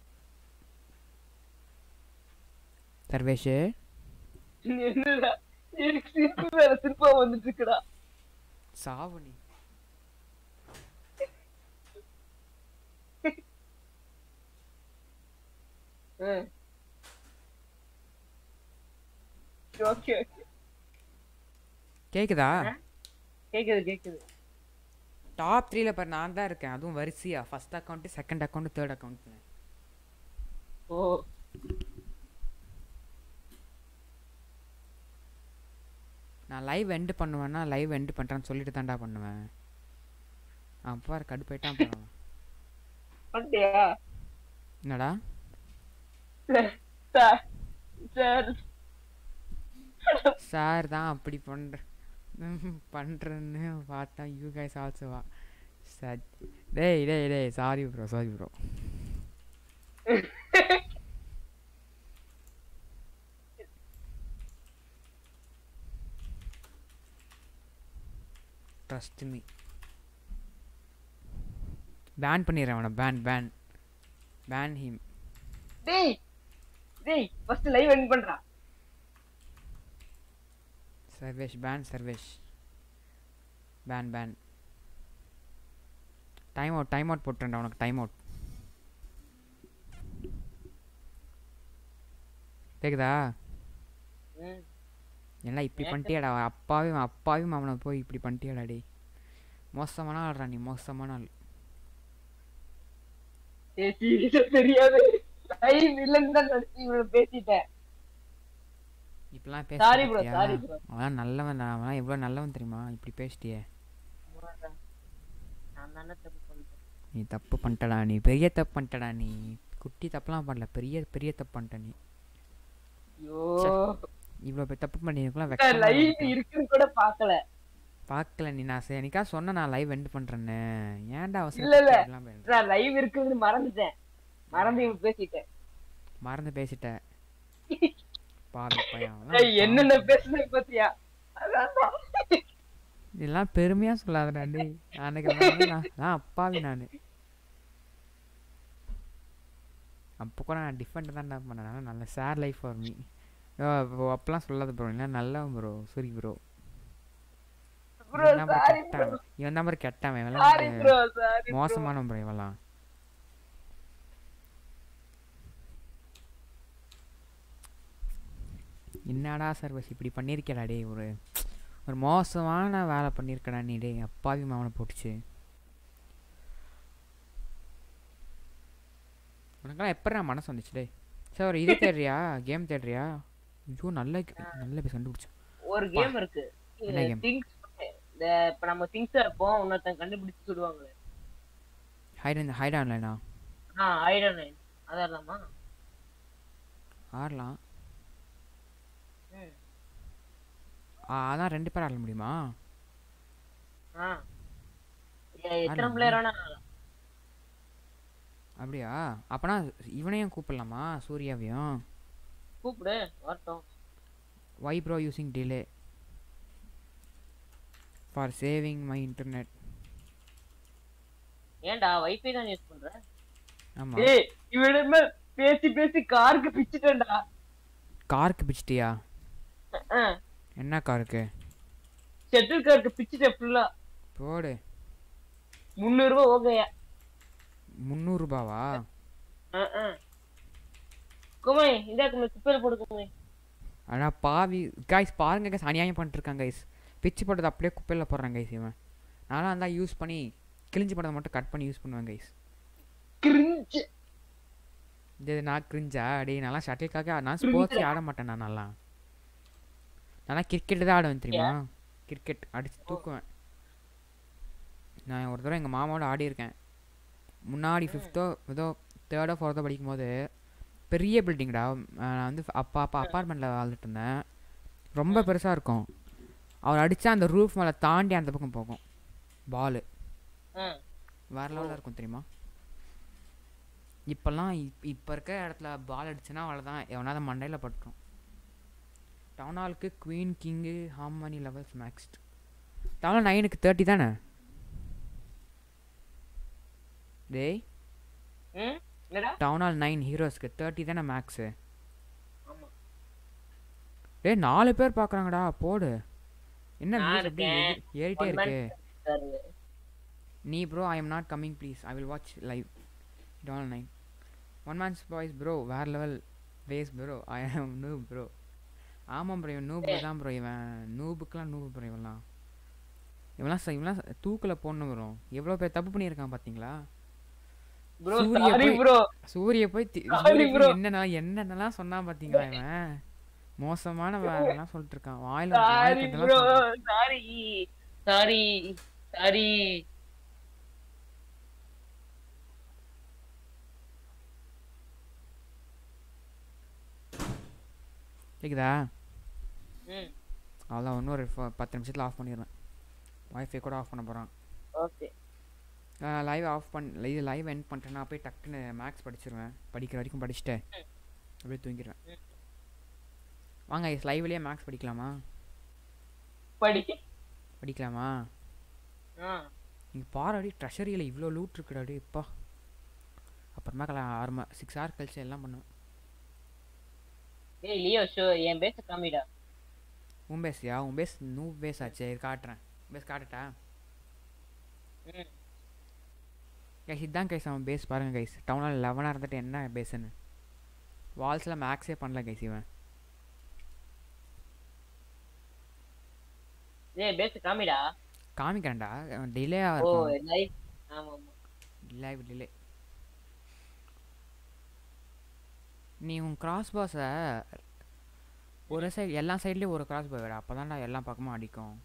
S2: சர்வேஷ்
S3: என்னடா எனக்கு சிரிப்பு வேற சிரிப்பா வந்துட்டு இருக்குடா
S2: சாவு நீ
S3: ஓகே ஓகே
S2: கேக்குதா
S3: கேக்குது கேக்குது
S2: டாப் த்ரீல பாரு நான் தான் இருக்கேன் அதுவும் வரிசையா first account second account third account
S3: ஓ
S2: நான் லைவ் எண்டு பண்ணுவேன்னா லைவ் எண்டு பண்ணுறேன்னு சொல்லிட்டு தான்டா பண்ணுவேன் அவன் பாரு கடுப்பாயிட்டான் பாரு அவன்.
S3: அப்படியா
S2: என்னடா
S3: சார் சார்
S2: சார் தான் அப்படி பண்ற பண்ணுறேன்னு பார்த்தா யூ கைஸ் ஆல்சோ வா சார் டேய் டேய் டேய் sorry bro sorry bro trust me ban பண்ணிடுறேன் அவனை பேன் பேன் பேன் ஹிம்
S3: டேய் டேய் ஃபர்ஸ்ட் லைவ் எண்ட் பண்றா
S2: Sarvesh ban Sarvesh ban ban time out time out போட்டுறேன்டா உனக்கு டைம் அவுட் கேக்குதா
S3: ம்
S2: என்ன இப்படி பண்ணிட்டியாடா அப்பாவும் அப்பாவும் அவனை போய் இப்படி பண்ணிட்டியாடா டேய் மோசமான ஆள்றா நீ மோசமான ஆள்
S3: ஏய் சீரியஸா தெரியாது லைவ் இல்லன்னு தான் நினைச்சு இவ்வளவு பேசிட்டேன்
S2: இப்படிலாம்
S3: Sorry bro,
S2: பேசிட்டியா
S3: sorry bro.
S2: அவன் நல்லவன் அவன் எவ்வளோ நல்லவன் தெரியுமா இப்படி பேசிட்டியே
S3: நான் தானே தப்பு பண்ணிட்டேன்
S2: நீ தப்பு பண்ணிட்டடா நீ பெரிய தப்பு பண்ணிட்டடா நீ குட்டி தப்புலாம் பண்ணல பெரிய பெரிய தப்பு பண்ணிட்ட நீ
S3: ஐயோ
S2: இவ்வளோ பெரிய தப்பு பண்ணிருக்கலாம்
S3: லைவ்
S2: வெக்க
S3: இருக்குன்னு கூட பார்க்கல
S2: பார்க்கல நீ நான் சரி எனக்கா சொன்ன நான் லைவ் எண்ட் பண்றேன்னு ஏன்டா
S3: இல்ல இல்ல
S2: அவசரம்
S3: நான் லைவ் இருக்குன்னு மறந்துட்டேன் மறந்து இப்ப பேசிட்டேன்
S2: மறந்து பேசிட்ட பாவி பையன்
S3: ஏய்,
S2: அவன்லாம்
S3: என்னென்ன பேசுனேன் பாத்தியா அதான்டா.
S2: இதெல்லாம் பெருமையா சொல்லாதடா டேய் அன்னைக்கு வந்து நான் நான் அப்பாவி நான் அப்போ கூட நான் டிஃபெண்ட் தான்டா பண்ணேன் ஆனா நல்ல சேர் லைஃப் ஃபார் மீ அப்பெல்லாம் சொல்லாத ப்ரோ இல்லை நல்லவன் ப்ரோ சரி ப்ரோ
S3: bro சாரி bro
S2: இவன் தான் மாதிரி கெட்டவன்
S3: சாரி
S2: இவெல்லாம்
S3: bro சாரி
S2: மோசமான ப்ரோ இவெல்லாம் என்னடா சர்வஸ் இப்படி பண்ணியிருக்கடா டேய் ஒரு ஒரு மோசமான வேலை பண்ணியிருக்கடா நீ டேய் அப்பாவி மாவனை போட்டுச்சு உனக்கெல்லாம் எப்படா மனசு வந்துச்சு டேய் சரி ஒரு இது தேடுறியா கேம் தேடுறியா ஐயோ நல்ல நல்ல பேர் கண்டுபிடிச்சேன்
S3: ஒரு கேம் இருக்கு
S2: என்ன game?
S3: திங்ஸ் இந்த இப்ப நம்ம திங்ஸ் இருப்போம் இன்னொருத்தன் கண்டுபிடிச்சு சொல்லுவாங்க
S2: ஹைட் இந்த ஹைட் ஆன்லைனா
S3: ஆ ஐடன் நைன் அதான்மா
S2: ஆடலாம்
S3: ம்.
S2: ஆ, அதான் ரெண்டு பேர் ஆட முடியுமா
S3: ஆ ஏ- எத்தனை
S2: ஆடலாமா?
S3: பிளேயர் வேணா ஆடலாம்.
S2: அப்படியா அப்பனா இவனையும் கூப்பிடலாமா சூர்யாவையும்
S3: கூப்பிடு வரட்டும்
S2: why bro using delay for saving my internet
S3: ஏன்டா வைஃபை தான் யூஸ் பண்ற
S2: ஆமாம்
S3: ஏய் இவனிடமே பேசி பேசி காருக்கு பிச்சுட்டேன்டா
S2: காருக்கு பிச்சிட்டியா என்ன காருக்கு
S3: ஷட்டில் காருக்கு பிச்சுட்டேன் ஃபுல்லா
S2: போடு
S3: முந்நூறு ரூபாய் ஓகேயா
S2: முந்நூறுபாவா
S3: குமை இந்த குமை குப்பையில போடு குமை
S2: ஆனால் பாவி கைஸ் பாருங்க கைஸ் அநியாயம் பண்ணிட்டுருக்காங்க கைஸ் பிச்சு போட்டது அப்படியே குப்பையில் போடுறாங்க கைஸ் இவன் நானும் அந்த யூஸ் பண்ணி கிழிஞ்சு போட்டதை மட்டும் கட் பண்ணி யூஸ் பண்ணுவேன் கைஸ்
S3: கிரிஞ்சு
S2: இது நான் கிரிஞ்சா டேய் நல்லா ஷட்டிலுக்காக நான் ஸ்போர்ட்ஸே ஆட மாட்டேன் நான் நல்லா நல்லா கிரிக்கெட் தான் ஆடுவேன் தெரியுமா கிரிக்கெட் அடிச்சு தூக்குவேன் நான் ஒரு தடவை எங்கள் மாமாவோட ஆடி இருக்கேன் முன்னாடி ஃபிஃப்த்தோ ஏதோ தேர்டோ ஃபோர்த்தோ படிக்கும்போது பெரிய பில்டிங்டா நான் வந்து அப்பா அப்பா அப்பார்ட்மெண்ட்டில் வாழ்ந்துட்டு இருந்தேன் ரொம்ப பெருசாக இருக்கும் அவர் அடித்தா அந்த ரூஃப் மேலே தாண்டி அந்த பக்கம் போகும் பாலு வேற லெவலில் இருக்கும் தெரியுமா இப்போல்லாம் இப் இப்போ இருக்க இடத்துல பால் அடிச்சுன்னா அவ்வளோதான் எவனாவது மண்டையில் பட்டுரும் டவுன் ஹாலுக்கு queen king harmony levels maxed town நைனுக்கு தேர்ட்டி தானே டேய்
S3: ம் என்னடா
S2: டவுன் ஹால் நைன் ஹீரோஸ்க்கு தேர்ட்டி தானே மேக்ஸு
S3: ஆமா
S2: டேய் நாலு பேர் பார்க்குறாங்கடா போடு என்ன
S3: நான்
S2: views அப்படியே
S3: இருக்கேன்.
S2: ஏறி- ஏறிட்டே
S3: One man
S2: இருக்கு
S3: இருக்காரு.
S2: நீ bro I am not coming please I will watch live டால் நைன் ஒன் மேன்ஸ் பாய்ஸ் ப்ரோ வேற லெவல் வேஸ் bro I am noob bro ஆமாம் ப்ரோ இவன் நூபு தான் ப்ரோ இவன் நூபுக்கெலாம் நூபு ப்ரோ இவன்லாம் இவன்லாம் ச- இவன்லாம் தூக்கில் போடணும் ப்ரோ எவ்வளோ பேர் தப்பு பண்ணியிருக்கான் பார்த்தீங்களா
S3: Bro,
S2: சூரிய
S3: sorry
S2: போய்-
S3: bro.
S2: சூரிய போய் தி-
S3: Sorry
S2: சூரிய
S3: bro.
S2: போய் என்னென்னலாம் என்னென்னலாம் சொன்னான் பார்த்தீங்களா இவன் மோசமான வேலைலாம் சொல்லிட்டு இருக்கான் வாயில வாய்
S3: Sorry
S2: பட்டெல்லாம்
S3: bro.
S2: சொல்றான்.
S3: Sorry. Sorry. Sorry.
S2: கேக்குதா
S3: ம்
S2: அவ்வளோதான் இன்னொரு ஃப- பத்து நிமிஷத்தில் ஆஃப் பண்ணிடுவேன் வைஃபை கூட ஆஃப் பண்ண போகிறான்
S3: ஓகே
S2: லைவ் ஆஃப் பண் இது லைவ் எண்ட் பண்ணிட்டேன்னா போய் டக்குன்னு மேக்ஸ் படிச்சிருவேன் படிக்கிற வரைக்கும் படிச்சுட்டு அப்படியே தூங்கிடுவேன் வாங்க லைவ்லேயே மேக்ஸ் படிக்கலாமா
S3: படி
S2: படிக்கலாமா
S3: ஆ
S2: நீங்கள் பாராடி ட்ரெஷரியில் இவ்வளோ லூட் இருக்குடாடி இப்பா அப்புறமா கல ஆறு மா சிக்ஸ் ஹவர் கழிச்சு எல்லாம் பண்ணுவேன்
S3: ஏய் லியோ ஷோ என் பேச காமிடா
S2: உன் பேஸியா உன் பேஸ் நூ பேஸ் ஆச்சு இது காட்டுறேன் பேஸ் காட்டட்டா
S3: ம்
S2: கைஸ் இதுதான் கைஸ் அவன் பேஸ் பாருங்க கைஸ் டவுனில் லெவனாக இருந்துட்டு என்ன பேஸுன்னு வால்ஸில் மேக்ஸே பண்ணல கைஸ் இவன்
S3: ஏய் பேச காமிடா
S2: காமிக்கிறேன்டா டிலே
S3: ஓ
S2: இருக்கும்
S3: லைவ் ஆமா ஆமா
S2: லைவ் டிலே நீ உன் கிராஸ் பாஸை ஒரு சைடு எல்லா சைட்லேயும் ஒரு கிராஸ் பாய் விட அப்போ எல்லா பக்கமும் அடிக்கும்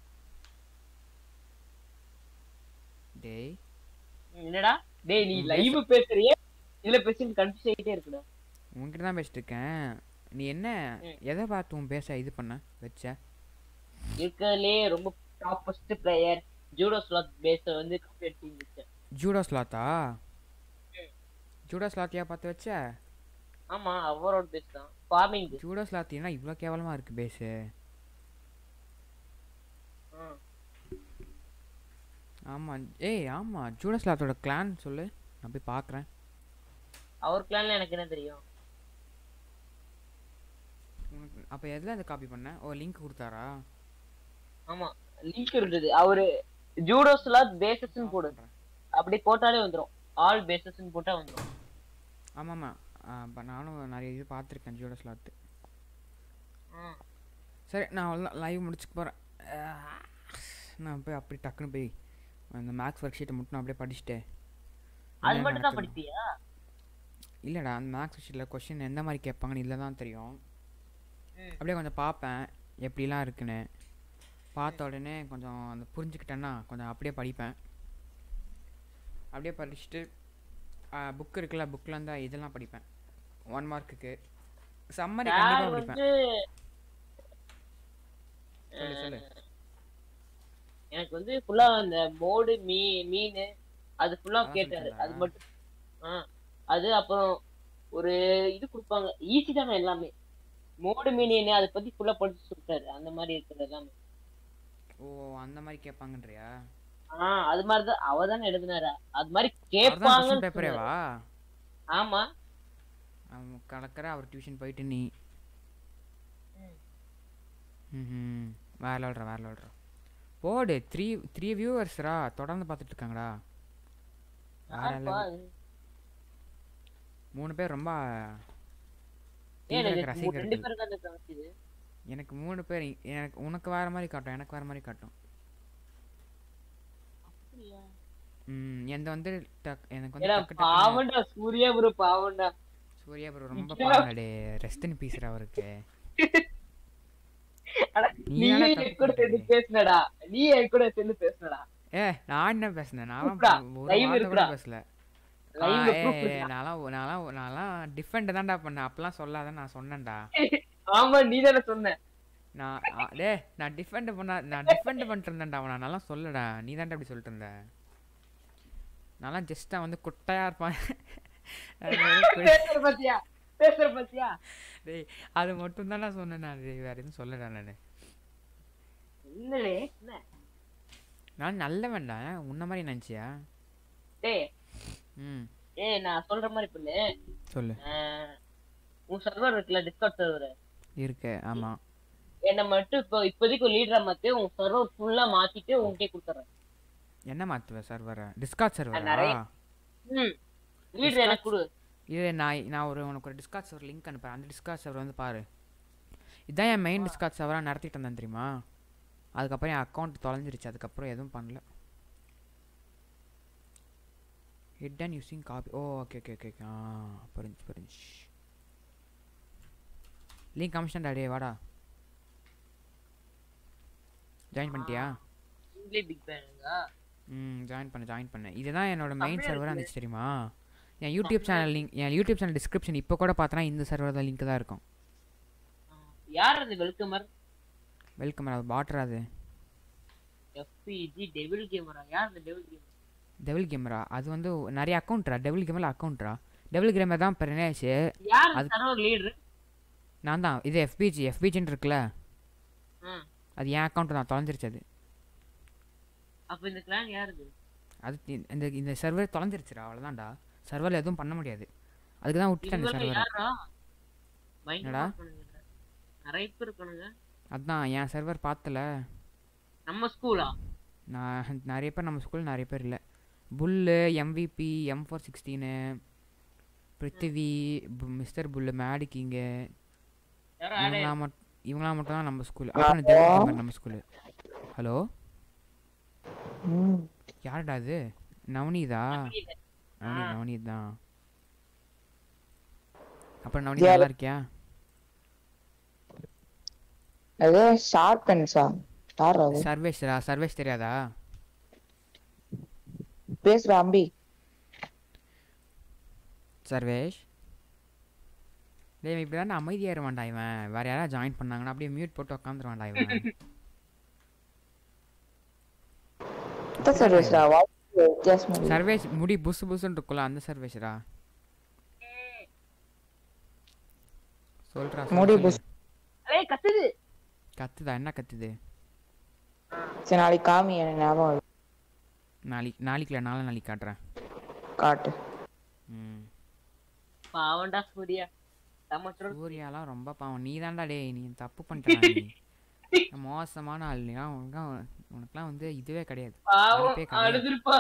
S2: டேய்
S3: ம், என்னடா டேய் நீ
S2: ம்,
S3: லைவ் பேசுறியே இதுல பேசி கன்ஃபியூஸ் ஆகிட்டே இருக்குடா
S2: உன்கிட்ட தான் பேசிட்டு இருக்கேன் நீ என்ன
S3: ம்.
S2: எதை பார்த்து உன் பேச இது பண்ண வச்ச
S3: இருக்கறதுலே ரொம்ப டாப்பஸ்ட் பிளேயர் ஜூடோ ஸ்லாட் பேஸ வந்து கம்ப்ளீட் டீம் வச்சேன்
S2: ஜூடோ ஸ்லாத்தா ஜூடோ ஸ்லாத்தியா பார்த்து வச்ச
S3: ஆமா அவரோட பேஸ் தான் ஃபார்மிங்
S2: ஜூடோ ஸ்லாத்தினா இவ்வளோ கேவலமாக இருக்குது பேஸு ஆமாம் ஏய் ஆமாம் ஜூடோ ஸ்லாத்தோட கிளான் சொல்லு நான் போய் பார்க்குறேன்
S3: அவர் பிளான்ல எனக்கு என்ன தெரியும்
S2: உனக்கு அப்போ எதில் அதை காப்பி பண்ண ஓ லிங்க் கொடுத்தாரா
S3: ஆமா லிங்க் இருந்தது அவரு ஜூடோ ஸ்லாட் பேசஸ்னு போடு அப்படி போட்டாலே வந்துரும் ஆல் பேசஸ்னு போட்டா வந்துரும்
S2: ஆமாம்மா இப்போ நானும் நிறைய இது பார்த்துருக்கேன் ஜூடோ ஸ்லாத்து
S3: ம்.
S2: சரி நான் அவ்வளோதான் லைவ் முடிச்சுக்க போகிறேன் நான் போய் அப்படி டக்குன்னு போய் அந்த மேக்ஸ் ஒர்க் ஷீட்டை மட்டும் நான் அப்படியே படிச்சுட்டு
S3: அது மட்டும் தான் படிப்பியா
S2: இல்லைடா அந்த மேக்ஸ் ஒர்க் ஷீட்டில் கொஷின் எந்த மாதிரி கேட்பாங்கன்னு இல்லை தான் தெரியும்
S3: ம்.
S2: அப்படியே கொஞ்சம் பார்ப்பேன் எப்படிலாம் இருக்குன்னு பார்த்த உடனே கொஞ்சம் அந்த புரிஞ்சுக்கிட்டேன்னா கொஞ்சம் அப்படியே படிப்பேன் அப்படியே படிச்சுட்டு புக் இருக்குல்ல புக்கில் இருந்தா இதெல்லாம் படிப்பேன் ஒன் மார்க்குக்கு சம்மரி
S3: சார்
S2: கண்டிப்பாக படிப்பேன்
S3: வந்து
S2: சொல்லு சொல்லு
S3: எனக்கு வந்து ஃபுல்லா அந்த மோடு மீ மீன் அது ஃபுல்லா
S2: அதான்
S3: கேட்டாரு
S2: சொல்லிட்டாரா?
S3: அது மட்டும் ஆ அது அப்புறம் ஒரு இது கொடுப்பாங்க ஈஸி தானே எல்லாமே மோடு மீன் என்ன அதை பத்தி ஃபுல்லா படிச்சு சொல்லிட்டாரு அந்த மாதிரி இருக்கிறது எல்லாமே
S2: ஓ அந்த மாதிரி கேட்பாங்கன்றியா
S3: ஆ அது மாதிரி தான் அவ தானே எழுதினாரா அது மாதிரி
S2: அவர் தான் கொஸ்டின்
S3: கேட்பாங்க
S2: பேப்பரேவா
S3: ஆமா
S2: அவன் கலக்கிற அவர் டியூஷன் போயிட்டு நீ ம் வேற விளாட்ற வேற விளாட்ற போடு த்ரீ த்ரீ வியூவர்ஸ்ரா தொடர்ந்து பார்த்துட்டு இருக்காங்கடா வேற
S3: யாருப்பா
S2: level.
S3: அது?
S2: மூணு பேர் ரொம்ப
S3: ஏன்
S2: தீவிர
S3: எனக்கு மூ- ரெண்டு
S2: ரசிகர்கள்
S3: பேரும் தான் காமிச்சுது
S2: எனக்கு மூணு பேர் இ- எனக்கு உனக்கு வேற மாதிரி காட்டும் எனக்கு வேற மாதிரி காட்டும்
S3: அப்படியா?
S2: ம் எந்த வந்து டக் எனக்கு வந்து
S3: ஏடா
S2: டக்கு டக்குன்னு
S3: பாவண்டா சூர்யா ப்ரோ பாவண்டா
S2: சூர்யா ப்ரோ ரொம்ப
S3: இல்லடா.
S2: பாவடே ரெஸ்ட்னு பீசுற அவருக்கு
S3: அட,
S2: நீ
S3: நீ
S2: ஏன்டா
S3: என்
S2: தப்பு
S3: கூட சேர்ந்து
S2: பண்ற?
S3: பேசுனடா நீ என் கூட சேர்ந்து பேசுனடா
S2: ஏ நான் என்ன பேசுனேன் நான்லாம்
S3: இருக்குடா,
S2: ஒரு
S3: live
S2: வார்த்தை கூட
S3: இருக்குடா.
S2: பேசல ஆ,
S3: லைவ்ல
S2: ஏய்,
S3: ப்ரூஃப்
S2: ஏய், நான்லாம் ஒ- நான்லாம் ஒ- நான்லாம் டிஃபெண்ட் தான்டா பண்ணேன் அப்பெல்லாம் சொல்லாத நான் சொன்னேன்டா
S3: ஆமா நீ தானே சொன்ன
S2: நான் ஆ, டேய் நான் டிஃபெண்ட் பண்ண நான் டிஃபெண்ட் பண்ணிட்டு இருந்தேன்டா அவனை நல்லா சொல்லடா நீ தான்டா அப்படி சொல்லிட்டு இருந்த நான்லாம் ஜஸ்ட்டாக வந்து குட்டையா இருப்பான் அது வந்து கு-
S3: பேசுற பாத்தியா பேசுற பாத்தியா
S2: டேய் அது மட்டும் தான் நான் சொன்னேன் நான் டேய், வேற எதுவும் சொல்லடா நான்
S3: என்னலே என்ன
S2: நான் நல்லவன்டா உன்ன மாதிரி நினச்சியா
S3: டேய்
S2: ம்
S3: ஏய் நான் சொல்ற மாதிரி பண்ணு
S2: சொல்லு
S3: ஆஹ், உன் சர்வர் இருக்குல்ல டிஸ்கார்ட் சர்வர்
S2: இருக்கு ஆமாம்
S3: என்ன மட்டும் இப்போ இப்போதைக்கு ஒரு லீடரா மாத்தி உன் சர்வர் ஃபுல்லா மாத்திட்டு உன்கிட்ட கொடுத்துறேன்
S2: என்ன மாற்றுவேன் சர்வரை டிஸ்கார்ட் சர்வரா
S3: நிறைய- ம் லீடர் எனக்கு கொடு
S2: இது நான் நான் ஒரு உனக்கு ஒரு டிஸ்கார்ட் சர்வர் லிங்க் அனுப்புறேன் அந்த டிஸ்கார்ட் சர்வர் வந்து பாரு இதான் என் மெயின் டிஸ்கார்ட் சர்வராக நடத்திட்டு இருந்தேன் தெரியுமா அதுக்கப்புறம் என் அக்கௌண்ட் தொலைஞ்சிருச்சு அதுக்கப்புறம் எதுவும் பண்ணல ஹிடன் யூஸிங் காப்பி ஓ ஓகே ஓகே ஓகே ஆ புரிஞ்சு புரிஞ்சு லிங்க் கமிஷன் டே வாடா ஜாயின் பண்ணிட்டியா
S3: இங்கிலீஷ் பிக் பேனுங்க
S2: ம் ஜாயின் பண்ண ஜாயின் பண்ணேன் இதுதான் என்னோட மெயின்
S3: செம்மையா
S2: சர்வராக
S3: இருக்குல்ல?
S2: இருந்துச்சு தெரியுமா என் யூடியூப் சேனல் லிங்க் என் யூடியூப் சேனல் டிஸ்கிரிப்ஷன் இப்போ கூட பார்த்தனா இந்த சர்வர் தான் லிங்க் தான் இருக்கும்
S3: யார் அது வெல்கமர்
S2: வெல்கம் அது பாட்ரா அது
S3: எஃபிஜி டெவில் கேமரா யார் அந்த டெவில் கேமர்
S2: டெவில் கேமரா அது வந்து நிறைய அக்கௌண்ட்ரா டெவில் கேமரில் அக்கௌண்ட்ரா டெவில் கேமர் தான் பிரணேஷ்
S3: யார்
S2: அது-
S3: சர்வர் லீடர்
S2: நான் தான் இது எஃபிஜி எஃபிஜின்னு இருக்குல்ல
S3: ம்
S2: அது என் அக்கௌண்ட் தான் தொலைஞ்சிருச்சு அது
S3: அப்ப இந்த கிளான் யாருது
S2: அது தி- இந்த இந்த சர்வர் தொலைஞ்சிருச்சுடா அவ்வளோதான்டா சர்வரில் எதுவும் பண்ண முடியாது அதுக்கு தான் விட்டுட்டேன் இந்த
S3: இவங்க
S2: சர்வர்
S3: யாரா பயங்கரமா
S2: என்னடா?
S3: இருக்கானுங்க. நிறைய பேர் இருக்கானுங்க
S2: அதான் என் சர்வர் பார்த்தல
S3: நம்ம ஸ்கூலா
S2: நான் நிறைய பேர் நம்ம ஸ்கூல் நிறைய பேர் இல்லை புல்லு MVP M four sixteen Prithvi mister புல்லு மேடி கிங்கு
S3: யாரோ ஆடே
S2: இவங்களாம் மட்டும் இவங்களாம் மட்டும் தான் நம்ம ஸ்கூல் அப்புறம் தேவகுமார் நம்ம ஸ்கூலு ஹலோ
S5: ம்
S2: யாருடா இது நவனீதா
S3: புரியல.
S2: நவனீத்
S3: ஆ.
S2: நவனீத் தான் அப்புறம் நவனீத்
S5: யாரு?
S2: நல்லா இருக்கியா
S5: அது ஷார்ப் பென்ஸா யார் அது
S2: சர்வேஷ்ரா சர்வேஷ் தெரியாதா
S5: பேசுற அம்பி
S2: சர்வேஷ் டேய் இவன் இப்படி தான் அமைதியாக இருவான்டா இவன் வேற யாராவது ஜாயின் பண்ணாங்கன்னா அப்படியே மியூட் போட்டு உட்காந்துருவான்டா இவன்
S5: சர்வீஸ்டா வாய்ஸ் வித்தியாசமா இருக்கு.
S2: சர்வேஷ் முடி புசு புசுன்னு இருக்குல்ல அந்த சர்வேஷ்ரா சொல்றா
S5: முடி
S2: சொல்லு,
S5: புசு.
S2: சொல்லு.
S3: ஏய் கத்துது
S2: கத்துதா என்ன கத்துது
S5: சரி நாளைக்கு காமி எனக்கு ஞாபகம் வருது.
S2: நாளைக்கு நாளைக்குல நாளை நாளைக்கு காட்டுறேன்
S5: காட்டு
S2: ம்
S3: பாவண்டா சூர்யா சமச்சுரம்
S2: சூர்யாலாம் ரொம்ப பாவம் நீ தான்டா டேய் நீ தப்பு பண்ணிட்ட நீ மோசமான ஆள் நீ உனக்குலாம் உனக்குலாம் வந்து இதுவே கிடையாது
S3: பாவம்
S2: வாய்ப்பே கிடையாது.
S3: அழுதுருப்பா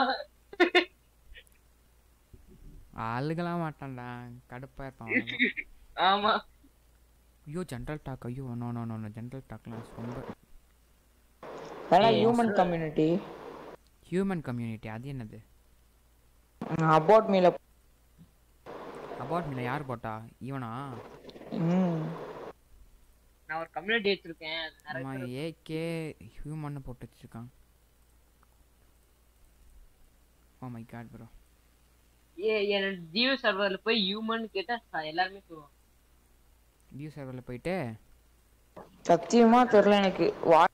S2: அழுகலாம் மாட்டான்டா கடுப்பா இருப்பான் அவ்வளவுதான்.
S3: ஆமா
S2: ஐயோ ஜென்ரல் டாக் ஐயோ நோ நோ நோ ஜென்ரல் டாக்லாம் ரொம்ப
S5: அதெல்லாம் ஹியூமன் கம்யூனிட்டி
S2: ஹியூமன் கம்யூனிட்டி அது என்னது
S5: அபவுட் மீல
S2: அபவுட் மீல யார் போட்டா இவனா
S5: ம்
S3: நான் ஒரு கம்யூனிட்டி வச்சிருக்கேன் அது நிறைய
S2: ஆமா
S3: பேர்
S2: ஏகே ஹியூமன் போட்டு வச்சிருக்கான் ஓ மை காட் ப்ரோ
S3: ஏ என்னோட ஜியோ சர்வர்ல போய் ஹியூமன் கேட்டா ச- எல்லாருமே சொல்லுவாங்க
S2: வியூ சர்வரில் போயிட்டு
S5: சத்தியமா தெரியல எனக்கு வா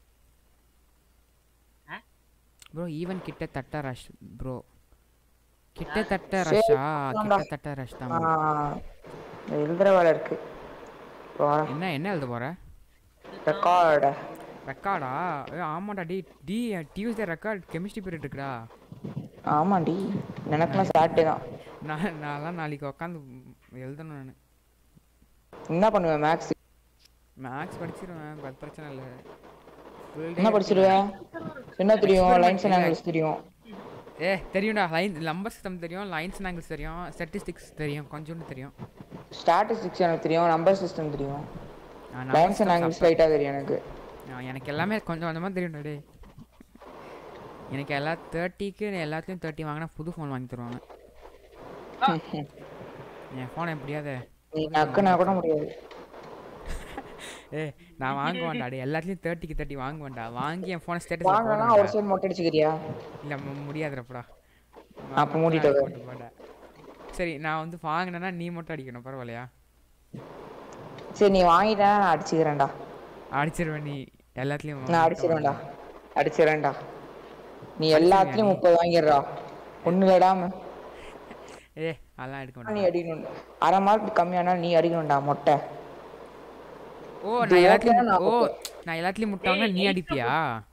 S2: ப்ரோ ஈவன் கிட்ட தட்ட ரஷ் ப்ரோ கிட்டத்தட்ட
S5: சரி,
S2: ரஷ்ஷா
S5: வேண்டாம்.
S2: கிட்டத்தட்ட ரஷ் தான்
S5: ஆ,
S2: bro.
S5: இந்த எழுதுற வேலை இருக்கு
S2: என்ன என்ன எழுத போற
S5: ரெக்கார்டு
S2: ரெக்கார்டா ஏ ஆமாடா டி டி டியூஸ்டே ரெக்கார்ட் கெமிஸ்ட்ரி பீரியட் இருக்குடா
S5: ஆமாண்டி எனக்குலாம் சாட்டே தான்
S2: நான் நான்லாம் நாளைக்கு உட்காந்து எழுதணும் நான்
S5: என்ன பண்ணுவேன் மேக்ஸ்
S2: மேக்ஸ் படிச்சிருவேன் அது பிரச்சனை இல்லை
S5: என்ன படிச்சிருவேன் என்ன தெரியும் லைன்ஸ் அண்ட் ஆங்கிள்ஸ் தெரியும்
S2: ஏ தெரியும்டா லைன் நம்பர் சிஸ்டம் தெரியும் லைன்ஸ் ஆங்கிள்ஸ் தெரியும் ஸ்டாட்டிஸ்டிக்ஸ் தெரியும் கொஞ்சோண்டு தெரியும்
S5: ஸ்டாட்டிஸ்டிக்ஸ் எனக்கு தெரியும் நம்பர் சிஸ்டம் தெரியும்
S2: நான் number
S5: lines
S2: system
S5: and angles
S2: சாப்பிட்டேன்.
S5: லைட்டாக தெரியும் எனக்கு
S2: ஆ, எனக்கு எல்லாமே கொஞ்சம் கொஞ்சமாக தெரியும்டா டேய் எனக்கு எல்லா தேர்ட்டிக்கு எல்லாத்துலேயும் தேர்ட்டி வாங்கினா புது ஃபோன் வாங்கி தருவாங்க என் ஃபோன் எப்படியாவது
S5: நீ நக்குனா கூட முடியாது
S2: ஏ நான் வாங்குவேன்டா டேய் எல்லாத்துலேயும் தேர்ட்டிக்கு தேர்ட்டி வாங்குவேன்டா வாங்கி என் ஃபோனை ஸ்டேட்டஸ்
S5: வாங்கினா ஒரு சைடு மொட்டை அடிச்சுக்கிறியா
S2: இல்லை முடியாதுடப்படா
S5: அப்ப மூடிட்டு வா.
S2: சரி நான் வந்து வாங்கினேன்னா நீ மட்டும் அடிக்கணும் பரவாயில்லையா
S5: சரி நீ வாங்கிட்டா நான் அடிச்சுக்கிறேன்டா
S2: அடிச்சிருவேன் நீ எல்லாத்துலேயும்
S5: நான் அடிச்சிருவேன்டா அடிச்சிடறேன்டா நீ எல்லாத்துலயும் முப்பது வாங்கிடுறா ஒண்ணு விடாம
S2: ஏ அதெல்லாம் எடுக்க
S5: நீ
S2: மாட்டேன்
S5: அடிக்கணும் அரை மார்க் கம்மியானா நீ அடிக்கணும்டா மொட்டை
S2: ஓ
S5: இது
S2: நான்
S5: okay
S2: எல்லாத்துலயும்
S5: நான்
S2: ஓ நான் எல்லாத்துலயும் முட்டாங்க நீ அடிப்பியா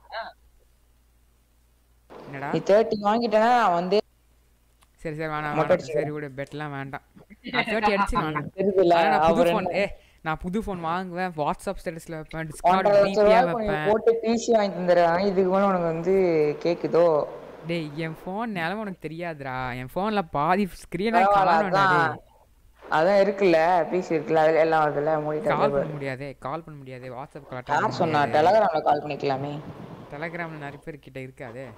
S2: என்னடா
S5: நீ தேர்ட்டி வாங்கிட்டேன்னா நான் வந்து
S2: சரி சரி வேணாம்
S5: மொட்டை
S2: வேணாம் சரி விடு பெட்லாம் வேண்டாம் நான் தேர்ட்டி அடிச்சு வேணாம்
S5: தெரியுதுல்ல,
S2: ஆனா நான் புது
S5: அப்புறம்
S2: ஃபோன்
S5: என்ன?
S2: ஏ நான் புது ஃபோன் வாங்குவேன் வாட்ஸ்அப் ஸ்டேட்டஸ்ல வைப்பேன் டிஸ்கார்ட்
S5: ஒன்றரை லட்சம்
S2: டிபியா
S5: ரூபாய்
S2: வைப்பேன்
S5: போட்டு பிசி வாங்கி தந்துடுறேன் இதுக்கு மேல உனக்கு வந்து கேக்குதோ
S2: டேய் என் ஃபோன் நிலம உனக்கு தெரியாதுடா என் ஃபோன்ல பாதி ஸ்க்ரீனே
S5: பரவாயில்ல,
S2: காணோம்டா
S5: அதான்
S2: டேய்
S5: அதான் இருக்குல்ல பிசி இருக்குல்ல அதுல எல்லாம் வருதுல்ல
S2: கால்
S5: மூடிட்டு
S2: பண்ண முடியாதே கால் பண்ண முடியாது வாட்ஸ்அப் கால்
S5: யார் சொன்னா டெலகிராம்ல கால் பண்ணிக்கலாமே
S2: டெலகிராம்ல நிறைய பேர் கிட்ட இருக்காதே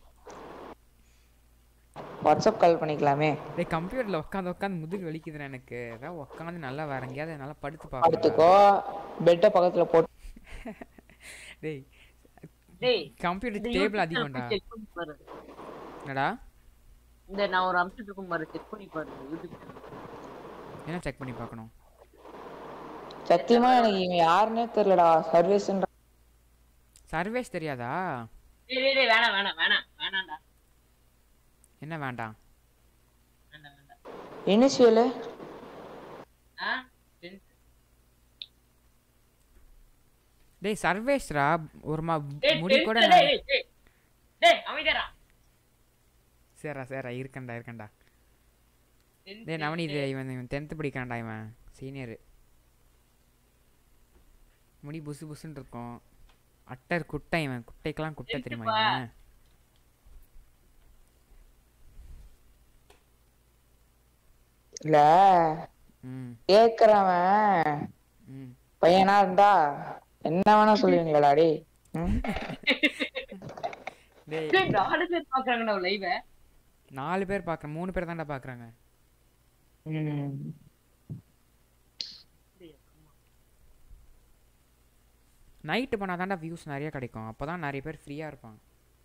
S5: வாட்ஸ்அப் கால் பண்ணிக்கலாமே
S2: டேய் கம்ப்யூட்டர்ல உட்காந்து உட்காந்து முதுகு வலிக்குதுடா எனக்கு ஏதாவது உட்காந்து நல்லா வேற எங்கேயாவது நல்லா படுத்து பார்க்கணும்
S5: படுத்துக்கோ பெட்டை பக்கத்துல போட்டு
S2: டேய்
S3: டேய்
S2: கம்ப்யூட்டர்
S3: இந்த
S2: டேபிள்
S3: YouTube
S2: அதிகம்டா
S3: check பண்ணி பாரு.
S2: என்னடா
S3: இந்த நான் ஒரு அம்சத்துக்கு இருக்கும் பாரு செக் பண்ணி பாரு யூடியூப்
S2: என்ன செக் பண்ணி பார்க்கணும்
S5: சத்தியமா எனக்கு இவன் யாருன்னே தெரியலடா சர்வீஸ்ன்ற
S2: சர்வேஸ் தெரியாதா
S3: டேய் டேய் டேய் வேணாம் வேணாம் வேணாம் வேணாம்டா
S2: என்ன வேண்டாம்
S3: வேண்டாம் வேண்டாம்
S5: இனிஷியலு
S3: ஆ டென்த்
S2: டேய் சர்வேஷ்ரா ஒரு மா
S3: டேய்
S2: முடி கூட
S3: டென்த் டேய் டேய் டேய் அமைதியாடா
S2: சரிடா சரிடா இருக்கேன்டா இருக்கேன்டா
S3: டென்த்
S2: டேய் நவனி இது இவன் இவன் டென்த்து படிக்கிறான்டா இவன் சீனியரு முடி புசு புசுன்னு இருக்கும் அட்டர் குட்டை இவன் குட்டைக்கெல்லாம் குட்டை தெரியுமா
S3: டென்த்துப்பா.
S2: இவன்
S5: இல்ல
S2: ம்
S5: கேக்குறவன்
S2: ம்
S5: பையனா இருந்தா என்ன வேணா சொல்லுவீங்களா டேய் ம்?
S2: டேய்
S3: டேய் நாலு பேர் பாக்குறாங்கடா லைவ
S2: நாலு பேர் பார்க்குறேன் மூணு பேர் தான்டா பார்க்குறாங்க
S5: ம்.
S2: நைட்டு பண்ணால் தான்டா வியூஸ் நிறைய கிடைக்கும் அப்போ தான் நிறைய பேர் ஃப்ரீயாக இருப்பாங்க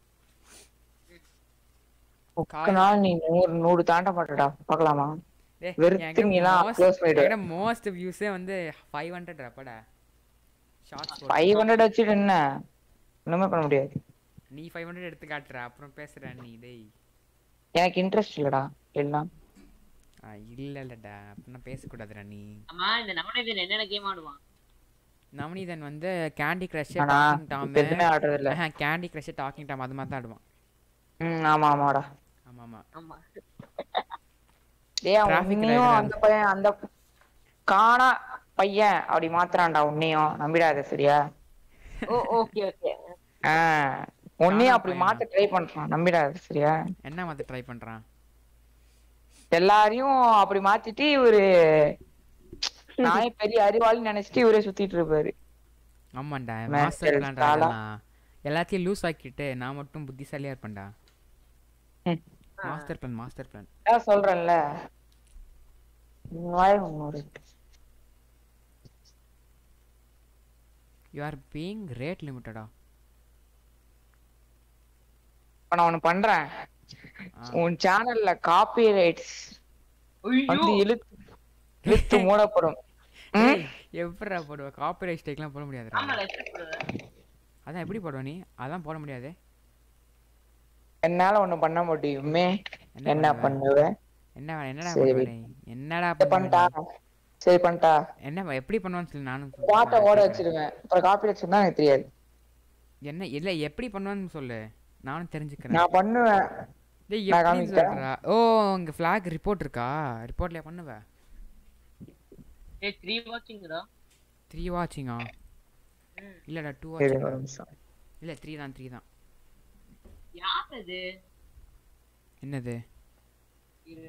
S5: ஒக்க நாள் நீ நூறு நூறு தாண்ட மாட்டடா பார்க்கலாமா
S2: டேய்
S5: வெறுத்துங்கலாம் க்ளோஸ் பண்ணிடு
S2: மோஸ்ட் வியூஸே வந்து ஃபைவ் ஹண்ட்ரட் அப்படா ஷார்ட்ஸ்
S5: ஃபைவ் ஹண்ட்ரட் வச்சுட்டு என்ன ஒண்ணுமே பண்ண முடியாது
S2: நீ ஃபைவ் ஹண்ட்ரட் எடுத்து காட்டுற அப்புறம் பேசுற நீ டேய்
S5: எனக்கு இன்ட்ரெஸ்ட் இல்லடா எல்லாம்
S2: ஆ, இல்ல இல்லடா அப்படின்னா பேசக்கூடாதுடா நீ
S3: ஆமா இந்த நவநீதன் என்னென்ன கேம் ஆடுவான்
S2: நவநீதன் வந்து கேண்டி கிரஷ்
S5: ஆனா
S2: டாக்கிங்
S5: இப்ப எதுவுமே
S2: டாம்
S5: ஆடுறது இல்ல
S2: கேண்டி கிரஷ் டாக்கிங் டாம் அது மாதிரி தான் ஆடுவான்
S5: ம் ஆமா ஆமாடா
S2: ஆமா ஆமா
S3: ஆமா
S5: டேய் அவன்
S2: Traffic
S5: உன்னையும்
S2: light
S5: அந்த பையன் அந்த காணா பையன் அப்படி மாத்துறான்டா உன்னையும் நம்பிடாத சரியா
S3: ஓ ஓகே ஓகே
S5: ஆ உன்னையும்
S2: காணா
S5: அப்படி
S2: பையனா?
S5: மாத்த ட்ரை பண்றான் நம்பிடாத சரியா
S2: என்ன மாதிரி ட்ரை பண்றான்
S5: எல்லாரையும் அப்படி மாத்திட்டு இவரு நானே பெரிய அறிவாளி நினைச்சிட்டு இவரே சுத்திட்டு இருப்பாரு
S2: ஆமாண்டா
S5: Mental
S2: மாஸ்டர் பிளான்
S5: தாளா.
S2: எல்லாத்தையும் லூஸ் ஆக்கிட்டு நான் மட்டும் புத்திசாலியா இருப்பேன்டா
S5: ம்.
S2: மாஸ்டர் பிளான் மாஸ்டர் பிளான்
S5: அதான் சொல்றேன்ல வாய் முன்னூறு
S2: யூ ஆர் பீயிங் ரேட் லிமிட்டடா
S5: இப்ப நான் ஒண்ணு பண்றேன் உன் சேனல்ல காப்பி ரைட்ஸ் வந்து
S3: ஐயோ
S5: இழுத்து இழுத்து மூடப்படும் ம்?
S2: எப்படிடா போடுவ காப்பிரைட் ஸ்ட்ரைக்லாம் போட முடியாதுடா
S3: ஆமா லெஃப்ட் போடுவேன்
S2: அதான் எப்படி போடுவ நீ அதான் போட முடியாது
S5: என்னால ஒண்ணு பண்ண முடியுமே
S2: என்ன
S5: என்ன
S2: பண்ணுவ?
S5: பண்ணுவேன்
S2: என்ன வே- என்னடா
S5: சரி.
S2: பண்ணுவ நீ என்னடா
S5: இதை
S2: பண்ணுவ
S5: பண்ணிட்டா
S2: நீ?
S5: சரி பண்ணிட்டா
S2: என்ன வ- எப்படி பண்ணுவான்னு சொல்லி நானும்
S5: பாட்டை
S2: நான்
S5: ஓட
S2: கேக்குறேன்.
S5: வச்சிருவேன் அப்புறம் காப்பி வச்சிருந்தா எனக்கு தெரியாது
S2: என்ன இல்ல எப்படி பண்ணுவான்னு சொல்லு நானும் தெரிஞ்சுக்கிறேன்
S5: நான் பண்ணுவேன்
S2: டேய்
S5: நான்
S2: எப்படி
S5: காமிக்கிறேன்.
S2: சொல்றா ஓ இங்க ஃபிளாக் ரிப்போர்ட் இருக்கா ரிப்போர்ட்லயா பண்ணுவ
S3: ஏய் த்ரீ வாட்சிங்டா
S2: த்ரீ வாட்சிங்கா
S3: ம்.
S2: இல்லடா டூ
S5: சரி
S2: வாட்சிங்
S5: ஒரு நிமிஷம்
S2: இல்ல த்ரீ தான் த்ரீ தான்
S3: யார் அது
S2: என்னது
S3: இரு.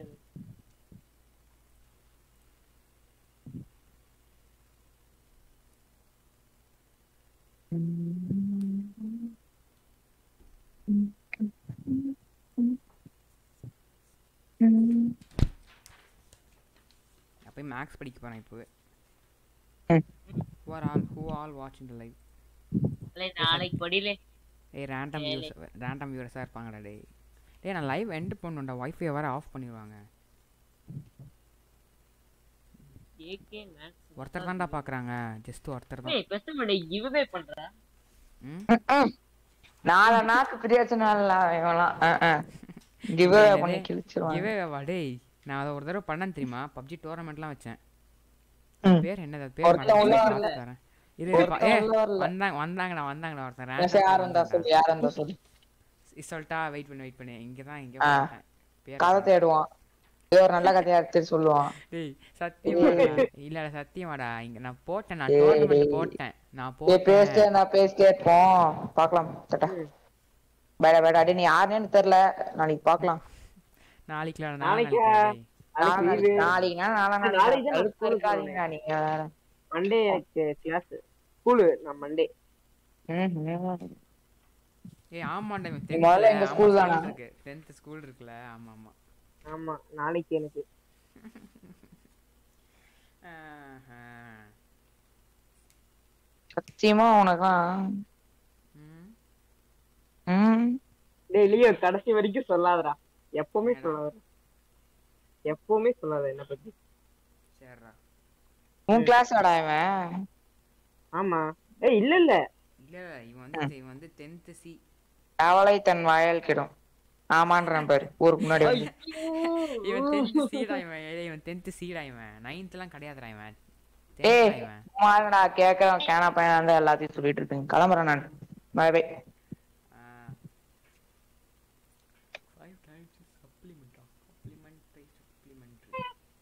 S2: நான் போய் மேக்ஸ் படிக்க போறேன் இப்போ
S5: ம்.
S2: who are all who all watching the live
S3: இல்லை, நாளைக்கு படியில
S2: ஏய் ரேண்டம் வியூஸ் ரேண்டம் வியூவர்ஸாக இருப்பாங்கடா டேய் டேய் நான் லைவ் எண்ட் பண்ணுவேன்டா வைஃபை வேற ஆஃப் பண்ணிடுவாங்க
S3: ஏகே மேக்ஸ்
S2: ஒருத்தர் தான்டா பார்க்குறாங்க ஜஸ்ட் ஒருத்தர் தான்
S3: ஏய் பேச மாட்டே கிவ்வே பண்ற
S2: ம்
S5: நாலு நாக்கு பிரியாச்சுனா இவன்லாம் கிவ் பண்ணி கிழிச்சிருவான்
S2: கிவே வா டேய் நான் அதை ஒரு தடவை பண்ணேன் தெரியுமா பப்ஜி டோர்னமெண்ட்லாம் வச்சேன்
S5: ம்.
S2: பேர் என்னது அது பேர்
S5: ஒருத்தன் உள்ள
S2: மறந்துட்டேன்,
S5: வரல.
S2: பார்த்து தரேன். இது
S5: ஒருத்தன்
S2: பா- ஏ
S5: உள்ள வரல.
S2: வந்தாங்க வந்தாங்கடா வந்தாங்கடா ஒருத்தன்
S5: சரி,
S2: random
S5: யார் இருந்தா
S2: வந்தான்டா.
S5: சொல்லு யார் இருந்தா சொல்லு
S2: இ- சொல்லிட்டா வெயிட் பண்ணு வெயிட் பண்ணு இங்க தான் இங்க
S5: ஆ.
S2: போட்டேன். பேர்
S5: கதை தேடுவான் ஏதோ ஒரு நல்ல கதையா எடுத்து சொல்லுவான்
S2: டேய் சத்தியமாடா இல்ல சத்தியமாடா இங்க நான் போட்டேன் நான்
S5: ஏய்,
S2: டோர்னமெண்ட்
S5: டேய்.
S2: போட்டேன் நான்
S5: ஏ
S2: போட்டேன்
S5: பேசிட்டே நான் பேசிட்டே இருப்போம் பார்க்கலாம் தட்டா பேடா பேடா அடி நீ யாருன்னு தெரியல நாளைக்கு பார்க்கலாம்
S2: நாளைக்கு இல்ல,
S9: நாளைக்கா?
S2: நாளைக்கு டேய்.
S9: நாளைக்கு leave.
S5: நாளைக்குனா நாளை
S9: நாளைக்கு தான்
S5: நாளைக்கு
S9: school
S5: இருக்காதீங்க நீங்க வேற
S9: மண்டே எனக்கு கிளாஸ் ஸ்கூலு நான் மண்டே
S5: ம்ஹும்.
S2: ஏய் ஆமாண்டா இவன்
S5: நீ முதல்ல எங்க school தானா?
S2: இருக்கு 10th ஸ்கூல் இருக்குல்ல ஆமா ஆமா
S9: ஆமா நாளைக்கு எனக்கு
S2: ஆஹா.
S5: சத்தியமா உனக்கெல்லாம்
S2: ம்.
S5: ம்
S9: டேய் லியோ கடைசி வரைக்கும் சொல்லாதடா எப்பவுமே
S2: ஏன்னா?
S9: சொல்லாதடா எப்பவுமே சொல்லாத என்ன பத்தி
S2: சரிடா
S5: உன் கிளாஸ் ஆடா இவன்
S9: ஆமா ஏய் இல்ல இல்ல
S2: இல்ல இவன் வந்து இவன் வந்து 10th சி
S5: கவலை தன் வாயால் கிடும்
S10: ஆமான்றான் பாரு ஊருக்கு முன்னாடி வந்து
S2: இவன் டென்த்து சீடா இவன் ஏய், இவன் டென்த்து சீடா இவன் நைன்த்லாம் கிடையாதுடா இவன்
S10: ஏய்
S2: 10th இவன்
S10: சும்மா கேட்கறேன் கேனா பையனா இருந்தா எல்லாத்தையும் சொல்லிட்டு இருக்கேன் கிளம்புறேன் நான் bye bye
S2: five times supplement of supplementary supplementary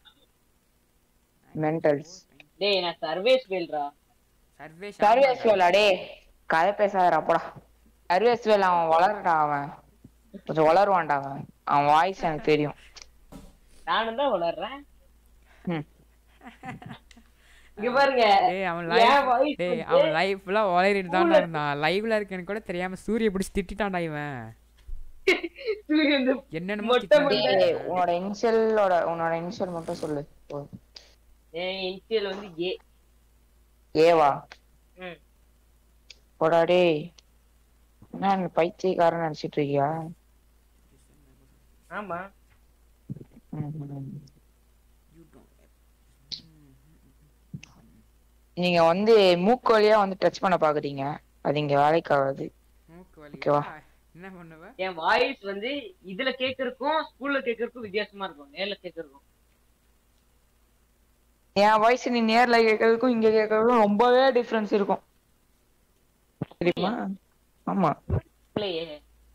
S10: மென்டல்ஸ்
S3: டேய் நான் சர்வேஸ் வேல்ரா
S2: சர்வேஷ்
S10: சர்வேஸ் வேலா டே கதை பேசாதடா போடா சர்வேஸ் வேல் அவன் வளரடா அவன் கொஞ்சம் வளருவான்டா அவன் அவன் வாய்ஸ் எனக்கு தெரியும்
S3: நானும் தான் வளர்றேன்
S10: ம்.
S3: இங்க பாருங்க
S2: டேய் அவன்
S3: என்
S2: லைஃப்
S3: voice
S2: டேய்
S3: வந்து
S2: அவன் லைஃப்ல வளரிட்டு தான்
S3: school ல-
S2: இருந்தான் லைவ்ல இருக்கேன்னு கூட தெரியாம சூரிய பிடிச்சி திட்டிட்டான்டா இவன்
S3: சூரியன் வந்து
S2: என்னென்னமோ
S3: மொட்டை
S2: திட்டினான்.
S10: டேய் உன்னோட இனிஷியலோட உன்னோட இனிஷியல் மட்டும் சொல்லு போதும்.
S3: என் இன்சியல் வந்து ஏ
S10: ஏவா
S3: ம்
S10: போடா டேய் என்ன நீ பைத்தியக்காரன் நினைச்சிட்டு இருக்கியா
S3: ஆமா
S10: ம்ஹும். நீங்க வந்து மூக்கு வழியா வந்து டச் பண்ண பாக்குறீங்க அது இங்க வேலைக்கு ஆகாது
S2: மூக்கு வலி
S10: ஓகேவா
S2: என்ன பண்ணுவ
S3: என் வாய்ஸ் வந்து இதுல கேக்குறதுக்கும் ஸ்கூல்ல கேக்குறதுக்கும் வித்தியாசமா இருக்கும் நேர்ல கேக்குறதுக்கும்
S10: என் வாய்ஸ் நீ நேர்ல கேட்கறதுக்கும் இங்க கேட்கறதுக்கும் ரொம்பவே டிஃபரன்ஸ் இருக்கும் தெரியுமா ஆமா
S3: இல்லையே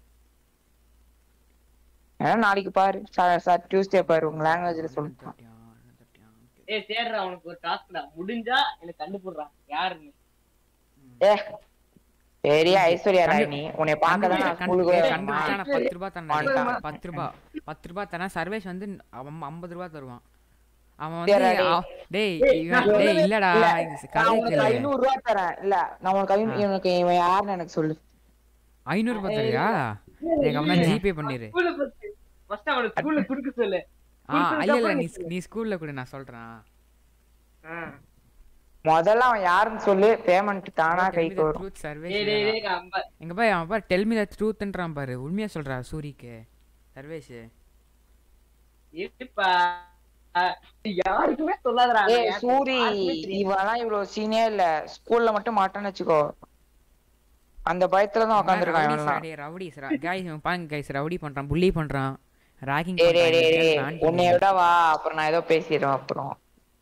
S10: ஏன்னா நாளைக்கு பாரு சார் டியூஸ்டே பாரு உங்க லாங்குவேஜ்ல சொல்லுங்க
S3: ஏய் சேர்றா உனக்கு ஒரு டாஸ்க்டா முடிஞ்சா எனக்கு கண்டுபிடுறான் யாருன்னு
S10: ஏ பெரிய ஐஸ்வர்யா ராய் நீ உன்னை பார்க்க தான் நான் ஸ்கூலுக்கு
S2: கண்டுபிடிச்சா நான் பத்து ரூபாய் தரேன்
S10: வந்துட்டான்.
S2: பத்து ரூபாய் பத்து ரூபாய் தரேன் சர்வேஷ் வந்து அவன் ஐம்பது ரூபாய் தருவான் அவன்
S10: சரிடா,
S2: வந்து
S10: டேய்.
S2: அவ- டேய் இவன் டேய் இல்லடா
S10: இல்ல,
S2: இது
S10: நான்
S2: கதை
S10: உனக்கு
S2: கேளு
S10: ஐநூறு ரூபா தரேன் இல்ல நான் உனக்கு ஐநூறு இவனுக்கு இவன் யாருன்னு எனக்கு சொல்லு
S2: ஐநூறு ரூபாய் தரியா எனக்கு அவனா ஜிபே பண்ணிரு
S3: ஸ்கூல்ல ஃபர்ஸ்ட் அவனுக்கு ஸ்கூல்ல குடுக்க சொல்லு
S2: ஆ இல்ல இல்ல
S3: கொடுத்ததுக்கு
S2: நீ
S3: அப்புறம்
S2: நீ ஸ்கூல்ல கூட நான் சொல்றேன்
S3: ஆ.
S10: முதல்ல அவன் யாருன்னு சொல்லு பேமெண்ட் தானா கைக்கு வரும்
S2: ட்ரூத் சர்வேஷ்
S3: டேய் டேய் டேய் அம்ப
S2: எங்க பாரு அவன் பாரு டெல் மீ த ட்ரூத்ன்றான் பாரு உண்மையா சொல்றா சூரிக்கு சர்வேஷ்
S3: இருப்பா யாருக்குமே சொல்லாதடா
S10: ஏய்
S3: நான்
S10: சூரி
S3: யாருக்குமே தெரியாது.
S10: இவெல்லாம் இவ்வளவு சீனியர் இல்ல ஸ்கூல்ல மட்டும் மாட்டான்னு வச்சுக்கோ அந்த பயத்துல தான் உட்காந்துருக்கான் இவன்லாம்
S2: டேய் ரவுடிஸ் गाइस இவன் பாருங்க गाइस ரவுடி பண்றான் புள்ளி பண்றான் ராகிங்
S10: டேய் டேய் டேய் டேய்
S2: பண்றான்
S10: உன்னை விட வா அப்புறம் நான் ஏதோ பேசிடுறேன் அப்புறம்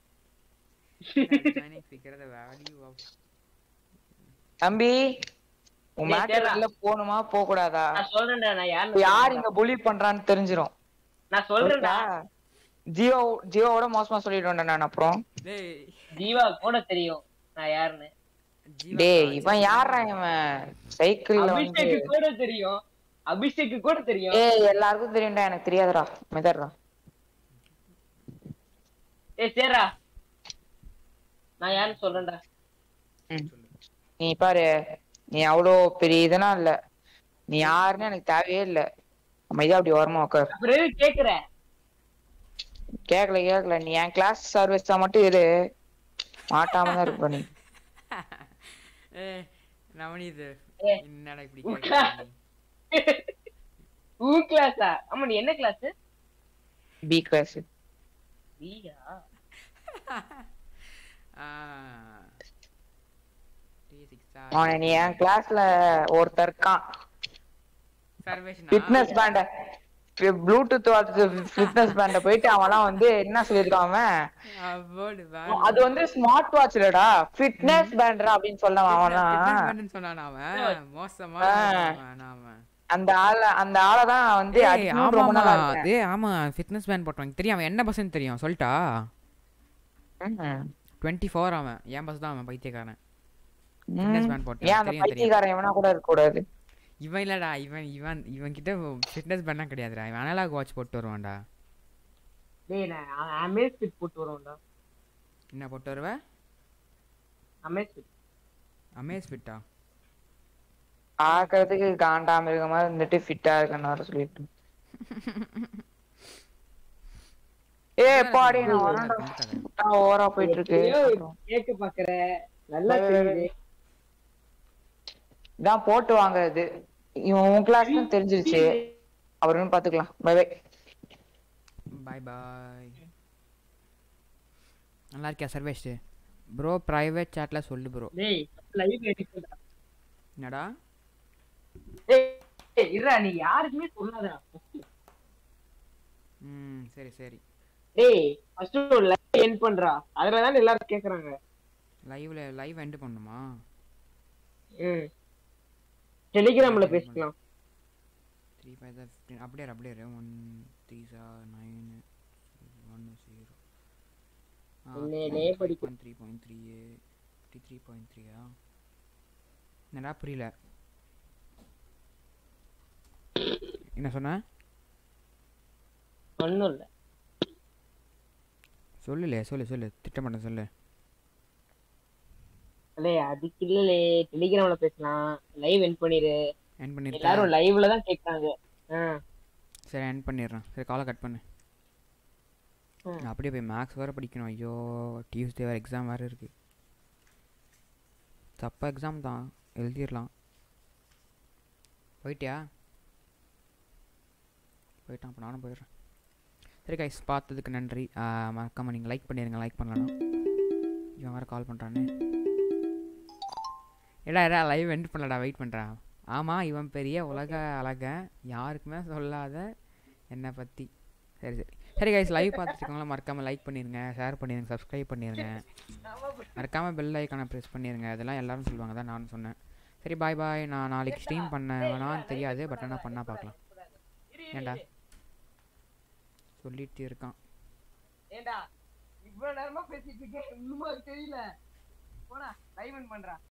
S10: தம்பி உன்
S3: டேய், கேளா.
S10: மேட்டர்ல போகணுமா போக கூடாதா
S3: நான் சொல்றேன்டா நான்
S10: இப்ப
S3: யாருன்னு
S10: யார் இங்க புலி பண்றான்னு தெரிஞ்சிரும்
S3: நான் சொல்றேன்டா
S10: ஜியோ ஜியோவோட மோசமா சொல்லிடுவேன்டா நான் அப்புறம்
S2: டேய்
S3: ஜீவா கூட தெரியும் நான் யாருன்னு
S10: டேய் இவன் யாரா இவன் சைக்கிள்ல வந்து
S3: அபிஷேக் கூட தெரியும் அபிஷேக் கூட தெரியும்
S10: ஏய் எல்லாருக்கும் தெரியும்டா எனக்கு தெரியாதுடா மெதர்டா
S3: ஏய் சேரா நான் யாருன்னு சொல்றேன்டா
S10: நீ பாரு நீ அவ்வளோ பெரிய இதெல்லாம் இல்ல நீ யாருன்னு எனக்கு தேவையே இல்ல அமைதியா அப்படி ஓரமா உட்கார்
S3: அப்புறம் எதுக்கு கேக்குற
S10: கேக்கல கேக்கல நீ என் கிளாஸ் சர்வீஸ் மட்டும் இரு மாட்டாம தான் இருப்ப நீ
S2: ஏய் நவனீத்
S3: ஏய்.
S2: என்னடா இப்படி
S3: உட்கா.
S2: கேக்குற நீ?
S3: உன் கிளாஸா ஆமா நீ என்ன கிளாஸ்
S10: பி கிளாஸ்
S3: பியா
S2: ஆ T6 ஆ?
S10: அவனை நீ என் கிளாஸ்ல ஒருத்தர் இருக்கான்
S2: சர்வேஷனா?
S10: ஃபிட்னஸ் பேண்ட ப்ளூடூத் ஃபிட்னஸ் பேண்ட போயிட்டு அவன்லாம் வந்து என்ன சொல்லியிருக்கான் அவன்
S2: அவ்வோடு வா.
S10: அது வந்து ஸ்மார்ட் வாட்ச்லடா ஃபிட்னஸ் பேண்ட்ரா அப்படின்னு சொல்லலாம்
S2: fitness
S10: அவன்லாம்
S2: band ன்னு சொன்னானா அவன்? மோசமான
S10: ஆ.
S2: அவன் அவன்.
S10: அந்த ஆள அந்த ஆளை தான் வந்து
S2: ஏய்,
S10: அடிக்கணும்னு ரொம்ப
S2: ஆமாமா.
S10: நாளா இருக்கேன்.
S2: டேய், ஆமா ஃபிட்னஸ் பேண்ட் போட்டவன் தெரியும் அவன் என்ன பஸ்ன்னு தெரியும் சொல்லிட்டா
S10: ம்ஹும்.
S2: டுவெண்ட்டி ஃபோர் அவன் என் பஸ் தான் அவன் பைத்தியக்காரன்
S10: ம்.
S2: ஃபிட்னஸ் பேண்ட் போட்டான்
S10: ஏன் அந்த
S2: தெரியும் தெரியும்
S10: பைத்தியக்காரன் எவனா கூட இருக்க கூடாது
S2: இவன் இல்லடா இவன் இவன் இவன் கிட்ட ஃபிட்னஸ் பேண்ட்லாம் கிடையாதுடா இவன் அனலாக் வாட்ச் போட்டு வருவான்டா
S3: டேய் நான் அமேஸ் ஃபிட் போட்டு வருவோம்டா
S2: என்ன போட்டு வருவ
S3: அமேஸ் ஃபிட்
S2: அமேஸ் ஃபிட்டா
S10: பாக்குறதுக்கு காண்டாம இருக்க மாதிரி இருந்துட்டு ஃபிட்டா இருக்கன்னு வர சொல்லிட்டு ஏ பாடி நான் வரேன்டா ஓவரா போயிட்டு இருக்கு
S3: கேக்க பாக்குற நல்லா தெரியுது
S10: இதான் போட்டு வாங்குறது இவன் உன் கிளாஸ் தெரிஞ்சிருச்சு அப்புறம் பாத்துக்கலாம் பை பை
S2: பாய் பாய் நல்லா இருக்கியா சர்வேஷ் ப்ரோ ப்ரைவேட் சாட்ல சொல்லு ப்ரோ
S3: டேய் லைவ் எடுக்கடா
S2: என்னடா
S5: ஏய், இருடா நீ யாருக்குமே சொல்லாதடா
S2: ம் சரி சரி
S5: டேய் ஃபர்ஸ்ட் லைவ் எண்ட் பண்றா அதுல தான் எல்லாரும் கேக்குறாங்க
S2: லைவ்ல லைவ் எண்ட் பண்ணுமா
S5: ம் டெலிகிராம்ல பேசிக்கலாம்
S2: த்ரீ ஃபைவ் தான் ஃபிஃப்டீன் அப்படியே இரு, அப்படியே ஒன் த்ரீ சா நைன் ஒன் ஜீரோ
S5: என்னையனே படிக்க-
S2: three point three fifty three point த்ரீயா என்னடா புரியல என்ன சொன்ன
S5: ஒண்ணும் இல்ல
S2: சொல்லுலே சொல்லு சொல்லு திட்டமாட்டேன் சொல்லு
S5: அலே அதுக்கு இல்லலே டெலிகிராம்ல பேசலாம் லைவ் எண்ட் பண்ணிரு
S2: என் பண்ணிருக்கேன்
S5: எல்லாரும் லைவ்ல தான் கேக்குறாங்க ஆ
S2: சரி என் பண்ணிடுறேன் சரி காலை கட் பண்ணு
S5: ம்.
S2: நான் அப்படியே போய் மேக்ஸ் வேறு படிக்கணும் ஐயோ டியூஸ்டே வேறு எக்ஸாம் வேறு இருக்குது தப்பா எக்ஸாம் தான் எழுதிடலாம் போயிட்டியா போயிட்டான் அப்போ நானும் போயிடுறேன் சரி கைஸ் பார்த்ததுக்கு நன்றி மறக்காமல் நீங்கள் லைக் பண்ணிடுங்க லைக் பண்ணலாம் இவன் வேறு கால் பண்ணுறானே எடா எடா லைவ் எண்ட் பண்ணலடா வெயிட் பண்ணுறான் ஆமாம் இவன் பெரிய உலக அழகன் யாருக்குமே சொல்லாத என்னை பற்றி சரி சரி சரி கைஸ் லைவ் பார்த்துருக்கவங்களாம் மறக்காமல் லைக் பண்ணிடுங்க ஷேர் பண்ணிடுங்க சப்ஸ்கிரைப் பண்ணிடுங்க மறக்காமல் பெல் ஐக்கானை ப்ரெஸ் பண்ணிடுங்க அதெல்லாம் எல்லாரும் சொல்லுவாங்க தான் நானும் சொன்னேன் சரி பாய் பாய் நான் நாளைக்கு ஸ்ட்ரீம் பண்ண வேணான்னு தெரியாது பட் ஆனால் பண்ணால் பார்க்கலாம் ஏன்டா சொல்லிட்டு இருக்கான்
S5: ஏண்டா இவ்வளவு நேரமா பேசிட்டு இருக்கேன் இன்னுமா தெரியல போடா லைவ் எண்ட் பண்றா